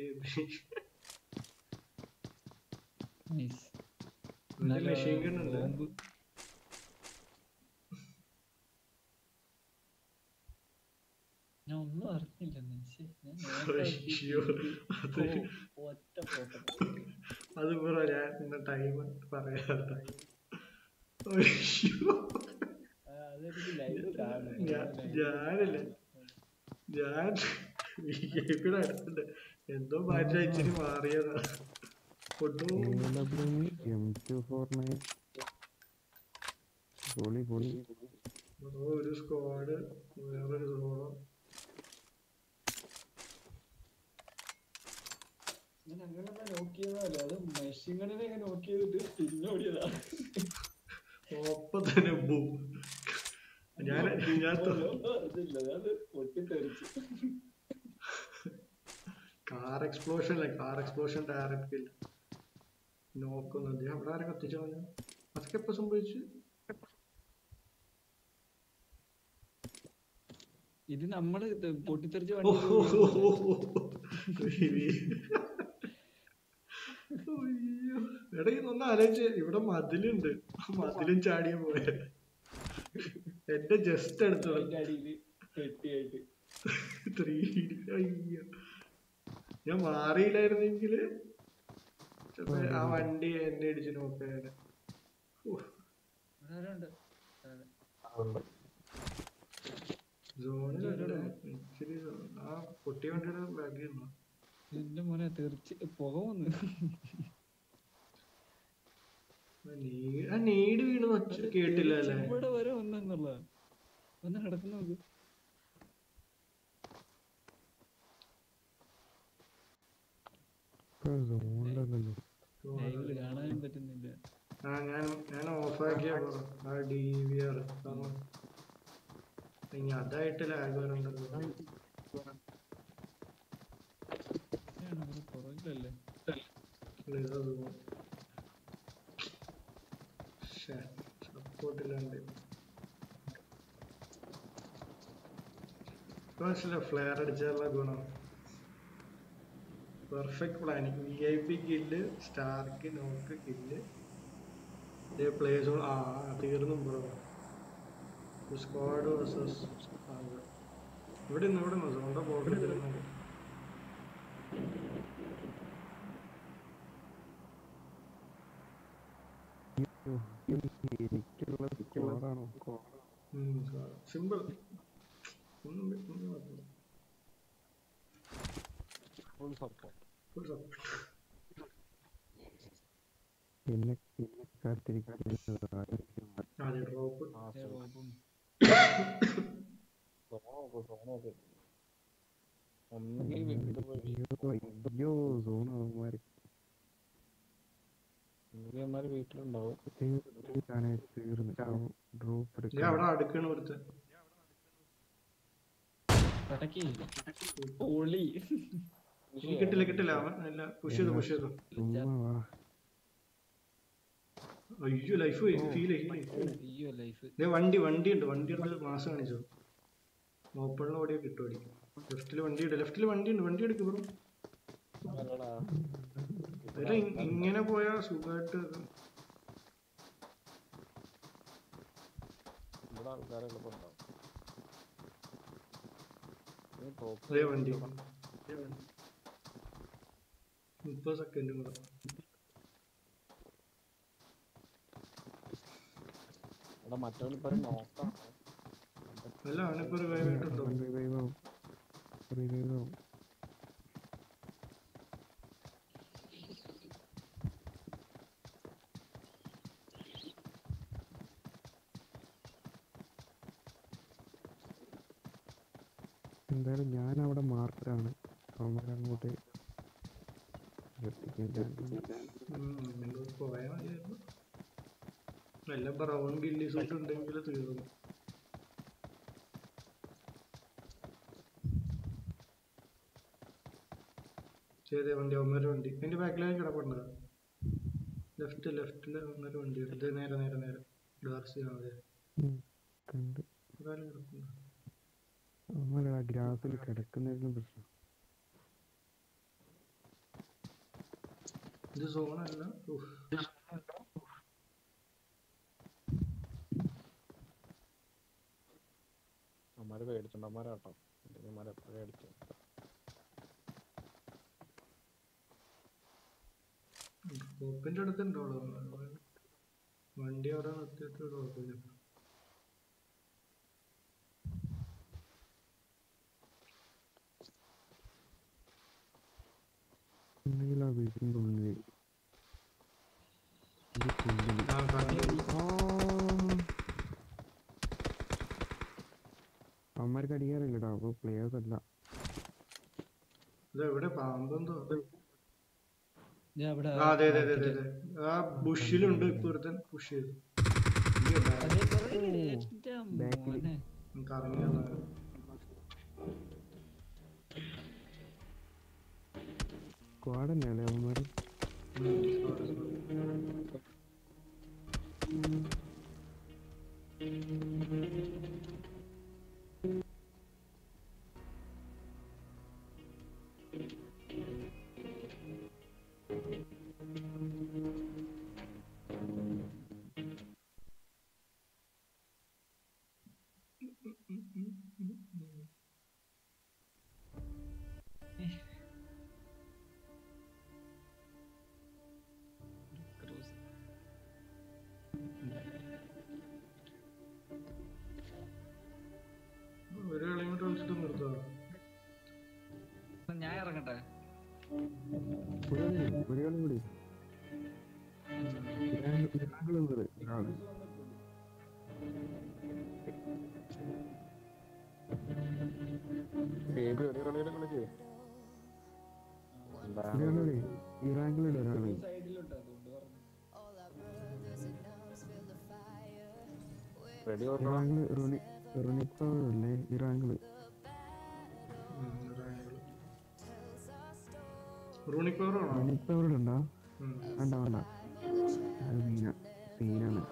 നൈസ് മെഷീൻ ഗൺ ഉണ്ട് ബോംബ് ഞാൻ ഒന്നും അറിഞ്ഞില്ല മനുഷ്യ ഞാൻ അയ്യോ, അത് ഒറ്റ ഫോട്ടോ അത് പറ ഞാൻ ഇന്ന ടൈം പറയാത്ത അയ്യോ അതെനിക്ക് ലൈവ് ഞാൻ- ഞാനില്ല ഞാൻ ഇവിടെ അടുത്തുണ്ട് എന്തോ മാറ്റി അയച്ചിട്ട് മാറിയതാ ഒട്ടും എം ടു ഫോർ നയൻ പൊളി പൊളി ബ്രോ ഒരു സ്ക്വാഡ് വേറൊരു സോളോ ഞാൻ അങ്ങനെ നോക്കിയതല്ല അത് മെഷീൻ ഗണ്ണിനെ നോക്കി ചെയ്തിട്ട് പിന്നോടിയതാ ഒപ്പം തന്നെ ബൂ ഞാൻ ഞാൻ അറിഞ്ഞില്ല ഞാൻ പൊട്ടിത്തെറിച്ചു കാർ എക്സ്പ്ലോഷൻ അല്ലേ കാർ എക്സ്പ്ലോഷൻ ഡയറക്റ്റ് ഇല്ല നോക്കുന്നത് അവിടെ ആരെ കത്തിച്ചു കളഞ്ഞു അതൊക്കെ എപ്പോ സംഭവിച്ചു ഇത് നമ്മള് ഇത് പൊട്ടിത്തെറിച്ച ഓ, വണ്ടി ഓ, ഓ, ഓ, ഓ. അയ്യോ. എടാ ഇതൊന്ന് ആലോചിച്ച് ഇവിടെ മതിലുണ്ട് ആ മതിലും ചാടിയ പോയ എന്റെ ജസ്റ്റ് അടുത്തുള്ള അതിന്റെ അടിയില് പെട്ടിയായിട്ട് ത്രീ അയ്യോ ഞാൻ മാറിയില്ലായിരുന്നെങ്കിൽ ആ വണ്ടി എന്നെ ഇടിച്ച് നോക്കാണ് ഇവിടെ ആരുണ്ട് അതുകൊണ്ട് സോണിലല്ല ഇച്ചിരി ആ പൊട്ടിയ വണ്ടിയുടെ ബാഗിൽ നിന്നു എന്റെ മോനെ തെറിച്ച് പുക വന്ന് ആ നീട് വീണ് ഒച്ച കേട്ടില്ല അല്ലേ ഇവിടെ വരെ വന്നെന്നുള്ള വന്ന് കിടക്കുന്ന നോക്ക് ഇപ്പൊ സോണിലല്ലോ ലൈവില് കാണാനും പറ്റുന്നില്ല ആ ഞാൻ ഞാൻ ഓഫാക്കിയ ആ ഡി വി ആർ ഇനി അതായിട്ട് ലാഗ് വരണ്ടല്ലോ ഇതാണ് ഇവിടെ പുറകിലല്ലേ സപ്പോർട്ടില്ലാണ്ട് മനസ്സിലായി ഫ്ലെയർ അടിച്ചാലുള്ള ഗുണം perfect planning V I P kill Stark നോക്ക് കില്ല് പ്ലേ സോൺ ആ തീർന്നു ബ്രോ സ്ക്വാഡ് വേഴ്സസ് ഇവിടെ നിന്ന് ഇവിടെ നിന്ന് സോണിന്റെ ബോർഡിൽ തരുന്നുണ്ട് എനിക്കുള്ള സ്കോറാണോ സിമ്പിൾ ഒന്നും ഒന്നും കുഴപ്പമില്ല ഫുൾ സപ്പോർട്ട് Full support. എന്നെ എന്നെ കാത്തിരിക്കുന്നത് അതെ ഡ്രോപ്പ് ആ ഏ, റോബും. സോണോക്ക് സോണോക്ക് ഒന്നെങ്കിൽ വീട്ടിൽ പോയി അയ്യോ സോൺ അവന്മാര് ഒന്നെങ്കിൽ അമ്മമാര് വീട്ടിലുണ്ടാവും തീർന്ന് ഡ്രോപ്പ് ദേ അവിടെ അടുക്കണ ഒരുത്ത പടക്കി പൊളി ഇനി കിട്ടില്ല കിട്ടില്ല അവൻ അല്ല പുഷ് ചെയ്തു പുഷ് ചെയ്തു ചുമ്മാ അയ്യോ ലൈഫ് ഫീൽ ചെയ്യും അയ്യോ ലൈഫ് ദേ വണ്ടി വണ്ടി ഉണ്ട് വണ്ടി എടുത്ത് മാസം കാണിച്ചു ഓപ്പണിൽ ഓടിയോ കിട്ടും അടി ലെഫ്റ്റിൽ വണ്ടി ഉണ്ട് ലെഫ്റ്റിൽ വണ്ടി ഉണ്ട് വണ്ടി എടുക്കും ബ്രോ അല്ലടാ ഇവരെ ഇ- ഇങ്ങനെ പോയാ സുഖമായിട്ട് ഇവിടെ ആൾക്കാരെ എളുപ്പമുണ്ടാവും ഈ ടോപ്പ് ദേ വണ്ടി മുപ്പത് സെക്കൻഡ് കൂടെ ഇവിടെ മറ്റവൻ ഇപ്പൊ നോക്കാം അല്ല അവനിപ്പോ റിവൈവ് ആയിട്ടുണ്ടോ റിവൈവ് ആവും റിവൈവ് ആവും എന്തായാലും ഞാൻ അവിടെ മാർക്കറാണ് അവന്മാരങ്ങോട്ട് എത്തിക്കില്ല ഉം, പോയാ മതിയായിരുന്നു വല്ല ബ്രൗൺ ഗില്ലി സൂട്ട് ഉണ്ടെങ്കിൽ തീർന്നു ചെയ്തേ വണ്ടി ഒന്നര വണ്ടി എന്റെ ബാക്കിലേക്ക് കിടപ്പുണ്ട് ലെഫ്റ്റ് ലെഫ്റ്റില് ഒന്നര വണ്ടി ഇത് നേരെ നേരെ നേരെ ഡാർസി അതെ കണ്ട് ഒരാൾ കിടപ്പുണ്ട് അവന്മാർ ആ ഗ്രാസിൽ കിടക്കുന്നതിനും പ്രശ്നം ഇത് സോണല്ല ഉഫ്. അമ്മമാര് പേടിച്ചിട്ടുണ്ട് അമ്മമാരാട്ടോ അല്ലെങ്കിൽ അമ്മമാരെ എപ്പോഴും അടിച്ചു സ്കോപ്പിന്റെ അടുത്തുണ്ടോ വണ്ടി അവിടെ നിർത്തിയിട്ട് കുഴപ്പമില്ല ഒന്നുകിൽ ആ വീട്ടിൻ്റെ ഉള്ളിൽ ഇത് പുല്ലില്. ആ കണ്ടു ആ. അവന്മാർക്ക് അടിക്കാറില്ലടാ അപ്പൊ പ്ലേയേഴ്സ് അല്ല ഇത് എവിടെ പാമ്പെന്തോ ഞാൻ അവിടെ ആ അതെ അതെ അതെ അതെ അതെ ആ ബുഷിലുണ്ട് ഇപ്പൊ ഒരുത്തൻ പുഷ് ചെയ്തു ഈ ഉണ്ടാ- അതേ പുറകില് എന്റെ മോനെ നമുക്ക് ഇറങ്ങി വന്നാ- സ്ക്വാഡ് തന്നെയല്ലേ അവന്മാര് ഉം, sorry, sorry. ഒരു കളിയും കൂടെ കളിച്ചിട്ട് നിർത്താം ഞാൻ ഇറങ്ങട്ടെ ഒരു കളി കൂടി, ഒരു കളി കൂടി ഇറാങ്കിൾ ഒരാള് ബേബി ഒരു കളിയിലും കളിക്കേ എന്താ ഒരു കളി കൂടി ഇറാങ്കിളിൽ ഒരാള് സൈഡിലുണ്ട് അതുകൊണ്ട് പറഞ്ഞു റെഡി ഓർക്കണം ഇറാങ്കിള് റുനി റുനിപ്പവറല്ലേ ഇറാങ്കിള് റൂണിക്കോറാണോ റുനിപ്പവർ ഉണ്ടോ വേണ്ട വേണ്ട അത് സീന സീനാണ്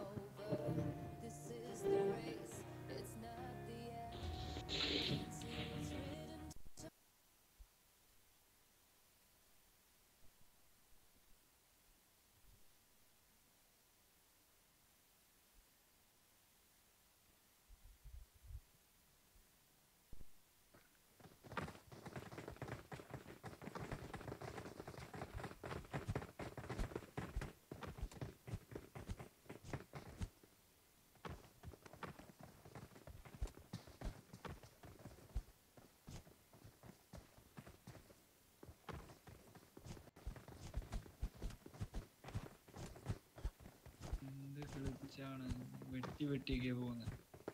എന്ത് കളിച്ചാണ് വെട്ടി വെട്ടിയൊക്കെ പോകുന്നത്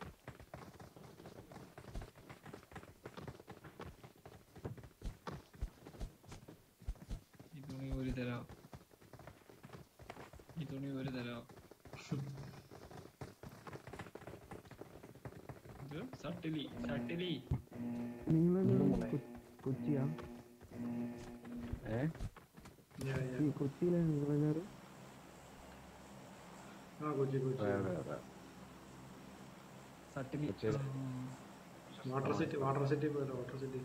ഈ തുണി ഒരു തരാം ഈ തുണി ഒരു തരാം ഇത് സട്ടിലി സട്ടിലി നിങ്ങളെല്ലാവരും കൊ- കൊച്ചിയാ ഏ ഈ കൊച്ചിയിലാണ് നിങ്ങളെല്ലാവരും ആ കൊച്ചി കൊച്ചി അതെ അതെ സട്ടിലി കൊച്ചിയില്. വാട്ടർ സിറ്റി വാട്ടർ സിറ്റി പോലെ വാട്ടർ സിറ്റി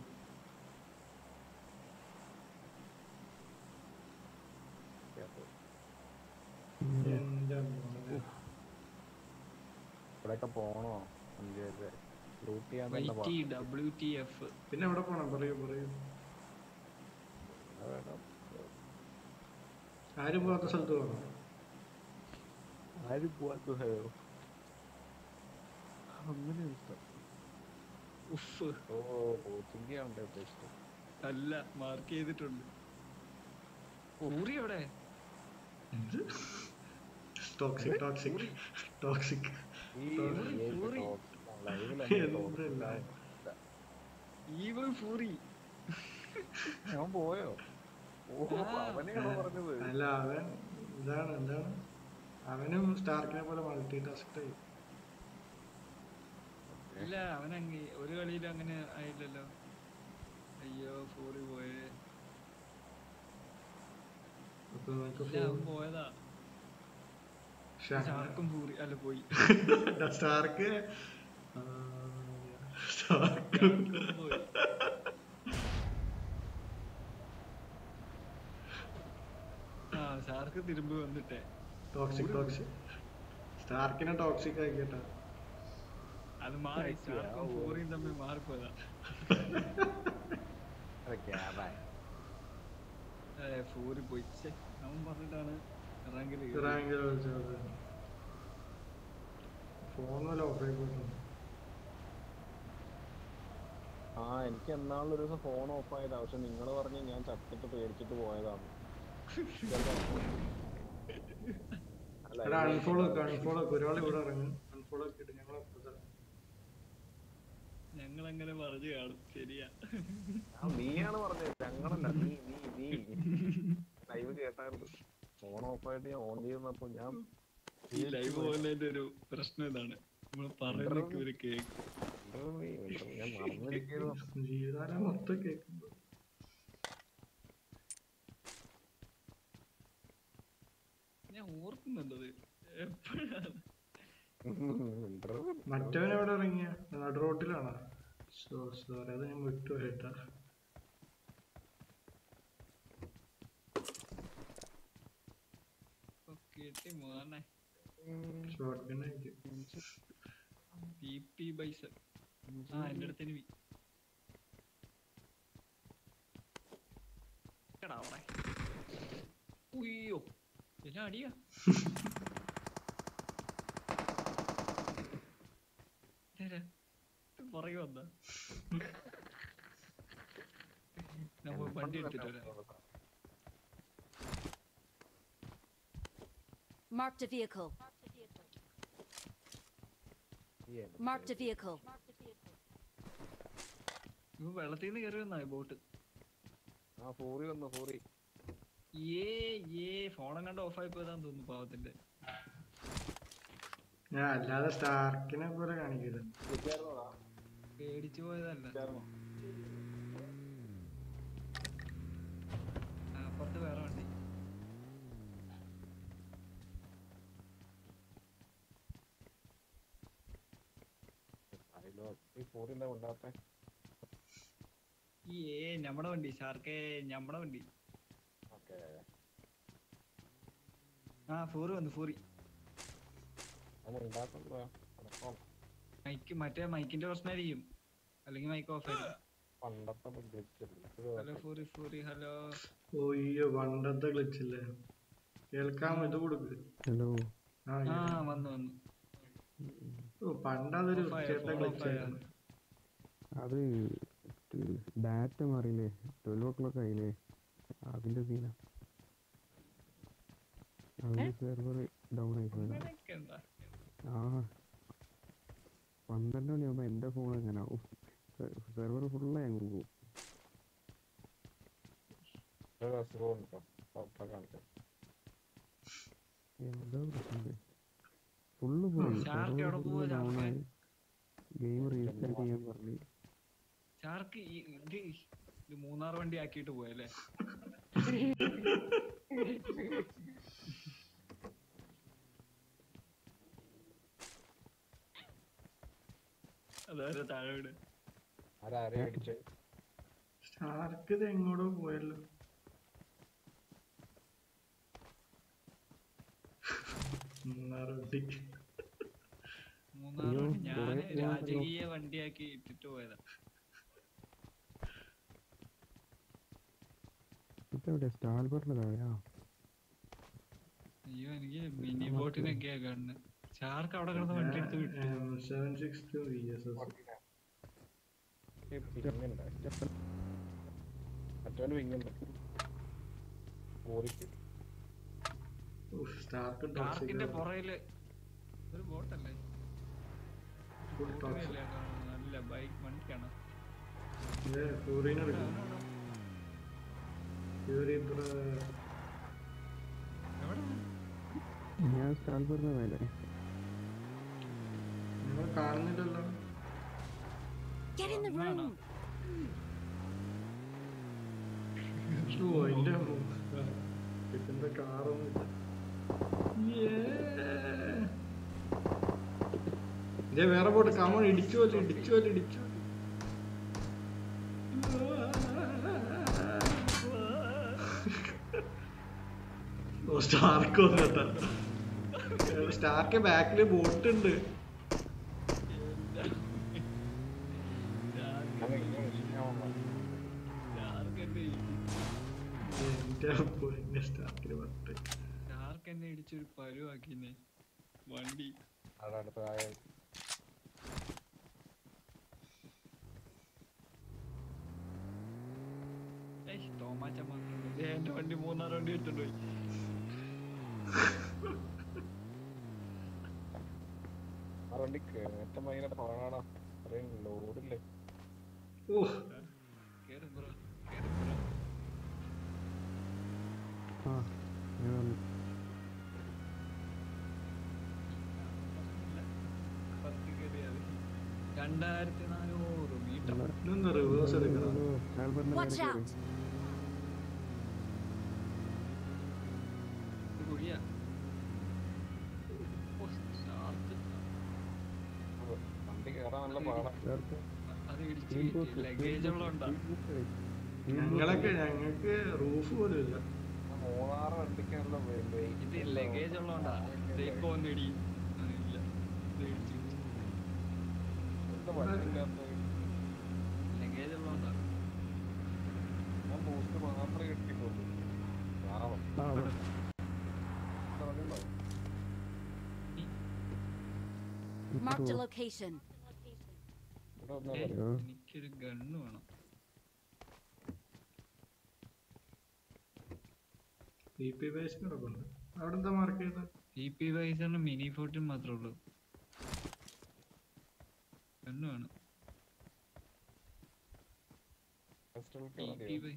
എന്റെ മോനെ. ഇവിടെയൊക്കെ പോണോ പഞ്ചായത്ത് ലൂട്ട് ചെയ്യാൻ വൈ തന്നെ ടി ഡബ്ല്യു ടി എഫ് പിന്നെ എവിടെ പോണം പറയൂ പറയൂ വേണം ആരും പോകാത്ത സ്ഥലത്ത് പോകണം ആരും പോവാത്ത ഹയോ അങ്ങനെ ഇഷ്ടം ഉഫ് ഓ കോച്ചിങ് ആണ് ഉദ്ദേശിച്ചത് അല്ല മാർക്ക് ചെയ്തിട്ടുണ്ട് ഊറി എവിടെ ടോക്സിക് ടോക്സിക് ടോക്സിക് ഈ ഊറി. എന്തല്ല. ഈവൾ ഫൂറി ഞാൻ പോയോ ഓ ആ. അവനെയാണോ പറഞ്ഞത് അല്ല അവൻ ഇതാണ് എന്താണ് അവനും സ്റ്റാർക്കിനെ പോലെ മൾട്ടി ടാസ്ക് ആയി ഇല്ല അവൻ അങ്ങ് ഒരു കളിയിലും അങ്ങനെ ആയില്ലല്ലോ അയ്യോ ഫൂറി പോയേ അപ്പൊ നമുക്ക് ഇല്ല അവൻ പോയതാ ചാർക്കും ഫൂറി അല്ല പോയി സ്റ്റാർക്ക് സ്റ്റാർക്ക് ചാർക്കും പോയി ആ ഷാർക്ക് തിരുമ്പ് വന്നിട്ടേ ടോക്സിക് ടോക്സിക് സ്റ്റാർക്കിനെ ടോക്സിക് ആക്കിട്ടാ അത് മാറി ഷാർക്കും ഫൂറിയും തമ്മിൽ മാറിപ്പോയതാ ഏ, ഫൂറി പോയി ഛെ, അവൻ പറഞ്ഞിട്ടാണ് റാങ്കിൽ റാങ്കിൽ വിളിച്ചത് ഫോൺ വല്ല ഓഫ് ആയി പോയിട്ടുണ്ട് ആ എനിക്ക് എന്നാളൊരു ദിവസം ഫോൺ ഓഫ് ആയതാ പക്ഷെ നിങ്ങൾ പറഞ്ഞ് ഞാൻ ചത്തിട്ട് പേടിച്ചിട്ട് പോയതാണ് അല്ല, എടാ ഇത് അൺഫോളോ ഒക്കെ അൺഫോളോ ഒക്കെ ഒരാൾ ഇവിടെ ഇറങ്ങും അൺഫോളോ ഒക്കെ ഇട്ട് ഞങ്ങൾ ഞങ്ങൾ അങ്ങനെ പറഞ്ഞു കാണും ശരിയാ ആ, നീയാണ് പറഞ്ഞത് ഞങ്ങളല്ല നീ നീ നീ ലൈവ് കേട്ടായിരുന്നു ഫോൺ ഓഫ് ആയിട്ട് ഞാൻ ഓൺ ചെയ്യുന്നപ്പോ ഞാൻ ഈ ലൈവ് പോകുന്നതിന്റെ ഒരു പ്രശ്നം ഇതാണ് നമ്മൾ പറയുന്നൊക്കെ ഒരു കേക്ക് എന്താ നീ എന്താ ഞാൻ മറന്നിരിക്കുന്നു ജീവിതകാലം മൊത്തം കേൾക്കുമ്പോ ഞാൻ ഓർക്കുന്നുണ്ടത് എപ്പോഴാണ് മറ്റവൻ എവിടെ ഇറങ്ങിയ നടു റോട്ടിലാണോ സോ സോറി അത് ഞാൻ വിട്ടു കേട്ടാ കിട്ടി മോനെ ഷോർട്ട് ഗൺ ആയിരിക്കും പി പി ബൈസൺ ആ എന്റെ അടുത്ത് എനിമി എടാ അവിടെ ഉയ്യോ എല്ലാം അടിയാ പുറകെ വന്ന നമ്മ വണ്ടി എടുത്തിട്ട് വരാം Marked a vehicle. Marked a vehicle. ഇപ്പൊ വെള്ളത്തിൽ നിന്ന് കയറി വന്നാ ബോട്ട് ആ ഫോറി വന്നു ഫോറി ഏ ഏ ഫോണും കണ്ട് ഓഫായി പോയതാന്ന് തോന്നുന്നു പാവത്തിന്റെ ഞാൻ അല്ലാതെ സ്റ്റാർക്കിനെ പോലെ കാണിക്കരുത് വിളിച്ചായിരുന്നോടാ പേടിച്ചു പോയതല്ല വിളിച്ചായിരുന്നോ ആ, അപ്പുറത്ത് വേറെ വണ്ടി അറിയില്ലോ ഈ ഫോറി എന്താ ഉണ്ടാത്തെ ഈ ഏ നമ്മടെ വണ്ടി ഷാർക്കേ നമ്മടെ വണ്ടി ഓക്കെ ആ ഫോറി വന്നു ഫോറി നമ്മൾ ഉണ്ടാക്കണ്ടോ അടക്കം മൈക്ക് മറ്റേ മൈക്കിന്റെ പ്രശ്നമായിരിക്കും അല്ലെങ്കിൽ മൈക്ക് ഓഫ് ആയിരിക്കും പണ്ടത്തെ ഗ്ലിച്ചല്ലേ ഹലോ ഫോറി ഫോറി ഹലോ ഓയ്യോ പണ്ടത്തെ ഗ്ലിച്ചില്ലേ കേൾക്കാൻ ഇത് കൊടുക്ക് ഹലോ ആ ആ കേൾക്കാം. വന്നു വന്നു ഓ പണ്ടതൊരു Off ആയോ? വൃത്തികെട്ട Phone off ഗ്ലിച്ചായിരുന്നു അത് ഡാറ്റ മാറിയില്ലേ ട്വൽവ് ഓ ക്ലോക്ക് ആയില്ലേ അതിന്റെ സീനാ അതിന്റെ സെർവർ ഡൗൺ ആയി പോയതാ അങ്ങനെയൊക്കെ ഉണ്ടാ ആ പന്ത്രണ്ട് മണിയാകുമ്പോ എന്റെ ഫോൺ എങ്ങനെ ആവും സെർവർ ഫുള്ളായി അങ്ങ് പോകും ഒരു അസുഖം ഉണ്ടോ ഡോക്ടറെ കാണിക്കാം എന്താ പ്രശ്നം ഫുള്ള് പോയി ഷാർക്ക് എവിടെ പോവാ ഡൗൺ ഷാർക്കേ? ആയി ഗെയിം റീസ്റ്റാർട്ട് ചെയ്യാൻ പറഞ്ഞു ഷാർക്ക് ഈ ഇത് ഇത് മൂന്നാർ വണ്ടി ആക്കിയിട്ട് പോയല്ലേ അതായത് താഴെ വീട് ആരാരെ അടിച്ചേ സ്റ്റാർക്ക് ഇത് എങ്ങോട്ടോ പോയല്ലോ മൂന്നാറ് വണ്ടി മൂന്നാർ അയ്യോ, വണ്ടി ഞാന് കുറേ പോകാനുണ്ടല്ലോ. രാജകീയ വണ്ടിയാക്കി ഇട്ടിട്ട് പോയതാ ഇതെവിടെ സ്റ്റാൽബറിന്റെ താഴെയാ അയ്യോ എനിക്ക് മിനി ബോട്ടിനൊക്കെയാ കാണുന്നത് ഷാർക്ക് അവിടെ കിടന്ന് വണ്ടി എടുത്ത് വിട്ടു seven six two V S S പിങ്ങുണ്ട് മറ്റവന് പിങ്ങുണ്ട് ഫോറിക്ക് സ്റ്റാർക്ക് ഷാർക്കിന്റെ പുറയില് ഒരു ബോട്ടല്ലേ ഫുൾ ടോക്സ് ബോട്ടിനല്ലേ കാണുന്നത്? നല്ല ബൈക്ക് വണ്ടിയാണ് ഫ്യൂറിനെ എടുക്കും ഫ്യൂറി ഇത്ര എവിടെ ഞാൻ സ്റ്റാൽബറിന്റെ മേലെ നിങ്ങൾ കാണുന്നില്ലല്ലോ Get in the room. ഓ എന്റെ ഇതിന്റെ കാറൊന്നും ഇതേ വേറെ പോട്ട് കമൺ ഇടിച്ചു പോലെ ഇടിച്ചു പോലെ ഇടിച്ചു ഓ സ്റ്റാർക്ക് വന്നിട്ടാ സ്റ്റാർക്ക് ബാക്കില് ബോട്ട് ഉണ്ട് ഞാൻ ഇങ്ങനെ വിളിക്കാൻ വന്നു ഷാർക്ക് എന്നെ എന്റെ പൊന്നെ സ്റ്റാർക്കിന് പത്ത് ഷാർക്ക് എന്നെ ഇടിച്ചൊരു പരുവാക്കിന്നെ വണ്ടി അവിടെ അടുത്ത ആയ ഏയ് തോമാച്ച മാത്രം ദേ എന്റെ വണ്ടി മൂന്നാർ വണ്ടി ഇട്ടിട്ട് പോയി ആ വണ്ടി ഏറ്റവും ഭയങ്കര പാടാ അത്രയും ലോഡില്ലേ ഓ കേറ് ബ്രോ കേറ് ബ്രോ ആ ഞാൻ വന്നു പത്ത് കയറിയാൽ രണ്ടായിരത്തി നാനൂറ് മീറ്റർ ഇതൊന്ന് റിവേഴ്സ് എടുക്കണം സ്റ്റാൽബറിന്റെ മേലെ Watch കയറി out. കുഴിയാ ഓ, ഷാർക്ക്. വണ്ടി കയറാൻ നല്ല പാടാ ചേർത്ത് അത് Speed ഇടിച്ച് boost, ലഗേജ് speed ഉള്ളതുകൊണ്ടാ boost, speed boost. Speed boost. ഞങ്ങളൊക്കെ ഞങ്ങൾക്ക് റൂഫ് പോലും ഇല്ല മൂന്നാറ് വണ്ടിക്കാണല്ലോ ഇത് ലഗേജ് ഉള്ളതുകൊണ്ടാ ദേ ഇപ്പൊ ഒന്ന് ഇടി ആ, ഇല്ല ഇത് ഇടിച്ച് ലഗേജ് ഉള്ളതുകൊണ്ടാ ഞാൻ ബൂസ്റ്റ് മാത്രമേ കിട്ടിയിട്ടുള്ളൂ പാവം ആ, അവിടെ. ഇവിടെ വണ്ടിയുണ്ടോ? Marked a ഇപ്പോ location. ഇവിടെ വന്നാ ഏയ്, പറയും എനിക്കൊരു ഗണ്ണ് വേണം പി പി ബേസിന് കിടപ്പുണ്ട് അവിടെ എന്താ മാർക്ക് ചെയ്തത് പി പി വൈസറിന് മിനി ഫോർട്ടിൻ മാത്രമേ ഉള്ളൂ ഗണ്ണ് വേണം ഫസ്റ്റ് പി പി വൈ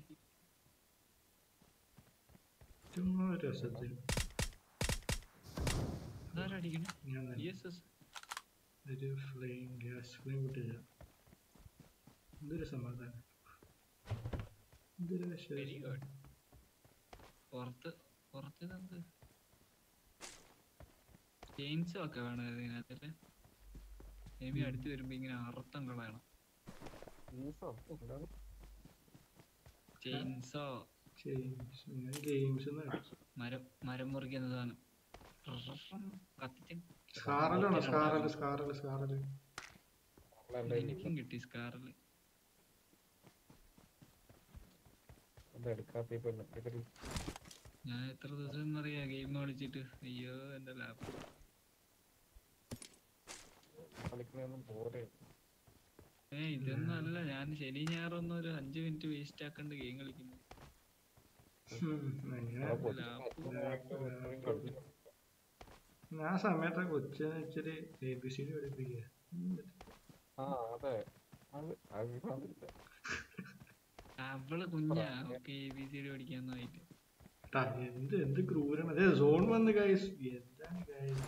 ചുമ്മാ ഒരു രസത്തിൽ അതാരാ അടിക്കണേ ഞാൻ ബി തന്നെ എസ് എസ് ഒരു ഫ്ലെയിം ഗ്യാസ് ഫ്ലെയിം പൊട്ടിച്ച എന്തൊരു സമാധാനം എന്തൊരു വെരി വിശേഷം ഗുഡ് പുറത്ത് പുറത്ത് ഇതെന്ത് ചെയിൻസോ ഒക്കെ വേണം ഇതിനകത്തല്ലേ എബി അടുത്ത് വരുമ്പോ ഇങ്ങനെ അർത്ഥം കളയണം ഈസോ എന്താണ് ചെയിൻസോ ഗെയിംസ് ഞാൻ ഗെയിംസ് മരം മരം മുറിക്കുന്ന സാധനം കത്തിച്ച് സ്കാറലാണോ സ്കാറല് സ്കാറല് സ്കാറല് നമ്മളെന്താ എനിക്കും കിട്ടി സ്കാറില് എന്താ എടുക്കാത്ത ഇപ്പൊ എടുക്കടി ഞാൻ എത്ര ദിവസം എന്നറിയാ ഗെയിം കളിച്ചിട്ട് അയ്യോ എന്റെ ലാപ്പ് കളിക്കണൊന്നും പോരെ ഏ ഇതൊന്നും അല്ല ഞാൻ ശനി ഞായറൊന്നും ഒരു അഞ്ചു മിനിറ്റ് വേസ്റ്റ് ആക്കണ്ട് ഗെയിം കളിക്കുന്നു അങ്ങനെ ആ പൊട്ടി- ലാപ്പ് കളിച്ചു. ആ സമയത്ത് കൊച്ചിനെ ഇച്ചിരി എ ബി സി ഡി പഠിപ്പിക്കുക ആ അതെ അത് അത് അതില്ല അവള് കുഞ്ഞാ ഒക്കെ എ ബി സി ഡി പഠിക്കാന്നായിട്ട് ട്ടാ, എന്ത് എന്ത് ക്രൂരാണ് അതെ സോൺ വന്ന് ഗൈസ് എന്താണ് ഗൈസ്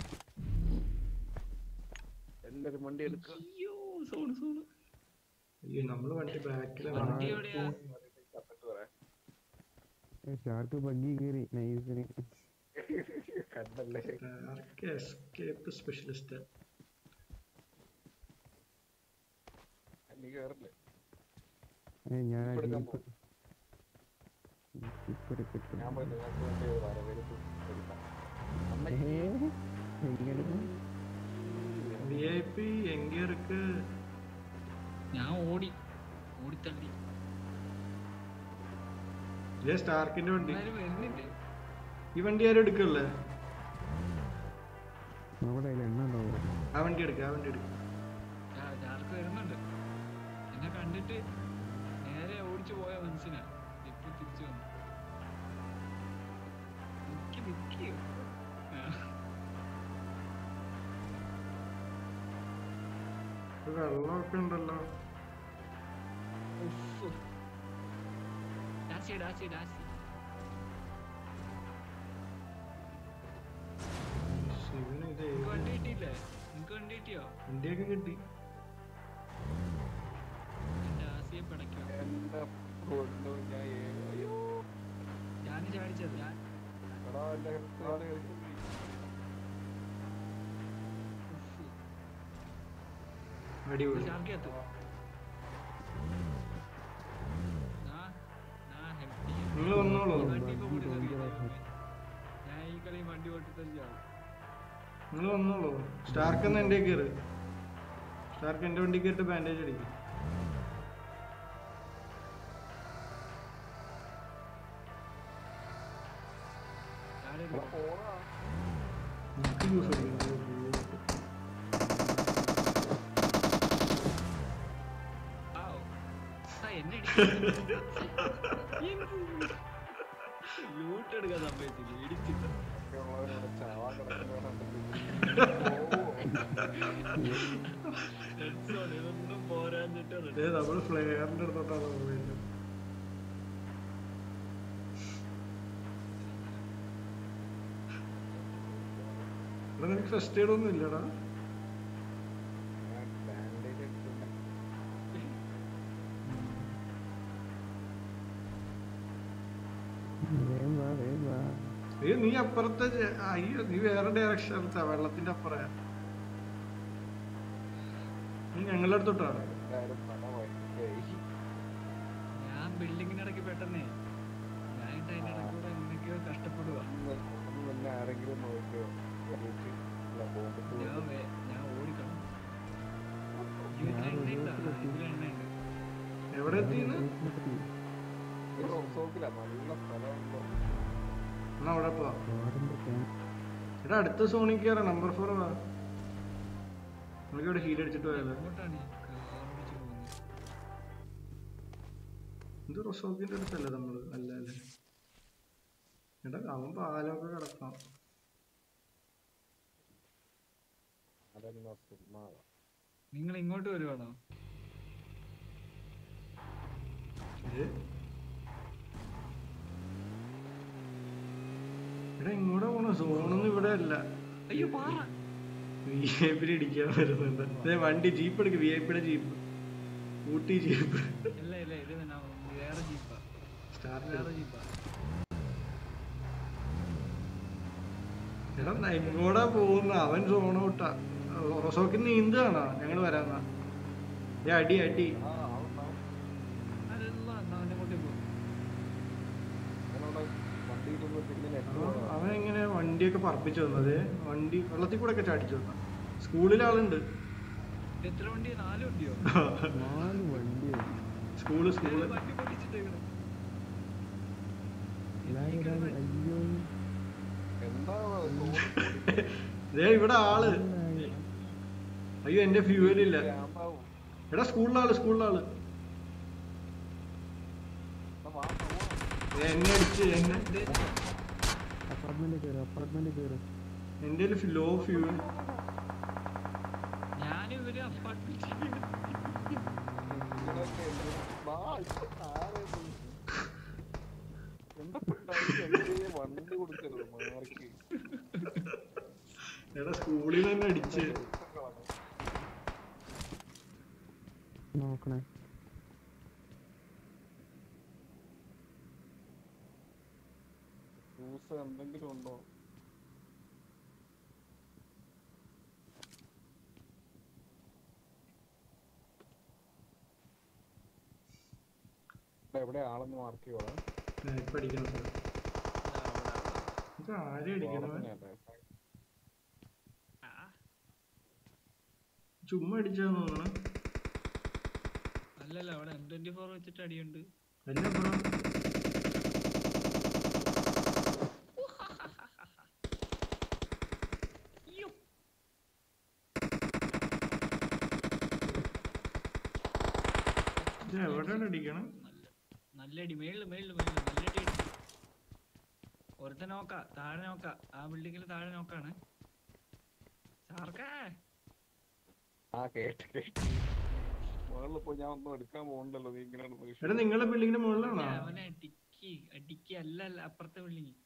എല്ലാരും വണ്ടി എടുക്കുക അയ്യോ സോണ് സോണ് അയ്യോ നമ്മള് വണ്ടി ബാക്കിലാണ് വണ്ടി എവിടെയാ കത്തിട്ട് പറയാം ഷാർക്ക് ബഗ്ഗി കയറി നൈസിന് കണ്ടല്ലേ എസ്കേപ്പ് സ്പെഷ്യലിസ്റ്റ് നീ കേറില്ലേ ഏ ഞാൻ ആ ഇപ്പെടുക്കാൻ ജീപ്പ് ജീപ്പ് എടുക്കട്ടെ ഞാൻ പോയി നിങ്ങൾക്ക് വേണ്ടി വരവേൽപ്പ് എടുക്കാം ഏ, എങ്ങനെ വി ഐ പി എങ്ക ഇருக்கு ഞാൻ ഓടി ഓടിത്തള്ളി ഇതേ സ്റ്റാർക്കിന്റെ വണ്ടി ആരും വരുന്നില്ലേ ഈ വണ്ടി ആരും എടുക്കല്ലേ അവിടെ അതിൽ എണ്ണ ഉണ്ടാവും ആ വണ്ടി എടുക്ക ആ വണ്ടി എടുക്ക ചാർക്ക് വരുന്നുണ്ട് എന്നെ കണ്ടിട്ട് നേരെ ഓടിച്ചു പോയ മനുഷ്യനാ ഇപ്പൊ തിരിച്ചു വന്നു നിക്ക് നിക്ക് ആ, ഒരു വെള്ളമൊക്കെ ഉണ്ടല്ലോ ഉഫ്. ഡാസി ഡാസി ഡാസി ശിവന് ഇത് നിനക്ക് ഏത് വണ്ടി കിട്ടിയില്ലേ നിനക്ക് വണ്ടി കിട്ടിയോ വണ്ടിയൊക്കെ കിട്ടി ഡാസിയെ പിടയ്ക്കോ എന്താ പൊന്നു ഞാൻ ഏ- അയ്യോ ഞാൻ ചാടിച്ചത് ഞാൻ എടാ എന്റെ ഹെൽത്ത് ആള് കളിക്കുന്നു ഉഫ്. അടിപൊളി ചാർക്കകത്ത് ഞാൻ ഞാൻ ഹെൽപ്പ് ചെയ്യാം നിങ്ങൾ വന്നോളൂ ഈ വണ്ടി ഇപ്പൊ കൂടി തെറിക്കും. ഞാൻ ഈ കളി വണ്ടി ഓട്ടി തെറിച്ചാവും നിങ്ങൾ വന്നോളൂ സ്റ്റാർക്ക് എന്ന് എൻ്റെ കയറ് സ്റ്റാർക്ക് എൻ്റെ വണ്ടി കയറിട്ട് ബാൻഡേജ് അടിക്കും ചാടി പോടാ എനിക്ക് യൂസ് അടിക്കുന്നത് ആവോ. ആ, എന്നെ ലൂട്ട് എടുക്കാൻ സമ്മതിച്ചില്ല ഇടിച്ചിട്ട് ഉള്ളവരോട് ചാവാൻ കിടക്കുന്നവരുണ്ടെങ്കിൽ Headshot, ഇതൊന്നും പോരാഞ്ഞിട്ട് ഏ നമ്മൾ ഫ്ലെയറിന്റെ അടുത്തോട്ടാണ് പോയത് ഇവിടെ നിനക്ക് ഫസ്റ്റ് എയ്ഡ് ഒന്നും ഇല്ലടാ ഞാൻ ബാൻഡേജ് എടുത്തില്ല വേഗം വാ വേഗം വാ അയ്യോ നീ അപ്പുറത്തെ ജെ- അയ്യോ നീ വേറെ ഡയറക്ഷനത്താ വെള്ളത്തിന്റെ അപ്പുറം നീ ഞങ്ങളുടെ അടുത്തോട്ടാണ് എന്തായാലും പണം വാങ്ങിക്കായി ഞാൻ ബിൽഡിങ്ങിനിടയ്ക്ക് പെട്ടെന്നേ ഞാൻ അതിന്റെ ഇടയ്ക്കൂടെ എന്തൊക്കെയോ കഷ്ടപ്പെടുക ഒന്ന് പിന്നെ ആരെങ്കിലും നോക്കിയോ എന്നിട്ട് ഇല്ല ബോംബ് ഞാൻ വേ- ഞാൻ ഓടിക്കണം ഇതിൽ എണ്ണയുണ്ടോ ഇതിൽ എണ്ണയുണ്ട് എവിടെ എത്തിന്ന് സോക്കില്ല നല്ല സ്ഥലമുണ്ടോ എന്നാ അവിടെ പോവാ വാറിന്റെ ക്യാമ്പ് എടാ അടുത്ത സോണിൽ കയറാം നമ്പർ ഫോർ വാ നമുക്ക് ഇവിടെ ഹീൽ അടിച്ചിട്ട് പോയാലോ എങ്ങോട്ടാണ് ഈ കാർ ഓടിച്ച് ഇത് റൊസോക്കിന്റെ അടുത്തല്ലേ നമ്മള് അല്ല അല്ലേ എടാ അവൻ പാലമൊക്കെ കിടക്കാം അതെന്നാ സുമ്മാവ നിങ്ങൾ ഇങ്ങോട്ട് വരുവാണോ ഏ? എടാ ഇങ്ങോട്ട് പോണോ സോണൊന്നും ഇവിടെ അല്ല അയ്യോ പാറ വി ഐ പി ഇടിക്കാൻ വരുന്നുണ്ട് ദേ വണ്ടി ജീപ്പ് എടുക്ക് വി ഐ പിയുടെ ജീപ്പ് ഊട്ടി ജീപ്പ് ഇല്ല ഇല്ല ഇത് തന്നെ വേറെ ജീപ്പാ സ്റ്റാർട്ട് വേറെ ജീപ്പാ എടാ ന- ഇങ്ങോട്ടാ പോകുന്ന അവൻ സോണോട്ടാ റൊസോക്കിൽ നീന്താണോ ഞങ്ങൾ വരാന്നാ ഏ അടി അടി ആ ആളുണ്ടാവും അല്ല അവനെ കൊണ്ടേ പോകും അങ്ങനെയുള്ള വണ്ടിയിലൊന്നും പിന്നെ നെറ്റ് അവൻ- അവൻ എങ്ങനെ വണ്ടിയൊക്കെ പറപ്പിച്ചു തന്നത് വണ്ടി വെള്ളത്തിൽ കൂടെ ഒക്കെ ചാടിച്ചു തന്ന സ്കൂളിൽ ആളുണ്ട് എത്ര വണ്ടി നാല് വണ്ടിയോ നാല് വണ്ടിയാണ് സ്കൂള് സ്കൂള് വണ്ടി പൊട്ടിച്ചിട്ടേക്കണ് ഇതായി ഇതായി അയ്യോ എന്താ ദേ ഇവിടെ ആള് അയ്യോ എന്റെ ഫ്യൂവൽ ഇല്ല ഭ്രാന്താവും എടാ സ്കൂളിലാള് സ്കൂളിലാള് എന്നാ വാ പോവാം ദേ എന്നെ അടിച്ച് എന്നെ അപ്പാർട്ട്മെന്റ് കയറി അപ്പാർട്ട്മെന്റ് കയറി എന്റെ ലോ ഫ്യൂവൽ ഞാനും ഇവര് അപ്പാർട്ട്മെന്റ് ഇങ്ങനെയൊക്കെ ഉണ്ട്. വാ, ഇപ്പൊ ആരേത്? എന്താ പിള്ളേർക്ക് എന്തിനാ വണ്ടി കൊടുക്കരുത് മാർക്ക് എടാ സ്കൂളിൽ തന്നെ അടിച്ച് നോക്കണേ ജ്യൂസ് എന്തെങ്കിലും ഉണ്ടോ ഇവിടെ എവിടെ ആളെന്ന് മാർക്ക് ചെയ്യോളാം ഇപ്പൊ അടിക്കണം സാർ ഇത് ആരെ അടിക്കണവൻ ചുമ്മാ അടിച്ചാന്ന് തോന്നണം അല്ലല്ല അവിടെ എം ട്വന്റി ഫോർ വെച്ചിട്ട് അടിയുണ്ട് അല്ല ബ്രോ ഇത് എവിടെയാണ് അടിക്കണം നല്ല നല്ല അടി മേളില് മേളില് മേളില് നല്ല അടി അടി ഒരുത്തൻ നോക്ക താഴെ നോക്ക ആ ബിൽഡിങ്ങിൽ താഴെ നോക്കാണ് സാർക്കാ ആ കേട്ട് കേട്ട് മുകളിൽ പോയി ഞാൻ ഒന്നും എടുക്കാൻ പോകണ്ടല്ലോ നീ ഇങ്ങനെയാണ് എടാ നിങ്ങളെ ബിൽഡിങ്ങിന്റെ മുകളിലാണോ അവനെ അടിക്ക് അടിക്ക് അല്ല അല്ല അപ്പുറത്തെ ബിൽഡിങ്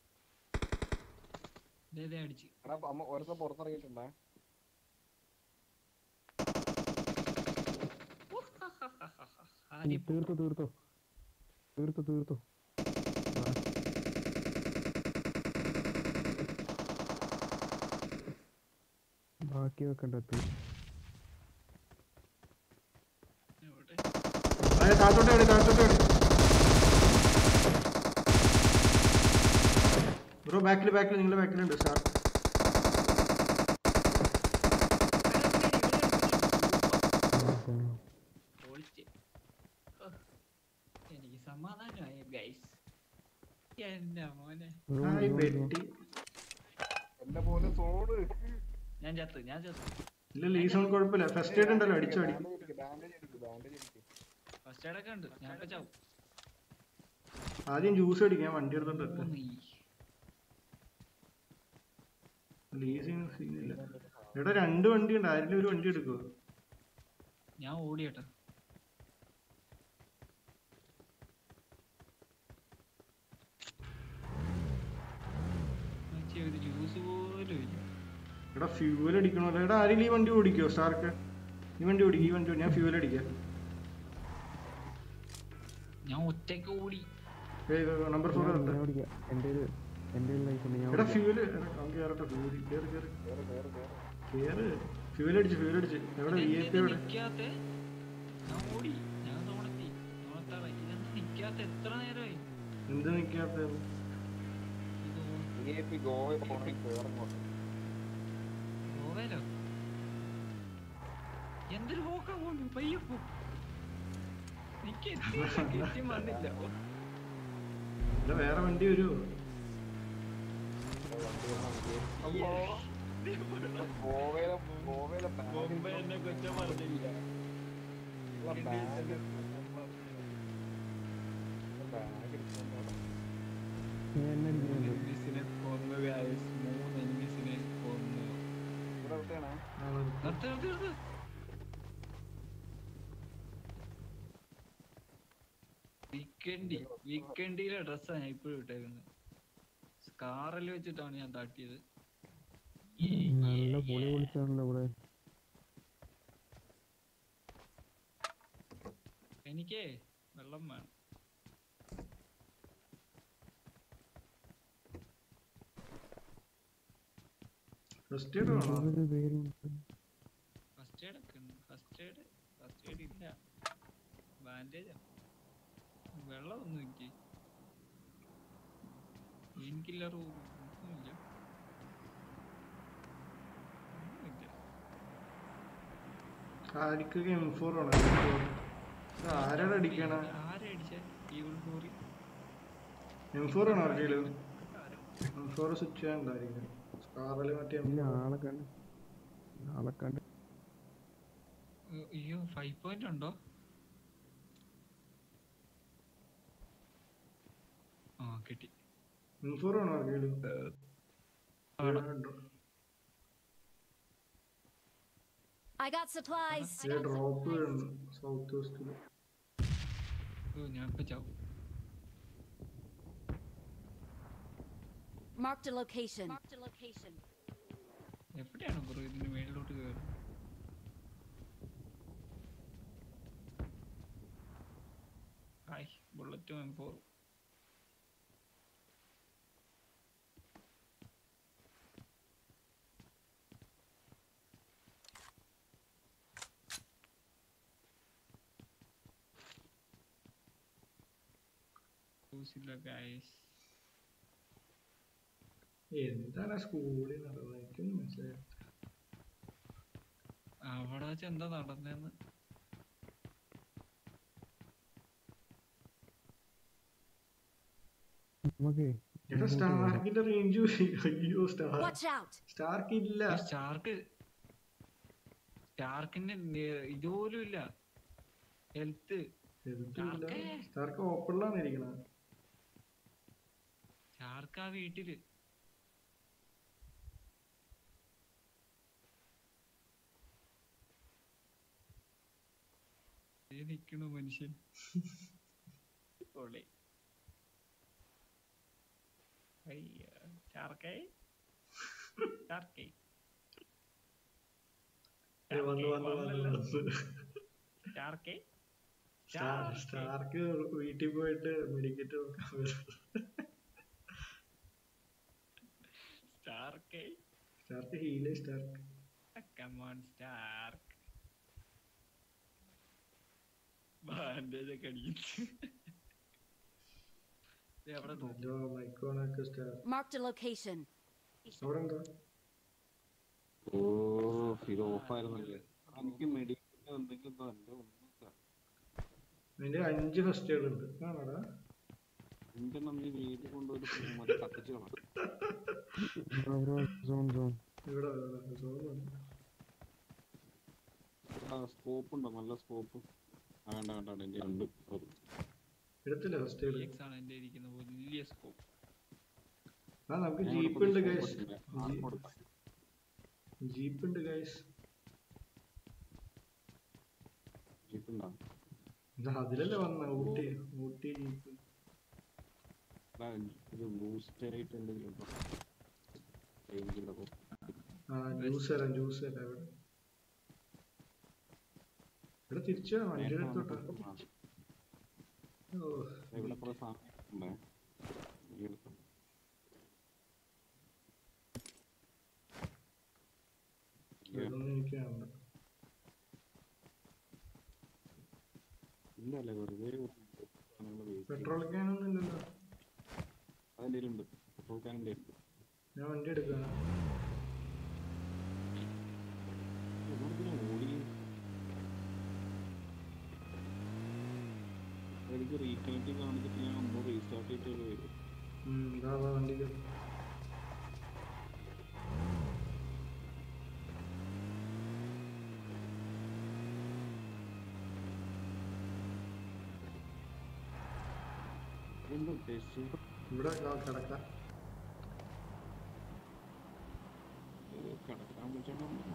ഇതേ അടിച്ച് എടാ അമ്മ ഒരുത്തം പുറത്തിറങ്ങിയിട്ടുണ്ടേ ആദ്യം തീർത്തോ തീർത്തോ തീർത്തോ തീർത്തോ വാ. ബാക്കി വെക്കണ്ട തീ എവിടെ? അതെ താഴത്തോട്ട് അടി താഴത്തോട്ട് അടി ബ്രോ ബാക്കിൽ ബാക്കിൽ നിങ്ങളുടെ ബാക്കിലുണ്ട് സാർ പൊളിച്ച്. ഓ, എനിക്ക് സമാധാനമായി ഗൈസ് എന്റെ മോനെ ഹായ് ബെറ്റി എന്നെ പോലെ സോട് ഞാൻ ചത്തു ഞാൻ ചത്തു ഇല്ല ഈ സോൺ കുഴപ്പമില്ല ഫസ്റ്റ് എയ്ഡ് ഉണ്ടല്ലോ അടിച്ചു അടി ബാൻഡേജ് എടുക്ക് ബാൻഡേജ് എടുക്ക് ഫസ്റ്റ് എയ്ഡ് ഒക്കെ ഉണ്ട് ഞാൻ ഇപ്പൊ ചാവും ആദ്യം ജ്യൂസ് അടിക്കാൻ വണ്ടി എടുത്തോണ്ട് ഓ, എത്താം നീ. ലീസിങ് സീനില്ല എടാ രണ്ട് വണ്ടി ഉണ്ട് ആരെങ്കിലും ഒരു വണ്ടി എടുക്കുവോ ഞാൻ ഓടിയട്ടോ മച്ചി, ഒരു ജ്യൂസ് പോലും ഇല്ല എടാ ഫ്യൂവൽ അടിക്കണമല്ലോ എടാ ആരെങ്കിലും ഈ വണ്ടി ഓടിക്കോ സ്റ്റാർക്ക് ഈ വണ്ടി ഓടിക്കും ഈ വണ്ടി ഓടി- ഞാൻ ഫ്യൂവൽ അടിക്കാം ഞാൻ ഒറ്റയ്ക്ക് ഓടി നമ്പർ ഫോർ ഞാൻ ഞാൻ ഓടിക്കാം എൻ്റെ എൻ്റെ ലൈഫ് ഉണ്ട് ഞാൻ എടാ ഓടിക്കാം. ഫ്യൂവൽ അവൻ കേറട്ടെ ഫ്യൂവൽ കേറ് കേറ് കേറ് കേറ് കേറ് കേറ് ഫ്യൂവൽ അടിച്ച് ഫ്യൂവൽ അടിച്ച് എവിടെ വി ഐ പി എവിടെ നിക്കാത്തെ ഞാൻ ഓടി ഞാൻ തോണത്തി തോണത്താളെ ഇതെന്താ നിക്കാത്ത എത്ര നേരമായി എന്ത് നിക്കാത്ത ഇത് ഓ- വി ഐ പി ഗോവ പോണെങ്കിൽ കേറങ്ങോട്ട് ഗോവയിലോ എന്തൊരു പോക്കാ പോണു പയ്യെ പോ നിക്ക് എത്തിയില്ല, കെട്ടി വന്നില്ല ഓ, ഇല്ല വേറെ വണ്ടി വരുമോ വണ്ടി അമ്മോ ഗോവയിലെ ഗോവയിലെ ബോംബെ ബാൻഡ് എന്നെ കുറ്റം പറഞ്ഞില്ല ബാൻഡ് ബാഗ് എടുക്കുമ്പോ ഞാൻ എന്നെ അടിക്കുന്നുണ്ട് എനിമീസിനെ കൊന്നു guys. മൂന്ന് എനിമീസിനെ കൊന്നു ഇവിടെ എവിടെയാണ് ആ, നിർത്ത്. നിർത്ത് നിർത്ത് നിർത്ത് വീക്കെൻഡി വീക്കെൻഡിയിലെ ഡ്രസ്സാണ് ഞാൻ ഇപ്പോഴും ഇട്ടേക്കുന്നത് സ്കാറിൽ വെച്ചിട്ടാണ് ഞാൻ തട്ടിയത് നല്ല പൊളി പൊളിച്ചാണല്ലോ ഇവിടെ എനിക്കേ വെള്ളം വേണം ഫസ്റ്റ് എയ്ഡ് വേണോ ഒരു പേരുണ്ട് ഫസ്റ്റ് എയ്ഡ് ഒക്കെ ഉണ്ട് ഫസ്റ്റ് എയ്ഡ് ഫസ്റ്റ് എയ്ഡ് ഇല്ല ബാൻഡേജ് വെള്ളം ഒന്നും എനിക്ക് എനിക്കില്ല ഒന്നുമില്ല ഒന്നുമില്ല ആർക്കൊക്കെ എം ഫോർ ആണ് ഇത് ആരാണ് അടിക്കണ ആരെ അടിച്ചേ ഈവിൾ ഫോറി എം ഫോർ ആണോ ആർക്കെങ്കിലും എം ഫോർ സ്വിച്ച് ചെയ്യാനുണ്ടായിരിക്കും സ്കാറിൽ മറ്റേ ഇല്ല ആളെ കണ്ട് ആളെ കണ്ട് അയ്യോ ഫൈവ് പോയിന്റ് ഉണ്ടോ ആ കിട്ടി എം ഫോർ ആണോ ആർക്കെങ്കിലും I got supplies. Drop south വെസ്റ്റിൽ ഓ ഞാൻ ഇപ്പൊ ചാവും Marked a location. Marked a location. എവിടെയാണ് ബ്രോ ഇതിന്റെ മേളിലോട്ട് കയറും ഹായ് ബുള്ളറ്റും എം ഫോർ ഗൈസ് എന്താണ് സ്കൂളിൽ നടന്നത് എനിക്കൊന്നും മനസ്സിലായി അവിടെ വെച്ച് എന്താ നടന്നതെന്ന് നമുക്ക് എടാ സ്റ്റാർക്കിന്റെ റേഞ്ച് അയ്യോ സ്റ്റാർ Watch out. സ്റ്റാർക്ക് ഇല്ല സ്റ്റാർക്ക് സ്റ്റാർക്കിന്റെ ഇതുപോലും ഇല്ല ഹെൽത്ത് സ്റ്റാർക്കേ. സ്റ്റാർക്ക് ഓപ്പണിലാണ് ഇരിക്കണത് സ്റ്റാർക്ക് ആ വീട്ടില് ദേ നിക്കണു മനുഷ്യൻ പൊളി അയ്യോ സ്റ്റാർക്കേ സ്റ്റാർക്കേ ഏ, വന്നു വന്നു വന്നു വന്നു സ്റ്റാർക്കേ സ്റ്റാർ സ്റ്റാർക്ക് വീട്ടിൽ പോയിട്ട് മെഡിക്കറ്റ് നോക്കാൻ വരും സ്റ്റാർക്കേ Stark heal Stark Come on, Stark. Bandage ഒക്കെ അടിച്ചു ദേ അവിടെ നോക്ക്. നല്ല മൈക്കോണൊക്കെ സ്റ്റാർ Marked a location. അവിടെ എന്താ ഓ ഇത് ഓഫായിരുന്നല്ലേ എനിക്ക് മെഡിക്കൽ എന്തെങ്കിലും നല്ല ഒന്നുമില്ല അതിന്റെ അഞ്ച് ഫസ്റ്റ് എയ്ഡ് ഉണ്ട് കാണാടാ എന്റെ നമ്മി വീട്ടിൽ കൊണ്ടുപോയിട്ട് മറ്റേ കത്തിച്ചു കളാം ബ്രോ ബ്രോ സോൺ സോൺ ഇവിടെ ഇവിടെ, സോൺ സ്കോപ്പ് ഉണ്ടോ നല്ല സ്കോപ്പ് ആ വേണ്ട വേണ്ട വേണ്ട എന്റെ ഉണ്ട് sorry. എടുത്തില്ല ഫസ്റ്റ് എയ്ഡ് DX ആണ് എന്റെ ഇരിക്കുന്ന വലിയ സ്കോപ്പ് ആ നമുക്ക് ഞാൻ ജീപ്പ് ഇവിടെ ഉണ്ട് scope ഗൈസ് എടുത്തില്ല. ആർക്കും കൊടുക്കാം. ജീപ്പ് ഉണ്ട് ഗൈസ് ജീപ്പ് ഉണ്ടോ അതിലല്ലേ വന്ന ഊട്ടി ഊട്ടി ജീപ്പ് അതാ, ഒരു ബൂസ്റ്റ് ആയിട്ട് എന്തെങ്കിലും ഉണ്ടോ റേഞ്ചിലോ ആ ജ്യൂസ് തരാം ജ്യൂസ് തരാം ഇവിടെ ഇവിടെ തിരിച്ചാ വണ്ടി എടുത്തോട്ടാ ഓ ഇവിടെ കുറെ സാധനം ഉണ്ടേ നീ എടുത്തോ. ഇതൊന്നും എനിക്ക് വേണ്ട ഇല്ലല്ലേ വെറുതെ സാധനങ്ങൾ waste ചെയ്യും. പെട്രോൾ ക്യാനൊന്നും ഇല്ലല്ലോ അതെന്റെ ഉണ്ട് പെട്രോൾ ക്യാനിന്റെ ഉണ്ട് ഞാൻ വണ്ടി എടുക്കാം ഇവിടുന്ന് ഓടി എനിക്ക് റീകണക്റ്റിംഗ് കാണിച്ചിട്ട് ഞാൻ ഒന്നും റീസ്റ്റാർട്ട് ചെയ്തിട്ട് വരും ഉം, ഇതാ വാ വണ്ടി കയറി. എന്താ ഉദ്ദേശിച്ചു ഇവിടെ ദാ കിടക്കാം ഇത് കിടക്കാൻ പറ്റണം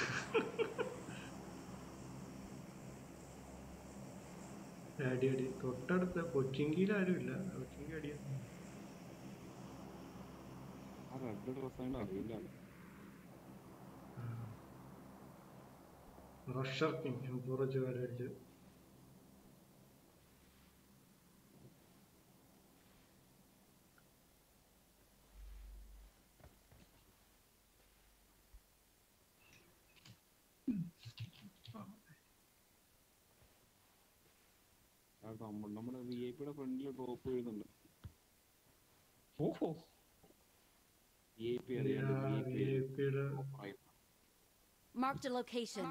അടി അടി തൊട്ടടുത്ത് കൊച്ചിങ്കിയിൽ ആരും ഇല്ല കൊച്ചിങ്കി അടിയാ ആ റെഡ് ഡ്രസ് ആയതുകൊണ്ട് അറിയില്ല റഷർ കിങ് എംപോറച്ച് വരടിച്ച് ആ നമ്മൾ നമ്മുടെ വി ഐ പിയുടെ ഫ്രണ്ടിൽ ഡ്രോപ്പ് ചെയ്യുന്നുണ്ട് ഓഹോ വി ഐ പി അറിയാണ്ട് വി ഐ പി വിഐപിയുടെ Marked a location.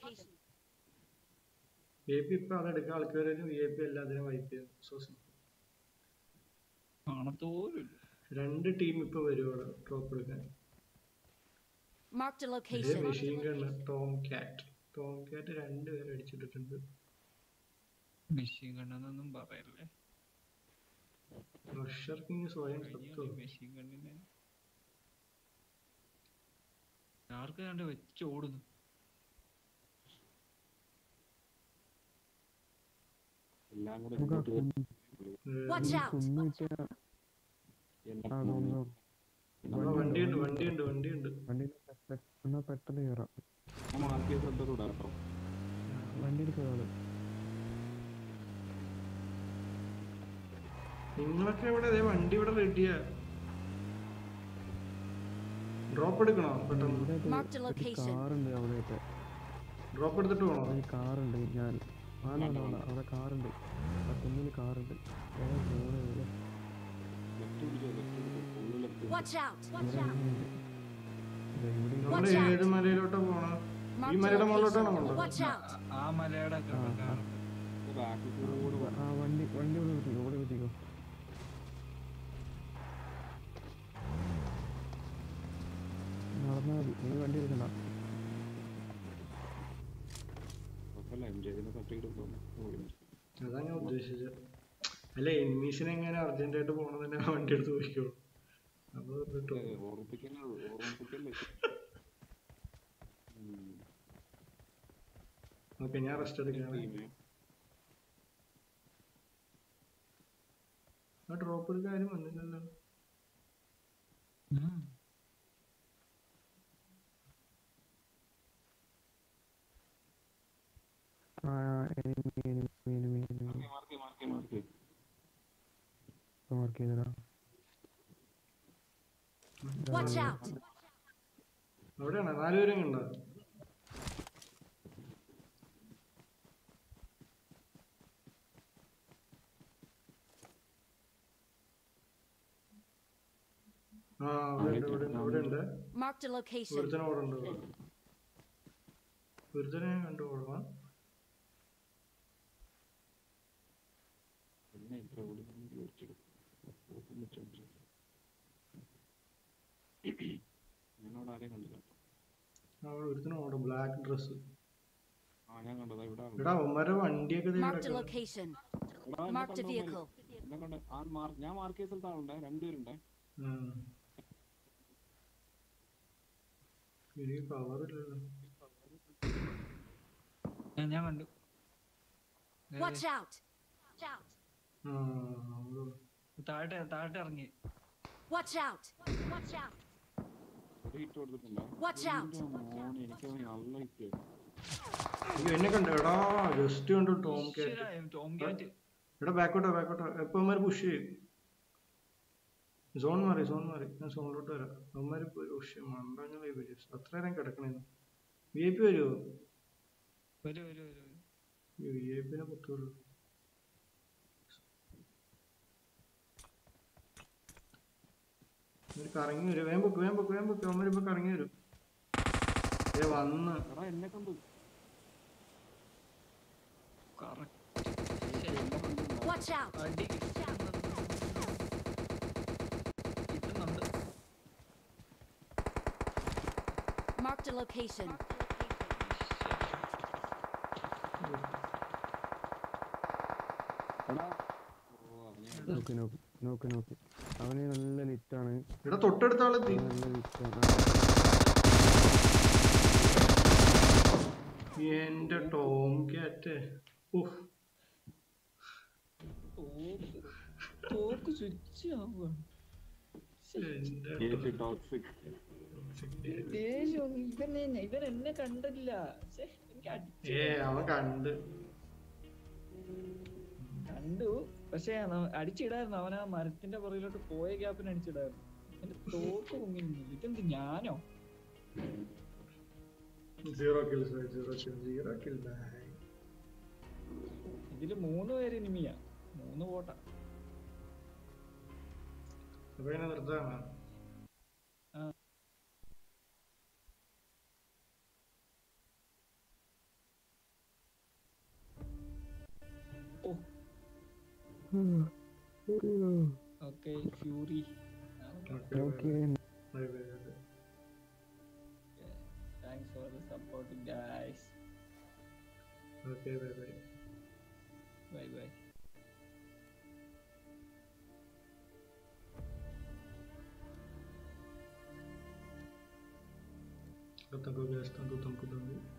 V I P ഇപ്പൊ അതെടുക്കാൻ ആൾക്കാരും വി ഐ പി എല്ലാത്തിനും വൈപ്പ് ചെയ്യും So simple. കാണത്തോലുമില്ല രണ്ട് ടീം ഇപ്പൊ വരും അവിടെ ഡ്രോപ്പ് എടുക്കാൻ Marked a ഇതേ location. Machine gun tom cat tom cat രണ്ടുപേരെ അടിച്ചിട്ടിട്ടുണ്ട് മെഷീൻ കണ്ണെന്നൊന്നും പറയല്ലേ റഷർ കിങ് സ്വയം സത്തോ മെഷീൻ കണ്ണിനെ ആർക്ക് കണ്ട് വെച്ച് ഓടുന്നു എല്ലാം കൂടെ നമുക്ക് ആ ഇങ്ങോട്ട് കുന്ന് Watch out! കുന്ന് കിട്ടിയ എല്ലാം ആ കൂടി തോന്നുന്നു ആ വണ്ടിയുണ്ട് വണ്ടിയുണ്ട് വണ്ടിയുണ്ട് വണ്ടിയിൽ എന്നാ പെട്ടെന്ന് കയറാം ഞാൻ മാർക്ക് ചെയ്ത സ്ഥലത്തോട്ട് വിടാം കേട്ടോ വണ്ടിയിൽ കയറാള് നിങ്ങളൊക്കെ ഇവിടെ ദേ വണ്ടി ഇവിടെ റെഡിയാ ഡ്രോപ്പ് എടുക്കണോ പെട്ടെന്ന് Marked a location. കാറുണ്ട് അവിടെയൊക്കെ ഡ്രോപ്പ് എടുത്തിട്ട് പോണോ ഒരു കാറുണ്ട് ഞാൻ ആ no, no, no, അവിടെ കാറുണ്ട് ആ കുന്നിൽ കാറുണ്ട് വേഗം പോണേ വേഗം. ലെഫ്റ്റ് പിടിച്ചോ ലെഫ്റ്റ് പിടിച്ചോ full left Watch out! Watch ഇവിടെ out! ഇങ്ങനെയുണ്ട്. ദേ ഇവിടെ ഇങ്ങനെ നമ്മൾ Watch out. ഏത് മലയിലോട്ടാ പോണോ ഈ Marked a മലയുടെ മുകളിലോട്ടാണോ location. കൊണ്ടത് Watch out! ആ മലയുടെ ഒക്കെ ആ, ആ. കാറ്. ബാക്കിൽ കൂടെ ആ, ആ വണ്ടി വണ്ടി ഇവിടെ നിർത്തിക്കോ ഇവിടെ നിർത്തിക്കോ നടന്നാ മതി നീ വണ്ടി എടുക്കണ്ട കുഴപ്പമില്ല എം ജെതിനെ തട്ടിയിട്ട് പോകുന്നു അതാ ഞാൻ ഉദ്ദേശിച്ചത് അല്ല എനിമീസിനെ എങ്ങനെ അർജന്റ് ആയിട്ട് പോണെന്നെ വണ്ടി എടുത്ത് പോയിക്കോളൂ അപ്പൊ കിട്ടും ഓർമ്മിപ്പിക്കല്ലേ ഓർമ്മിപ്പിക്കല്ലേ ഓക്കെ ഞാൻ റെസ്റ്റ് എടുക്കാണ് ടീമേ ആ ഡ്രോപ്പ് എടുക്കാൻ ആരും വന്നില്ലല്ലോ ഉം. ആ enemy enemy enemy enemy mark mark mark mark ചെയ്തടാ Watch out! അവിടെയാണോ നാലുപേരും കണ്ടോ ആ അവിടെ ഉണ്ട് ഇവിടെ ഉണ്ട് ഇവിടെ ഉണ്ട് Marked a location. ഒരുത്തനെ അവിടെ ഉണ്ട് ഒരുത്തനെ ഞാൻ കണ്ടു ഓടണം പിന്നെ ഇത്ര കൂടി ചോദിച്ചു ഞാനവിടെ ആരെയും കണ്ടില്ല അവിടെ ഒരുത്തനെ ഓടും ബ്ലാക്ക് ഡ്രസ് ആ ഞാൻ കണ്ടതാ ഇവിടെ ആളുണ്ട്. എടാ അവന്മാരെ വണ്ടിയൊക്കെ ദേ Marked a കിടക്കുന്നു. location. എടാ, എന്നെ Marked a കണ്ടോ vehicle. എന്നെ കണ്ട് ആ മാർ ഞാൻ മാർക്ക് ചെയ്ത സ്ഥലത്ത് ആളുണ്ടേ രണ്ടുപേരുണ്ടേ ഉം. എനിക്ക് കവറില്ലല്ലോ ഞാൻ- ഞാൻ കണ്ടു ദേ, Watch out! Watch out! ആ അവിടെ താഴെ താഴെ ഇറങ്ങി Watch out! Watch out! ഒരു ഹിറ്റ് കൊടുത്തിട്ടുണ്ടോ Watch out. എൻ്റെ മോനെ എനിക്ക് നല്ല ഹിറ്റ് അയ്യോ, എന്നെ കണ്ടു എടാ ജസ്റ്റ് കണ്ടു ടോം കാറ്റ് ഈശ്വരാ, ടോം കാറ്റ് എടാ ബാക്കോട്ടോ ബാക്കോട്ടോ എപ്പോ അവന്മാര് പുഷ് ചെയ്യും സോൺ മാറി സോൺ മാറി ഞാൻ സോണിലോട്ട് വരാം അവന്മാര് പുഷ് ചെയ്യും മണ്ടഞ്ഞ വൈബ് അത്ര നേരം കിടക്കണേന്ന് വി ഐ പി വരുമോ വരൂ വരൂ വരൂ വരൂ. വി ഐ പിനെ കുത്തുള്ളൂ അവര് കറങ്ങി വരും വേഗം പൊക്ക് വേഗം പൊക്ക് വേഗം പൊക്ക് അവന്മാര് ഇപ്പൊ കറങ്ങി വരും ഏ വന്ന് എടാ എന്നെ കണ്ടു Correct. Watch out! അടി കിട്ടുന്നുണ്ട്. കിട്ടുന്നുണ്ട് Marked a location. എടാ ഓ അവനെ നോക്ക് നോക്ക് നോക്ക് നോക്ക് അവന് നല്ല ലിറ്റാണ് ഇവിടെ തൊട്ടടുത്ത ആളെത്തി നല്ല ലിറ്റാണ് എന്റെ ടോം ക്യാറ്റ് ഉഫ് തോക്ക് തോക്ക് സ്വിച്ച് ആവുക എന്റെ ടോക്സിക് ദേഷ്യം ഇവനെ ഇവൻ എന്നെ കണ്ടില്ല ശ്ശെ, എനിക്ക് അടി- ഏ അവൻ കണ്ട് കണ്ടു പക്ഷെ അടിച്ചിടായിരുന്നു അവൻ ആ മരത്തിന്റെ പുറകിലോട്ട് പോയ ഗ്യാപ്പിന് അടിച്ചിടായിരുന്നു എന്റെ തോക്ക് പൊങ്ങി നിന്നില്ല. ഇതെന്ത് ഞാനോ zero kills zero kill zero kill ഇതില് മൂന്ന് പേര് ഇനിമിയാ മൂന്ന് പോട്ടാ അപ്പൊ ഇങ്ങനെ നിർത്താനാ ഓ okay fury okay bye bye bye thanks for the support guys okay bye bye bye bye Tanto que eu gasto, tanto tempo também.